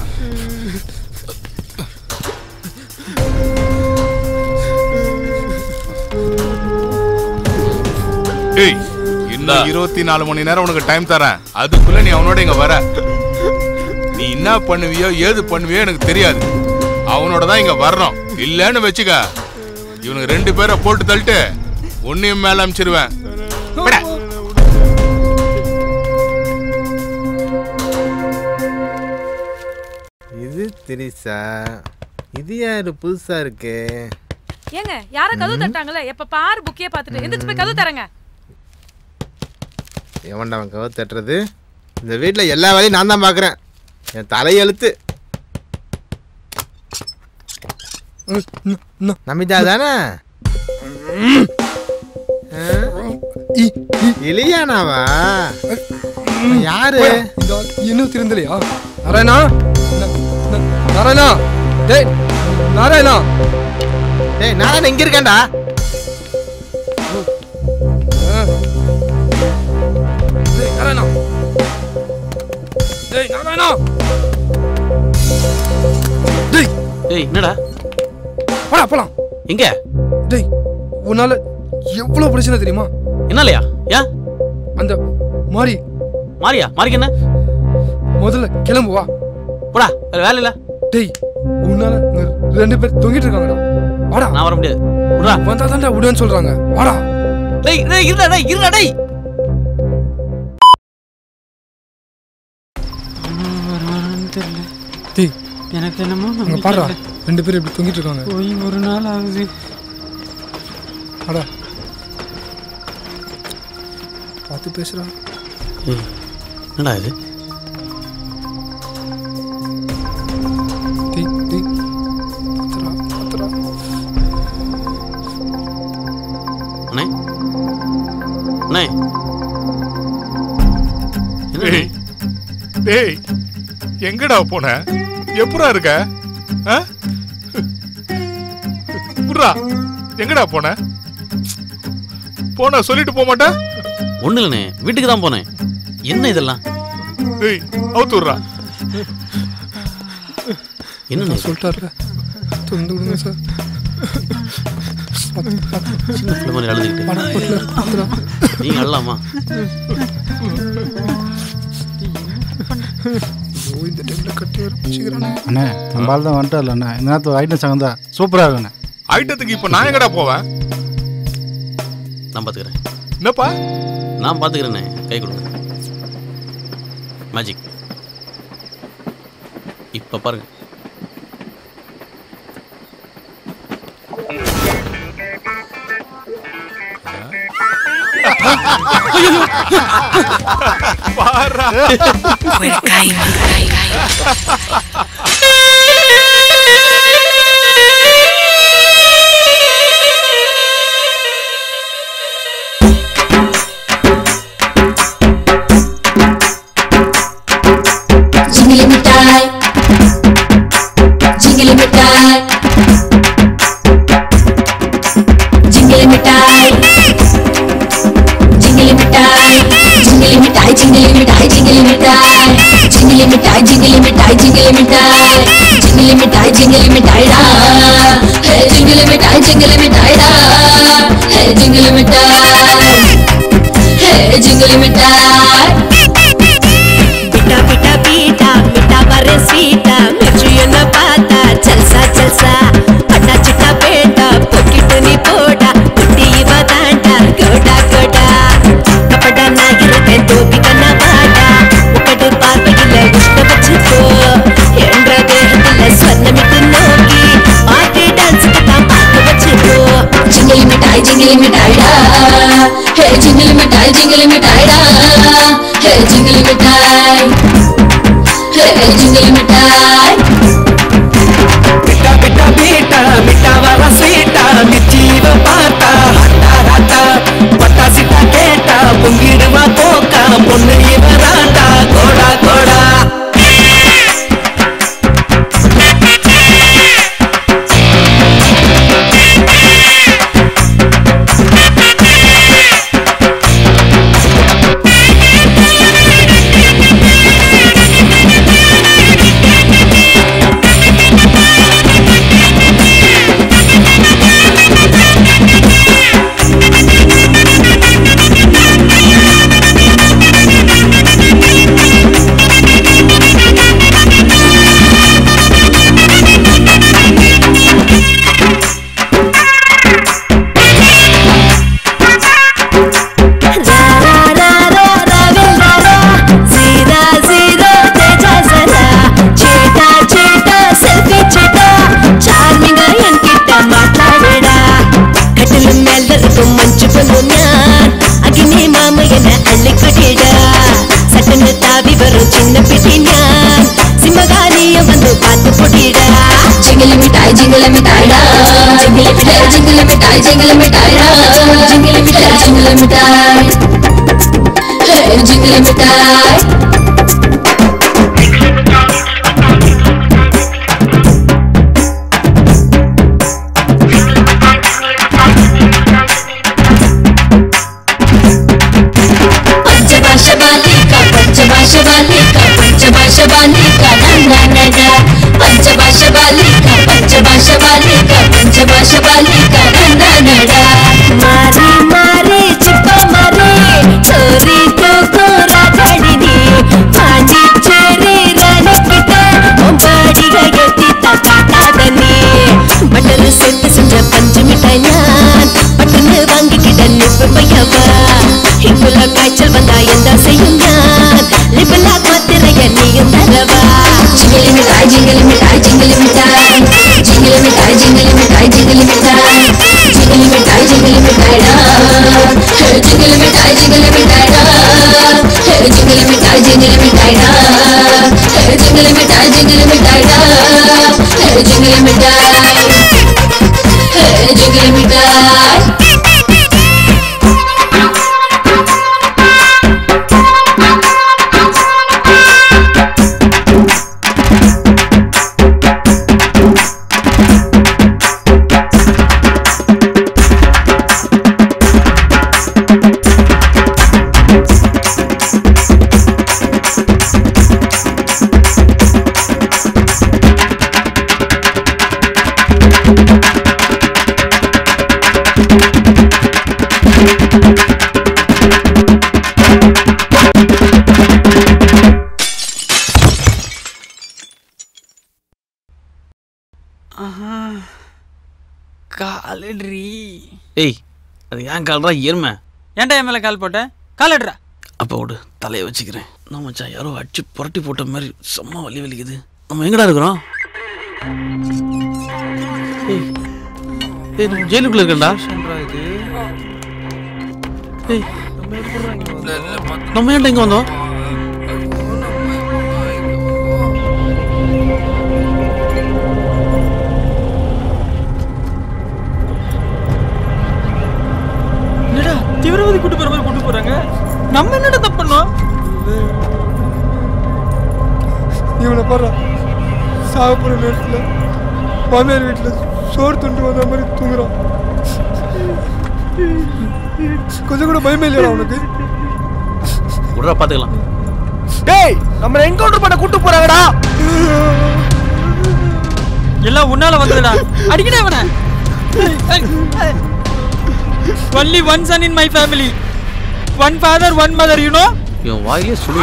ஏய் இன்னும் இருபத்தி நாலு மணி நேரம் உனக்கு டைம் தரேன் அதுக்குள்ள நீ அவனோட இங்க வர நீ என்ன பண்ணுவியோ ஏது பண்ணுவியோ எனக்கு தெரியாது அவனோட தான் இங்க வரணும் இல்லன்னு வச்சுக்க இவனுக்கு ரெண்டு பேரை போட்டு தள்ளிட்டு உன்னையும் மேல அமிச்சிருவேன் போடா. இது திரிசா இது யாரு புதுசா இருக்கு ஏங்க யார கதவு தட்டாங்களே எப்ப பாரு புக்கே பார்த்துட்டு எந்திரிச்சு போய் கதவு தரங்க எவன்டா அவன் கதவு தட்டுறது இந்த வீட்டில் எல்லா வேலையும் நான் தான் பார்க்குறேன் என் தலையெழுத்து நமிதா தானே இலியானாவா யாரு இந்த ஆள் இன்னும் திருந்தலையா நாராயணா ந- ந- நாராயணா டேய் நாராயணா டேய் நாராயணன் இங்க இருக்கேன்டா டேய் நாராயணா டேய் நாராயணா டேய் டேய் என்னடா போடா போலாம் எங்க டேய் உன்னால எவ்வளவு பிரச்சனை தெரியுமா என்னாலயா ஏன் அந்த மாறி மாரியா மாரிக்கு என்ன முதல்ல கிளம்பு வா போடா வேற வேலை இல்ல டேய் உன்னால இங்க ரெண்டு பேர் தொங்கிட்டு இருக்காங்கடா வாடா நான் வர முடியாது விட்றா வந்தா தான்டா விடுன்னு சொல்றாங்க வாடா டேய் டேய் இருடா டேய் இருடா டேய் டேய் எனக்கு என்னமோ அங்க நம்பிக்கை பாடுறா இல்லை. ரெண்டு பேரும் இப்படி தொங்கிட்டு இருக்காங்க போய் ஒரு நாள் ஆகுது வாடா பார்த்து பேசுறா ஏய், என்னடா இது டேய் டேய் பாத்துடா பாத்துடா அண்ணே அண்ணே டேய் எங்கடா போன எப்படா இருக்க ஆ? புர்ரா எங்கடா போன போன சொல்லிட்டு போக மாட்டேன் ஒண்ணு இல்லைண்ணே வீட்டுக்கு தான் போனேன் என்ன இதெல்லாம் டேய் அவுத்து விட்றா என்ன சொல்லிட்டாருல திறந்து விடுங்க சார் சின்ன பிள்ளை மாதிரி அழுதுகிட்டு படப்பட்டில் இருக்குதுடா நீங்க அழலாமா ஐயோ, இந்த டைம்ல கட்டி வச்சுக்கிறானே அண்ணே நம்ம ஆள் தான் வந்துட்டார்ல அண்ணா இந்த நேரத்து ஐட்டம் சங்கம் தான் சூப்பராக இருக்குண்ணே ஐட்டத்துக்கு இப்ப நான் எங்கடா போவேன் நான் பாத்துக்கிறேன் என்னப்பா நான் பாத்துக்கிறேண்ணே கை கொடுங்க மேஜிக் இப்ப பாருங்க பாரா Jingly மிட்டாய் ஜிங்கிலி மிட்டாய் ஜிங்கிலி மிட்டாய் ஜிங்கிலி மிட்டாய் ஜிங்கிலி மிட்டாய் ஜிங்கிலி மிட்டாய் ஜிங்கிலி மிட்டாய் ஜிங்கிலி மிட்டாய் ஜிங்கிலி மிட்டாய் ஜிங்கிலி மிட்டாய் ஜிங்கிலி மிட்டாய் ஜிங்கிலி மிட்டாய்டா ஹே ஜிங்கிலி மிட்டாய் ஜிங்கிலி மிட்டாய்டா ஹே ஜிங்கிலி மிட்டாய் ஹே ஜிங்கிலி மிட்டாய் பிட்டா பிட்டா பீட்டா மிட்டா பர ஸ்வீட்டா மிர்ச்சி என்ன பார்த்தா ஜல்சா ஜல்சா பட்டா சிட்டா பேட்டா பொக்கிட்டு நீ போடா குட்டி இவ தாண்டா கோடா கோடா கபடா நான் இருப்பேன் தோப்பி கண்ணா பாடா உக்கடு பார்வையில உஷ்ண வச்சுக்கோ என்ற தேகத்துல சொன்னமிட்டு நோக்கி பாட்டு டான்ஸுக்கு தான் பார்க்க வச்சுக்கோ ஜிங்கிலி மிட்டாய் ஜிங்கிலி மிட்டாய்டா ஹே ஜிங்கிலி மிட்டாய் ஜிங்கிலி மிட்டாய்டா ஹே ஜிங்கிலி மிட்டாய் ஹே ஜிங்கிலி மிட்டாய் பிட்டா பிட்டா பீட்டா மிட்டா வர சீட்டா மிச்சீவ பார்த்தா ஹட்டா ஹட்டா பட்டா சிட்டா கேட்டா பொங்கிடுவா போக்கா பொண்ணு இவ தாண்டா கோடா கோடா జీరా జీరా తేజా జరా చేటా చేటా సెల్ఫీ చేటా చార్మింగ్ என்கிட்ட மாட்டாடா கட்டில மேல இருக்கும் மஞ்சு பொண்ணு நான் அகினி மாம என அள்ளிக்குட்டிடா சட்டுன்னு தாவி வரும் சின்ன பிடி நான் சிம்மகாரிய வந்து பார்த்து புடிடா ஜிங்கிலி மிட்டாய் ஜிங்கிலி மிட்டாய்டா ஜிங்கிலி மிட்டாய் ஜிங்கிலி மிட்டாய் ஜிங்கிலி மிட்டாய்டா ஜிங்கிலி மிட்டாய் ஜிங்கிலி மிட்டாய் ஹே ஜிங்கிலி மிட்டாய் పంచభాష బాలిక పంచభాష బాలిక పంచభాష బాలిక నందనడ పంచభాష బాలిక పంచభాష బాలిక పంచభాష బాలిక నందనడ మారి మారి చిప్ప మారి చోరీ కోకో రాజాడిని పాండిచ్చేరి రాణికిట ஒம்பாடிக எத்தித்த காட்டாதனே பட்டரு செட்டு செஞ்ச பஞ்சு மிட்டாய் நான் பட்டுன்னு வாங்கிக்கிட்ட நிப்பு பையவா இங்குள்ள காய்ச்சல் வந்தா என்ன செய்யும் நான் லிபலா மாத்திரைய நீயும் தரவா ஜிங்கிலி மிட்டாய் ஜிங்கிலி மிட்டாய் ஜிங்கிலி மிட்டாய் ஜிங்கிலி மிட்டாய் ஜிங்கிலி மிட்டாய் ஜிங்கிலி மிட்டாய் ஜிங்கிலி மிட்டாய் ஜிங்கிலி மிட்டாய்டா ஹே ஜிங்கிலி மிட்டாய் ஜிங்கிலி மிட்டாய்டா ஹே ஜிங்கிலி மிட்டாய் ஜிங்கிலி மிட்டாய்டா ஹே ஜிங்கிலி மிட்டாய் ஜிங்கிலி மிட்டாய்டா ஹே ஜிங்கிலி மிட்டாய் ஹே ஜிங்கிலி மிட்டாய் காலட்ரி ஏய் அது ஏன் கால்ரா எருமை ஏன்டா என் மேல கால் போட்ட காலட்ரா அப்போ விடு தலையை வச்சுக்கிறேன் நான் மச்சான் யாரோ அடிச்சு புரட்டி போட்ட மாதிரி செம்ம வலி வலிக்குது நம்ம எங்கடா இருக்கிறோம் ஏய் ஏய் நம்ம ஜெயிலுக்குள்ள இருக்கேன்டா ஏய் நம்ம ஏன்டா இங்க வந்தோம் என்னடா தீவிரவாதி கூட்டு போற மாதிரி கூட்டு போறாங்க நம்ம என்னடா தப்பு பண்ணோம் இவனை பாரு சாப்பிட்ற நேரத்தில் மாமியார் வீட்டில் சோறு துண்டு வந்த மாதிரி தூங்குறான் கொஞ்சம் கூட பயமே இல்லையா அவனுக்கு விட்றா பார்த்துக்கலாம் டேய் நம்ம என்கவுண்டர் பண்ண கூட்டு போறாங்கடா எல்லாம் உன்னால வந்ததுடா அடிக்கடா அவனை only one son in my family one father one mother you know இவன் வாயிலே சொல்லி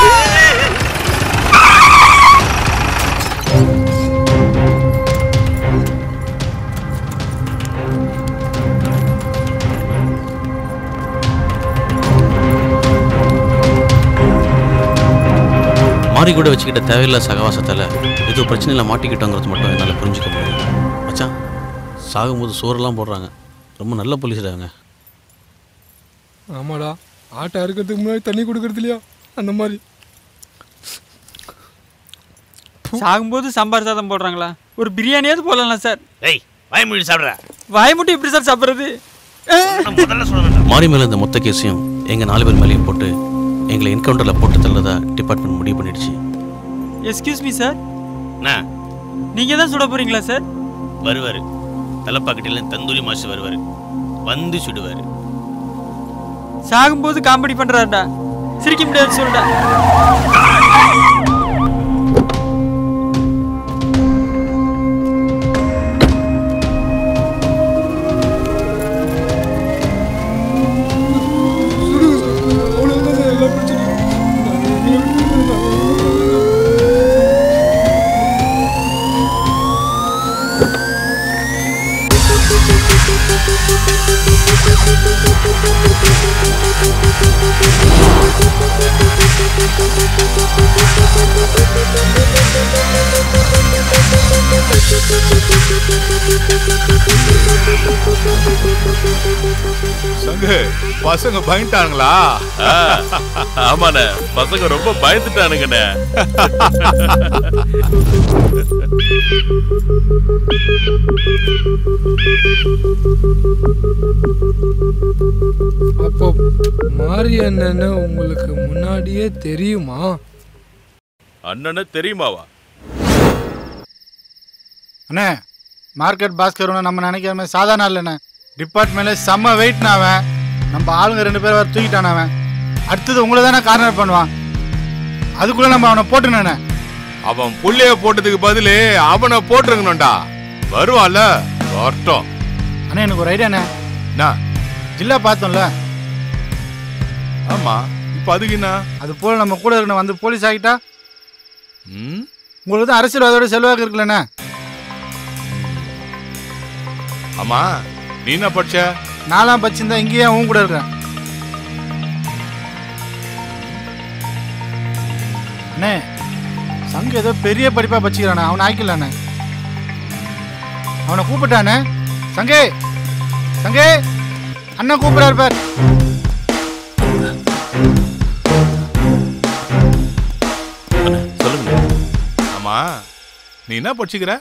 மாறி கூட வச்சுக்கிட்ட தேவையில்ல சகவாசத்தில் ஏதோ பிரச்சனையில் மாட்டிக்கிட்டோங்கிறது மட்டும் என்னால் புரிஞ்சுக்க முடியும் மச்சான் சாகும்போது சோறெல்லாம் போடுறாங்க ரொம்ப நல்ல போலீஸ்டாங்க ஆமாடா ஆட்டை அறுக்கிறதுக்கு முன்னாடி தண்ணி கொடுக்கறது இல்லையா அந்த மாதிரி சாகும்போது சாம்பார் சாதம் போடுறாங்களா ஒரு பிரியாணியாவது போடலாம் சார் ஏய் வாய்மொழி சாப்பிட்ற வாய் மட்டும் எப்படி சார் சாப்பிட்றது முதல்ல சொல்ல வேண்டாம் மாறி மேலே இந்த மொத்த கேஸையும் எங்கள் நாலு பேர் மேலேயும் போட்டு எங்களை என்கவுண்டரில் போட்டு தள்ளதா டிபார்ட்மெண்ட் முடிவு பண்ணிடுச்சு எஸ்கியூஸ் மீ சார் என்ன நீங்க தான் சுட போறீங்களா சார் வருவாரு தலைப்பாக்கட்டில தந்தூரி மாசு வருவாரு வந்து சுடுவாரு சாகும்போது காமெடி பண்றாருடா சிரிக்க முடியாது சொல்லுடா சங்கு பசங்க பயந்துட்டானுங்களா ஆமாண்ணே பசங்க ரொம்ப பயந்துட்டானுங்கண்ணே அப்போ மாரி அண்ணன்னு உங்களுக்கு முன்னாடியே தெரியுமா அண்ணனை தெரியுமாவா அண்ணே மார்க்கெட் பாஸ்கர் நம்ம நினைக்கிற மாதிரி சாதாரண இல்லைண்ணே டிபார்ட்மெண்ட்ல செம்ம வெயிட்ண்ணா அவன் நம்ம ஆளுங்க ரெண்டு பேர் வர தூக்கிட்டான் அவன் அடுத்தது உங்களை தானே கார்னர் பண்ணுவான் அதுக்குள்ள நம்ம அவனை போட்டுனே அவன் புள்ளைய போட்டதுக்கு பதிலு அவனை போட்டுருங்கணும்டா வருவான்ல வரட்டும் அண்ணே எனக்கு ஒரு ஐடியாண்ணே என்ன ஜில்லா பார்த்தோம்ல ஆமா இப்ப அதுக்கு என்ன அது போல நம்ம கூட இருக்கணும் வந்து போலீஸ் ஆகிட்டா ம் உங்களுக்கு தான் அரசியல்வாதோட செல்வாக்கு இருக்குல்லண்ணே ஆமா நீ என்ன படிச்ச நாலாம் பச்சிருந்தா இங்கேயே உன் கூட இருக்கேன் அண்ணே சங்கு ஏதோ பெரிய படிப்பா பச்சிக்கிறானே அவனை ஆக்கிடலாண்ணே அவனை கூப்பிட்டானே சங்கே சங்கே அண்ணன் கூப்பிடாரு பார் சொல்லுங்க ஆமா நீ என்ன படிச்சுக்கிற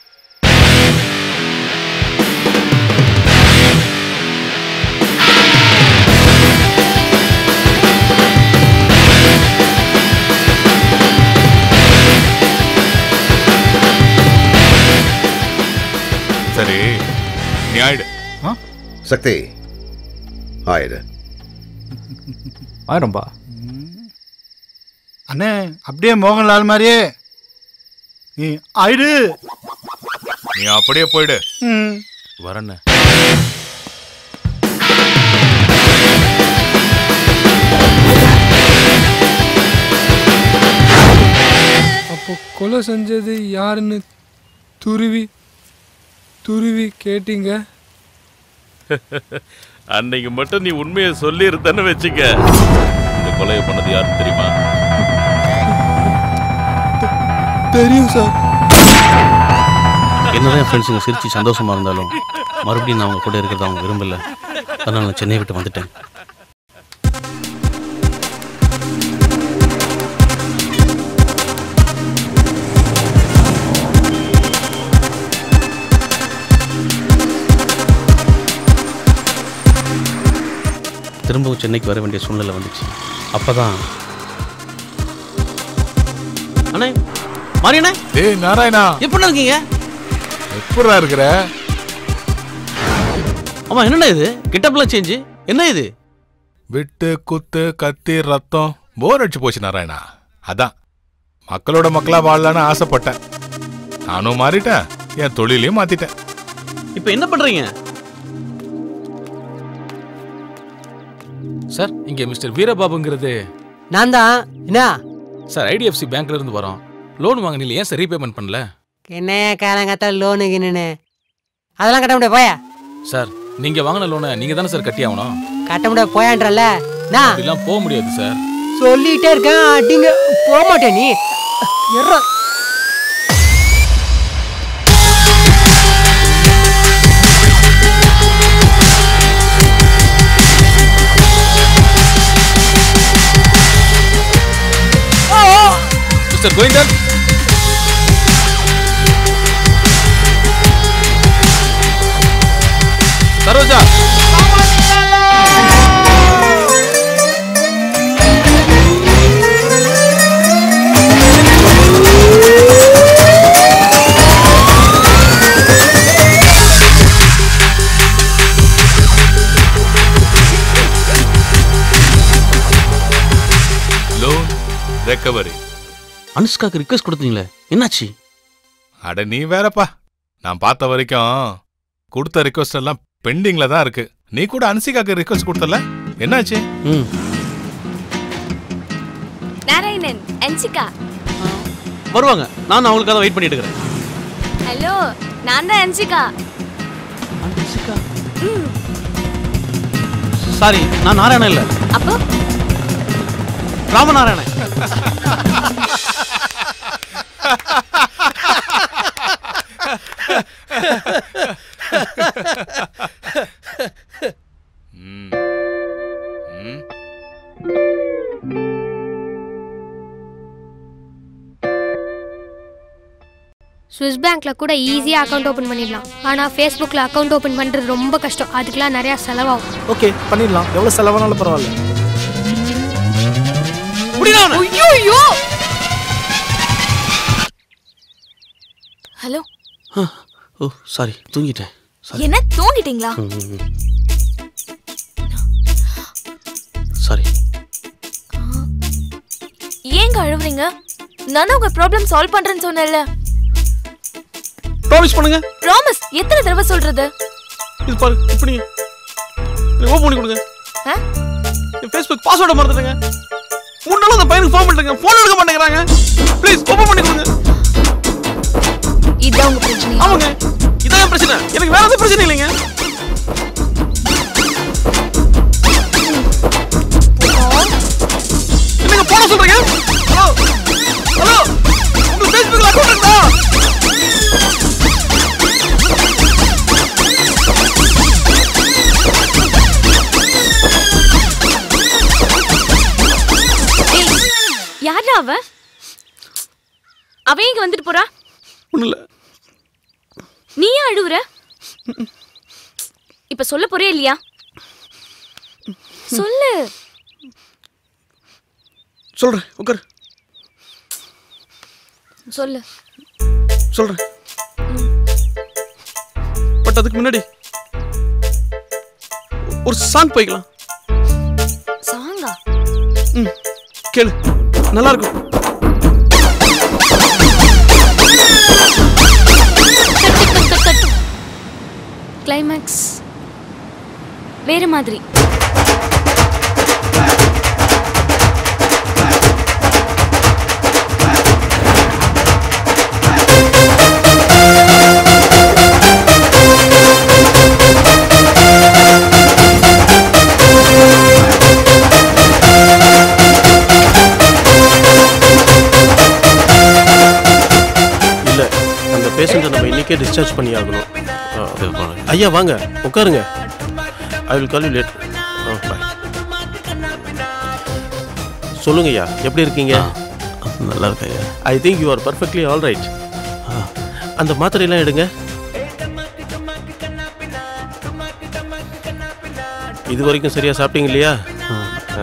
சரி நீ ஆயிடு சக்தி ஆயிடு ஆயிரம்பா அண்ணே அப்படியே மோகன்லால் மாதிரியே நீ ஆயிடு நீ அப்படியே போயிடு ம் வரண்ணே கொ- கொலை செஞ்சது யாருன்னு துருவி துருவி கேட்டீங்க அன்னைக்கு மட்டும் நீ உண்மையை சொல்லி இருந்தன்னு வச்சுக்க இந்த கொலையை பண்ணது யாருன்னு தெரியுமா தெரியும் சார் என்னதான் என் ஃப்ரெண்ட்ஸுங்க சிரிச்சு சந்தோஷமா இருந்தாலும் மறுபடியும் நான் அவங்க கூட இருக்கிறத அவங்க விரும்பல அதனால நான் சென்னை விட்டு வந்துட்டேன் திரும்பவும் சென்னைக்கு வர வேண்டிய சூழ்நிலை வந்துச்சு அப்பதான் அண்ணே மாரியண்ணே டேய் நாராயணா எப்படி இருக்கீங்க எப்படா இருக்கிற ஆமா என்னண்ணா இது கெட்டப்லாம் சேஞ்சு என்ன இது விட்டு குத்து கத்தி ரத்தம் போர் அடிச்சு போச்சு நாராயணா அதான் மக்களோட மக்களா வாழலான்னு ஆசைப்பட்டேன் நானும் மாறிட்டேன் என் தொழிலையும் மாத்திட்டேன் இப்போ என்ன பண்றீங்க சார் இங்க மிஸ்டர் வீரபாபுங்கிறது நான் தான் என்ன சார் ஐடிஎஃப்சி பேங்க்ல இருந்து வரோம் லோன் வாங்கினீங்க ஏன் சார் ரீபேமெண்ட் பண்ணல என்னையா காலங்காத்தா லோனு கின்னு அதெல்லாம் கட்ட முடியாது போயா சார் நீங்க வாங்கின லோனை நீங்க தானே சார் கட்டி ஆகணும் கட்ட முடியாது போயான்றல நான் அப்படிலாம் போக முடியாது சார் சொல்லிட்டே இருக்கேன் அடிங்க போக மாட்டே நீ எர்றா mister Govindan Saroja loan recovery அனுஷ்காக்கு ரிக்வெஸ்ட் கொடுத்தீங்களே என்னாச்சு அட நீ வேறப்பா நான் பார்த்த வரைக்கும் கொடுத்த ரிக்வஸ்ட் எல்லாம் பெண்டிங்ல தான் இருக்கு நீ கூட அன்சிகாக்கு ரிக்வஸ்ட் கொடுத்தல என்னாச்சு ம் நாராயணன் அன்சிகா வருவாங்க நான் அவங்களுக்காக வெயிட் பண்ணிட்டு இருக்கிறேன் ஹலோ நான் தான் அன்சிகா அன்சிகா சாரி நான் நாராயணன் இல்ல அப்போ ராமநாராயணன் ம். ம். ஸ்விஸ் பேங்க்ல கூட ஈஸியாக அக்கௌண்ட் ஓப்பன் பண்ணிடலாம் ஆனால் ஃபேஸ்புக்கில் அக்கௌண்ட் ஓப்பன் பண்ணுறது ரொம்ப கஷ்டம் அதுக்கெலாம் நிறையா செலவாகும் ஓகே பண்ணிடலாம் எவ்வளோ செலவானாலும் பரவாயில்ல ஐயோ ஹலோ ஓ சாரி தூங்கிட்டேன் சாரி என்ன தூங்கிட்டீங்களா சாரி ஏங்க அழுவுறீங்க நான் உங்க ப்ராப்ளம் சால்வ் பண்றேன்னு சொன்னேன்ல ப்ராமிஸ் பண்ணுங்க ப்ராமிஸ் எத்தனை தடவை சொல்றது இது பாரு இப்படி ஓப்பன் பண்ணி கொடுங்க ஆ? என் ஃபேஸ்புக் பாஸ்வேர்டை மறந்துட்டேங்க மூணு நாள் அந்த பையனுக்கு ஃபோன் பண்ணுறேங்க ஃபோன் எடுக்க மாட்டேங்கிறாங்க ப்ளீஸ் ஓப்பன் பண்ணி கொடுங்க இதான் உங்க பிரச்சனை ஆமாங்க இதான் என் பிரச்சனை எனக்கு வேற எந்த பிரச்சனை இல்லைங்க என்னங்க போட சொல்றீங்க ஹலோ ஹலோ உங்க ஃபேஸ்புக்ல அக்கவுண்ட் இருக்கா யாரா அவ அவ இங்க வந்துட்டு போறா ஒன்றும் இல்லை நீ ஏன் அழுவுற இப்ப சொல்ல போறே இல்லையா சொல்லு சொல்கிறேன் உட்காரு சொல்லு சொல்கிறேன் பட் அதுக்கு முன்னாடி ஒரு சாங் போய்க்கலாம் சாங்கா ம் கேளு நல்லா இருக்கும் கிளைமேக்ஸ் வேற மாதிரி நாளைக்கே டிஸ்சார்ஜ் பண்ணி ஆகணும் ஆ, ஐயா வாங்க உட்காருங்க I will call you late bye சொல்லுங்க ஐயா எப்படி இருக்கீங்க நல்லா இருக்கேன் ஐயா I think you are perfectly all right அந்த மாத்திரையெல்லாம் எடுங்க இது வரைக்கும் சரியா சாப்பிட்டீங்க இல்லையா ஆ.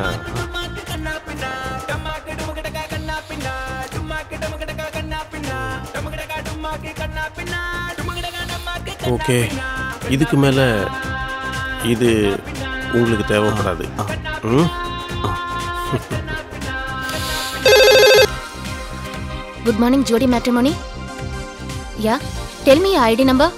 ஓகே இதுக்கு மேல இது உங்களுக்கு தேவைப்படாது ம் Good morning, Jody Matrimony. Yeah, tell me your ID number.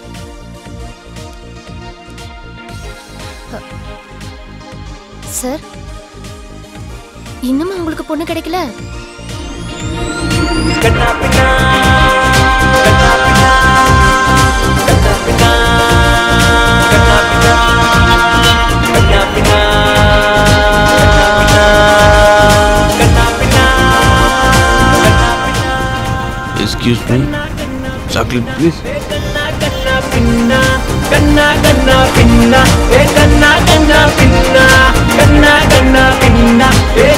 சார் இன்னும் உங்களுக்கு பொண்ணு கிடைக்கல எக்ஸ்கியூஸ் மீ சாக்லேட் ப்ளீஸ் கண்ணா கண்ணா பின்னா ஏ கண்ணா கண்ணா பின்னா கண்ணா கண்ணா பின்னா ஏ